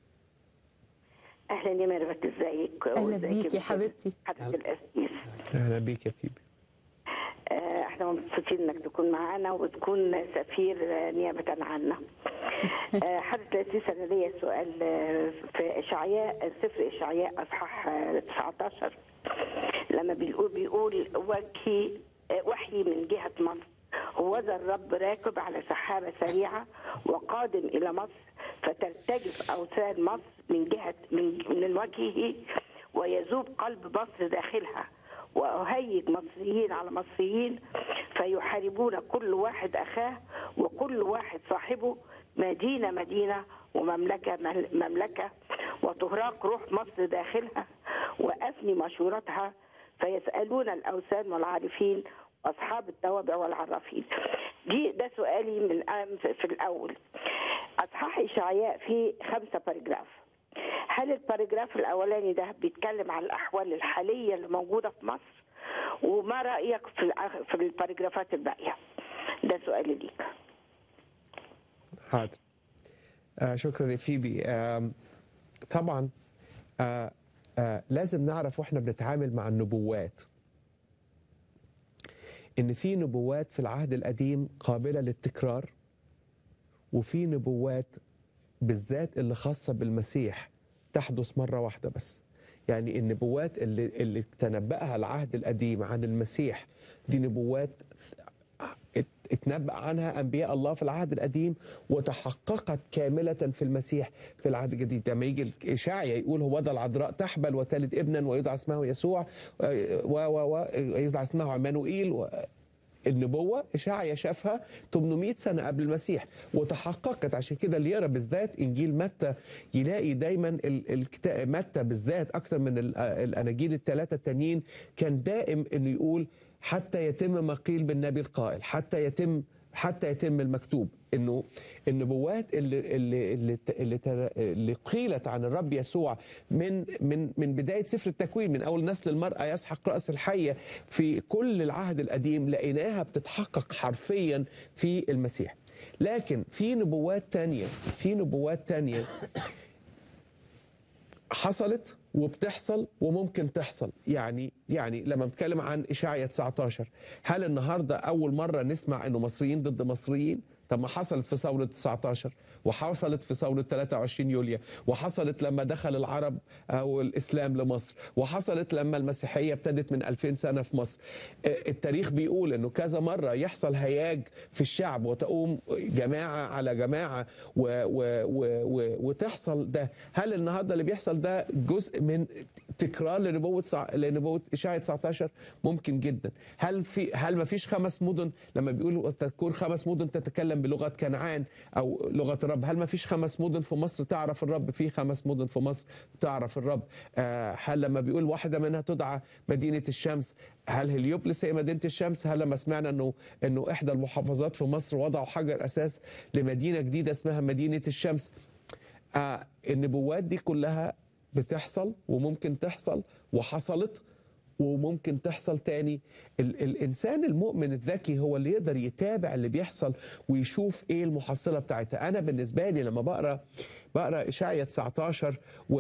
اهلا يا ميرفت ازيك اهلا وإزيك بيكي يا بخير؟ حبيبتي حضرة القسيس اهلا بيك يا فيبي آه، احنا مبسوطين انك تكون معانا وتكون سفير آه، نيابه عنا. آه، حضرة القسيس انا ليا سؤال آه، في اشعياء سفر اشعياء اصحاح آه، 19 لما بيقول بيقول وجهي آه، وحي من جهه مصر هوذا الرب راكب على سحابه سريعه وقادم الى مصر فترتجف اوثان مصر من جهه من من وجهه ويذوب قلب مصر داخلها وأهيج مصريين على مصريين فيحاربون كل واحد أخاه وكل واحد صاحبه مدينة مدينة ومملكة مل- مملكة وتهراق روح مصر داخلها وأفني مشورتها فيسألون الأوثان والعارفين أصحاب التوابع والعرافين دي ده سؤالي من الآن في في الأول أصحاح إشعياء فيه خمسة باراجراف هل الباراجراف الاولاني ده بيتكلم عن الاحوال الحاليه اللي موجوده في مصر وما رايك في الأخ- في الباراجرافات الباقيه ده سؤالي ليك حاضر آه شكرا يا فيبي آه طبعا آه آه لازم نعرف واحنا بنتعامل مع النبوات ان في نبوات في العهد القديم قابله للتكرار وفي نبوات بالذات اللي خاصه بالمسيح تحدث مره واحده بس يعني النبوات اللي اللي تنبأها العهد القديم عن المسيح دي نبوات ات- اتنبأ عنها أنبياء الله في العهد القديم وتحققت كاملة في المسيح في العهد الجديد لما يجي إشعيا يقول هو ذا العذراء تحبل وتلد ابنا ويدعى اسمه يسوع و و و يدعى اسمه عمانوئيل و النبوة إشعيا شافها 800 سنة قبل المسيح وتحققت عشان كده اللي يقرا بالذات إنجيل متى يلاقي دايما ال- الكتاب متى بالذات أكثر من ال- الأناجيل الثلاثة التانيين كان دائم إنه يقول حتى يتم ما قيل بالنبي القائل حتى يتم حتى يتم المكتوب انه النبوات اللي اللي اللي اللي, تر- اللي قيلت عن الرب يسوع من من من بدايه سفر التكوين من اول نسل المراه يسحق راس الحيه في كل العهد القديم لقيناها بتتحقق حرفيا في المسيح لكن في نبوات تانية في نبوات تانية حصلت وبتحصل وممكن تحصل يعني يعني لما بنتكلم عن اشعيا 19 هل النهارده اول مره نسمع انه مصريين ضد مصريين طب ما حصلت في ثوره 19 وحصلت في ثوره 23 يوليو وحصلت لما دخل العرب او الاسلام لمصر وحصلت لما المسيحيه ابتدت من 2000 سنه في مصر آه، التاريخ بيقول انه كذا مره يحصل هياج في الشعب وتقوم جماعه على جماعه و و و و وتحصل ده هل النهارده اللي بيحصل ده جزء من تكرار لنبوه صع... لنبوه اشاعه 19 ممكن جدا هل في هل ما فيش خمس مدن لما بيقولوا تكون خمس مدن تتكلم بلغه كنعان او لغه الرب هل ما فيش خمس مدن في مصر تعرف الرب في خمس مدن في مصر تعرف الرب آه هل لما بيقول واحده منها تدعى مدينه الشمس هل هليوبلس هي مدينه الشمس هل لما سمعنا انه انه احدى المحافظات في مصر وضعوا حجر اساس لمدينه جديده اسمها مدينه الشمس آه النبوات دي كلها بتحصل وممكن تحصل وحصلت وممكن تحصل تاني ال الانسان المؤمن الذكي هو اللي يقدر يتابع اللي بيحصل ويشوف ايه المحصله بتاعتها انا بالنسبه لي لما بقرا بقرا اشعيا 19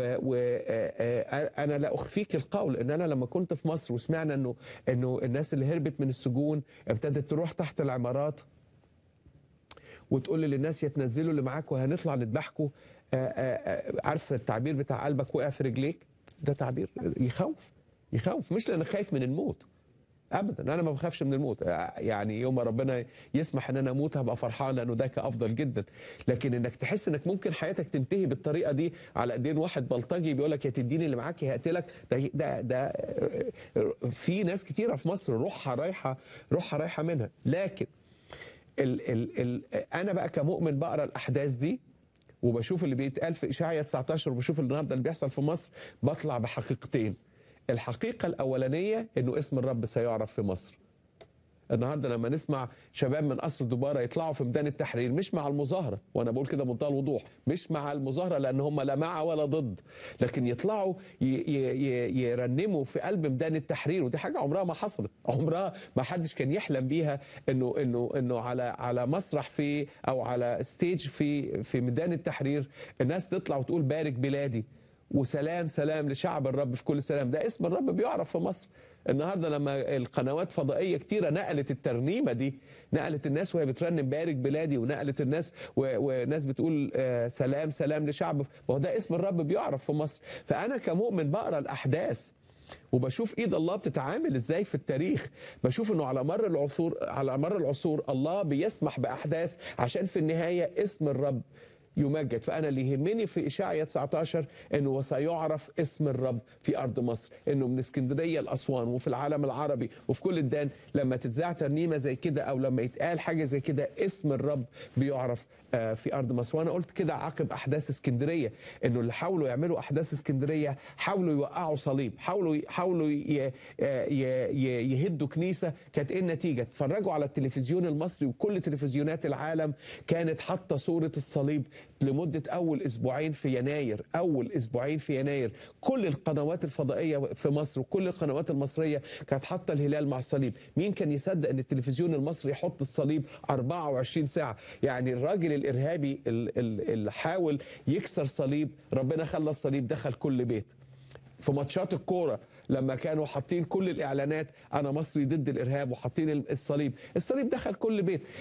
وانا لا اخفيك القول ان انا لما كنت في مصر وسمعنا انه انه الناس اللي هربت من السجون ابتدت تروح تحت العمارات وتقول للناس يتنزلوا اللي معاك وهنطلع نذبحكم عارف التعبير بتاع قلبك وقع في رجليك ده تعبير يخوف يخوف مش لان خايف من الموت ابدا انا ما بخافش من الموت يعني يوم ما ربنا يسمح ان انا اموت هبقى فرحان لانه ده افضل جدا لكن انك تحس انك ممكن حياتك تنتهي بالطريقه دي على ايدين واحد بلطجي بيقول لك يا تديني اللي معاك يا هقتلك ده ده ده في ناس كتيره في مصر روحها رايحه روحها رايحه منها لكن ال ال ال انا بقى كمؤمن بقرا الاحداث دي وبشوف اللي بيتقال في اشعيا 19 وبشوف النهارده اللي بيحصل في مصر بطلع بحقيقتين الحقيقة الأولانية إنه اسم الرب سيعرف في مصر النهارده لما نسمع شباب من قصر دبارة يطلعوا في ميدان التحرير مش مع المظاهرة وأنا بقول كده بمنتهى الوضوح مش مع المظاهرة لأن هم لا مع ولا ضد لكن يطلعوا ي ي يرنموا في قلب ميدان التحرير ودي حاجة عمرها ما حصلت عمرها ما حدش كان يحلم بيها إنه إنه إنه على على مسرح في أو على ستيج في في ميدان التحرير الناس تطلع وتقول بارك بلادي وسلام سلام لشعب الرب في كل سلام ده اسم الرب بيعرف في مصر النهارده لما القنوات فضائيه كتيره نقلت الترنيمه دي نقلت الناس وهي بترنم بارك بلادي ونقلت الناس وناس بتقول سلام سلام لشعب ما هو ده اسم الرب بيعرف في مصر فانا كمؤمن بقرا الاحداث وبشوف ايد الله بتتعامل ازاي في التاريخ بشوف انه على مر العصور على مر العصور الله بيسمح باحداث عشان في النهايه اسم الرب يمجد فأنا اللي يهمني في إشاعية 19 أنه وسيعرف اسم الرب في أرض مصر أنه من اسكندرية لأسوان وفي العالم العربي وفي كل الدان لما تتذاع ترنيمة زي كده أو لما يتقال حاجة زي كده اسم الرب بيعرف في أرض مصر وأنا قلت كده عقب أحداث اسكندرية أنه اللي حاولوا يعملوا أحداث اسكندرية حاولوا يوقعوا صليب حاولوا حاولوا يهدوا كنيسة كانت إيه النتيجة اتفرجوا على التلفزيون المصري وكل تلفزيونات العالم كانت حاطة صورة الصليب لمدة أول أسبوعين في يناير أول أسبوعين في يناير كل القنوات الفضائية في مصر وكل القنوات المصرية كانت حاطة الهلال مع الصليب مين كان يصدق أن التلفزيون المصري يحط الصليب 24 ساعة يعني الراجل الإرهابي اللي حاول يكسر صليب ربنا خلى الصليب دخل كل بيت في ماتشات الكوره لما كانوا حاطين كل الاعلانات انا مصري ضد الارهاب وحاطين الصليب الصليب دخل كل بيت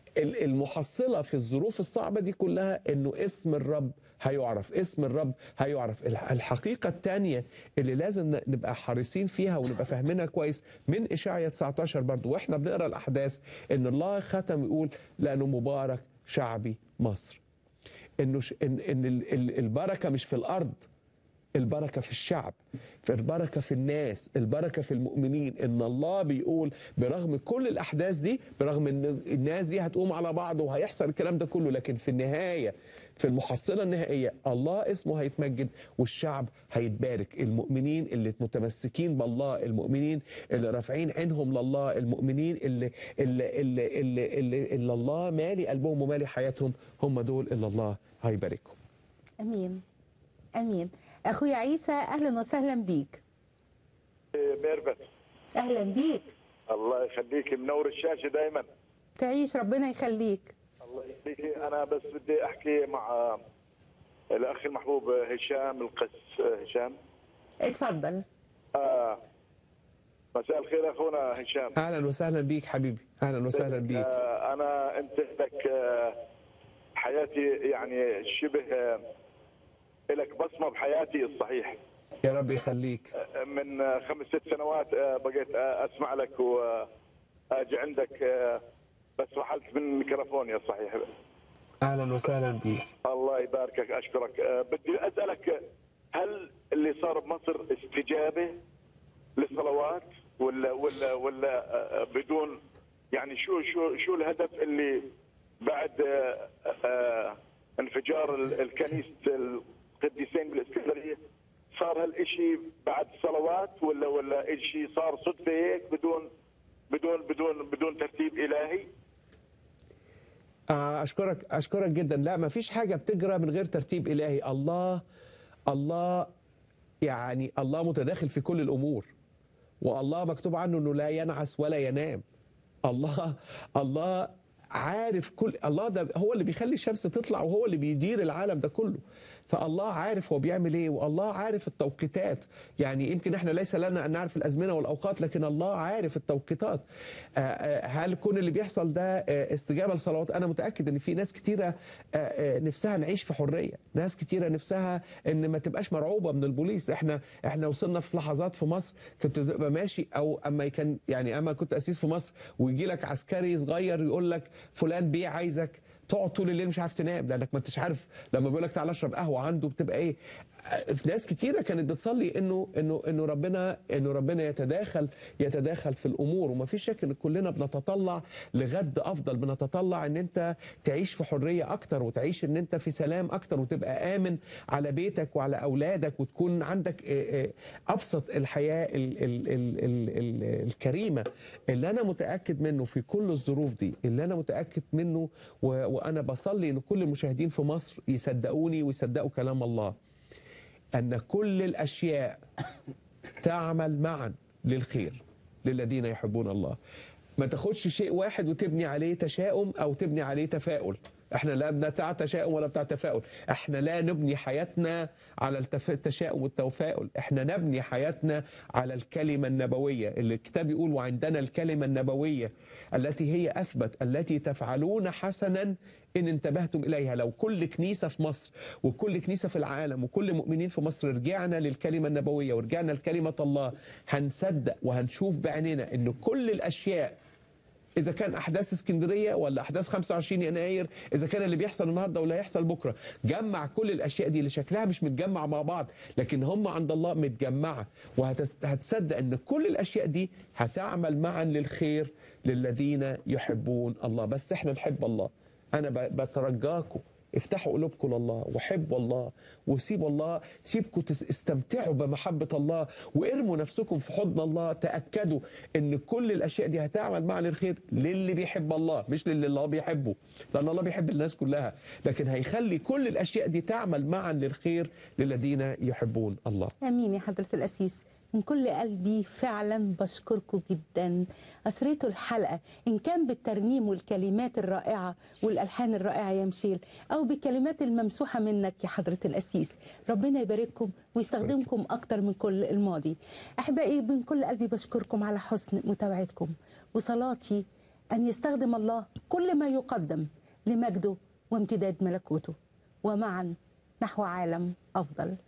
ال- المحصله في الظروف الصعبه دي كلها انه اسم الرب هيعرف اسم الرب هيعرف الح- الحقيقه الثانيه اللي لازم ن- نبقى حريصين فيها ونبقى فاهمينها كويس من اشعيا 19 برضو واحنا بنقرا الاحداث ان الله ختم يقول لانه مبارك شعبي مصر انه ش... ان ان ال- ال- البركه مش في الارض البركة في الشعب في البركة في الناس البركة في المؤمنين إن الله بيقول برغم كل الأحداث دي برغم إن الناس دي هتقوم على بعض وهيحصل الكلام ده كله لكن في النهاية في المحصلة النهائية الله اسمه هيتمجد والشعب هيتبارك المؤمنين اللي متمسكين بالله المؤمنين اللي رافعين عينهم لله المؤمنين اللي اللي اللي اللي, اللي, اللي الله مالي قلبهم ومالي حياتهم هم دول اللي الله هيباركهم امين امين اخويا عيسى اهلا وسهلا بيك ميرفت اهلا بيك الله يخليك منور الشاشه دائما تعيش ربنا يخليك الله يخليك انا بس بدي احكي مع الاخ المحبوب هشام القس هشام اتفضل آه مساء الخير اخونا هشام اهلا وسهلا بيك حبيبي اهلا وسهلا بيك آه انا انت لك آه حياتي يعني شبه آه لك بصمه بحياتي الصحيح يا رب يخليك آه، من آه، خمس ست سنوات آه، بقيت آه، اسمع لك واجي عندك آه، بس رحلت من كاليفورنيا صحيح اهلا وسهلا بيك الله يباركك اشكرك أه، بدي اسالك هل اللي صار بمصر استجابه للصلوات ولا ولا ولا أه، بدون يعني شو شو شو الهدف اللي بعد أه، أه، انفجار ال- الكنيسه القديسين بالاسكندريه صار هالشيء بعد الصلوات ولا ولا شيء صار صدفه هيك بدون بدون بدون بدون ترتيب الهي آه، اشكرك اشكرك جدا لا ما فيش حاجه بتجرى من غير ترتيب الهي الله الله يعني الله متداخل في كل الامور والله مكتوب عنه انه لا ينعس ولا ينام الله الله عارف كل الله ده هو اللي بيخلي الشمس تطلع وهو اللي بيدير العالم ده كله فالله عارف هو بيعمل ايه والله عارف التوقيتات يعني يمكن احنا ليس لنا ان نعرف الازمنه والاوقات لكن الله عارف التوقيتات آه، آه، هل كل اللي بيحصل ده آه، استجابه لصلوات انا متاكد ان في ناس كتيره آه، آه، نفسها نعيش في حريه ناس كتيره نفسها ان ما تبقاش مرعوبه من البوليس احنا احنا وصلنا في لحظات في مصر كنت تبقى ماشي او اما كان يعني اما كنت اسيس في مصر ويجي لك عسكري صغير يقول لك فلان بيه عايزك تقعد طول الليل مش عارف تنام لانك ما انتش عارف لما بيقول لك تعالى اشرب قهوه عنده بتبقى ايه في ناس كتيره كانت بتصلي انه انه انه ربنا انه ربنا يتداخل يتداخل في الامور وما فيش شك ان كلنا بنتطلع لغد افضل بنتطلع ان انت تعيش في حريه اكتر وتعيش ان انت في سلام اكتر وتبقى امن على بيتك وعلى اولادك وتكون عندك آه، آه، ابسط الحياه ال ال ال ال ال الكريمه اللي انا متاكد منه في كل الظروف دي اللي انا متاكد منه و- وانا بصلي ان كل المشاهدين في مصر يصدقوني ويصدقوا كلام الله ان كل الاشياء تعمل معا للخير للذين يحبون الله ما تاخدش شيء واحد وتبني عليه تشاؤم او تبني عليه تفاؤل احنا لا بتاع تشاؤم ولا بتاع تفاؤل احنا لا نبني حياتنا على التف- التشاؤم والتفاؤل احنا نبني حياتنا على الكلمة النبوية اللي الكتاب يقول وعندنا الكلمة النبوية التي هي أثبت التي تفعلون حسنا إن انتبهتم إليها لو كل كنيسة في مصر وكل كنيسة في العالم وكل مؤمنين في مصر رجعنا للكلمة النبوية ورجعنا لكلمة الله هنصدق وهنشوف بعيننا إن كل الأشياء اذا كان احداث اسكندريه ولا احداث 25 يناير اذا كان اللي بيحصل النهارده ولا هيحصل بكره جمع كل الاشياء دي اللي شكلها مش متجمع مع بعض لكن هم عند الله متجمعه وهتصدق ان كل الاشياء دي هتعمل معا للخير للذين يحبون الله بس احنا نحب الله انا ب- بترجاكم افتحوا قلوبكم لله وحبوا الله وسيبوا الله سيبكم تستمتعوا بمحبة الله وارموا نفسكم في حضن الله تأكدوا ان كل الاشياء دي هتعمل معا للخير للي بيحب الله مش للي الله بيحبه لان الله بيحب الناس كلها لكن هيخلي كل الاشياء دي تعمل معا للخير للذين يحبون الله امين يا حضره الاسيس من كل قلبي فعلا بشكركم جدا أسريتوا الحلقة إن كان بالترنيم والكلمات الرائعة والألحان الرائعة يا مشيل أو بالكلمات الممسوحة منك يا حضرة الأسيس ربنا يبارككم ويستخدمكم أكتر من كل الماضي أحبائي من كل قلبي بشكركم على حسن متابعتكم وصلاتي أن يستخدم الله كل ما يقدم لمجده وامتداد ملكوته ومعا نحو عالم أفضل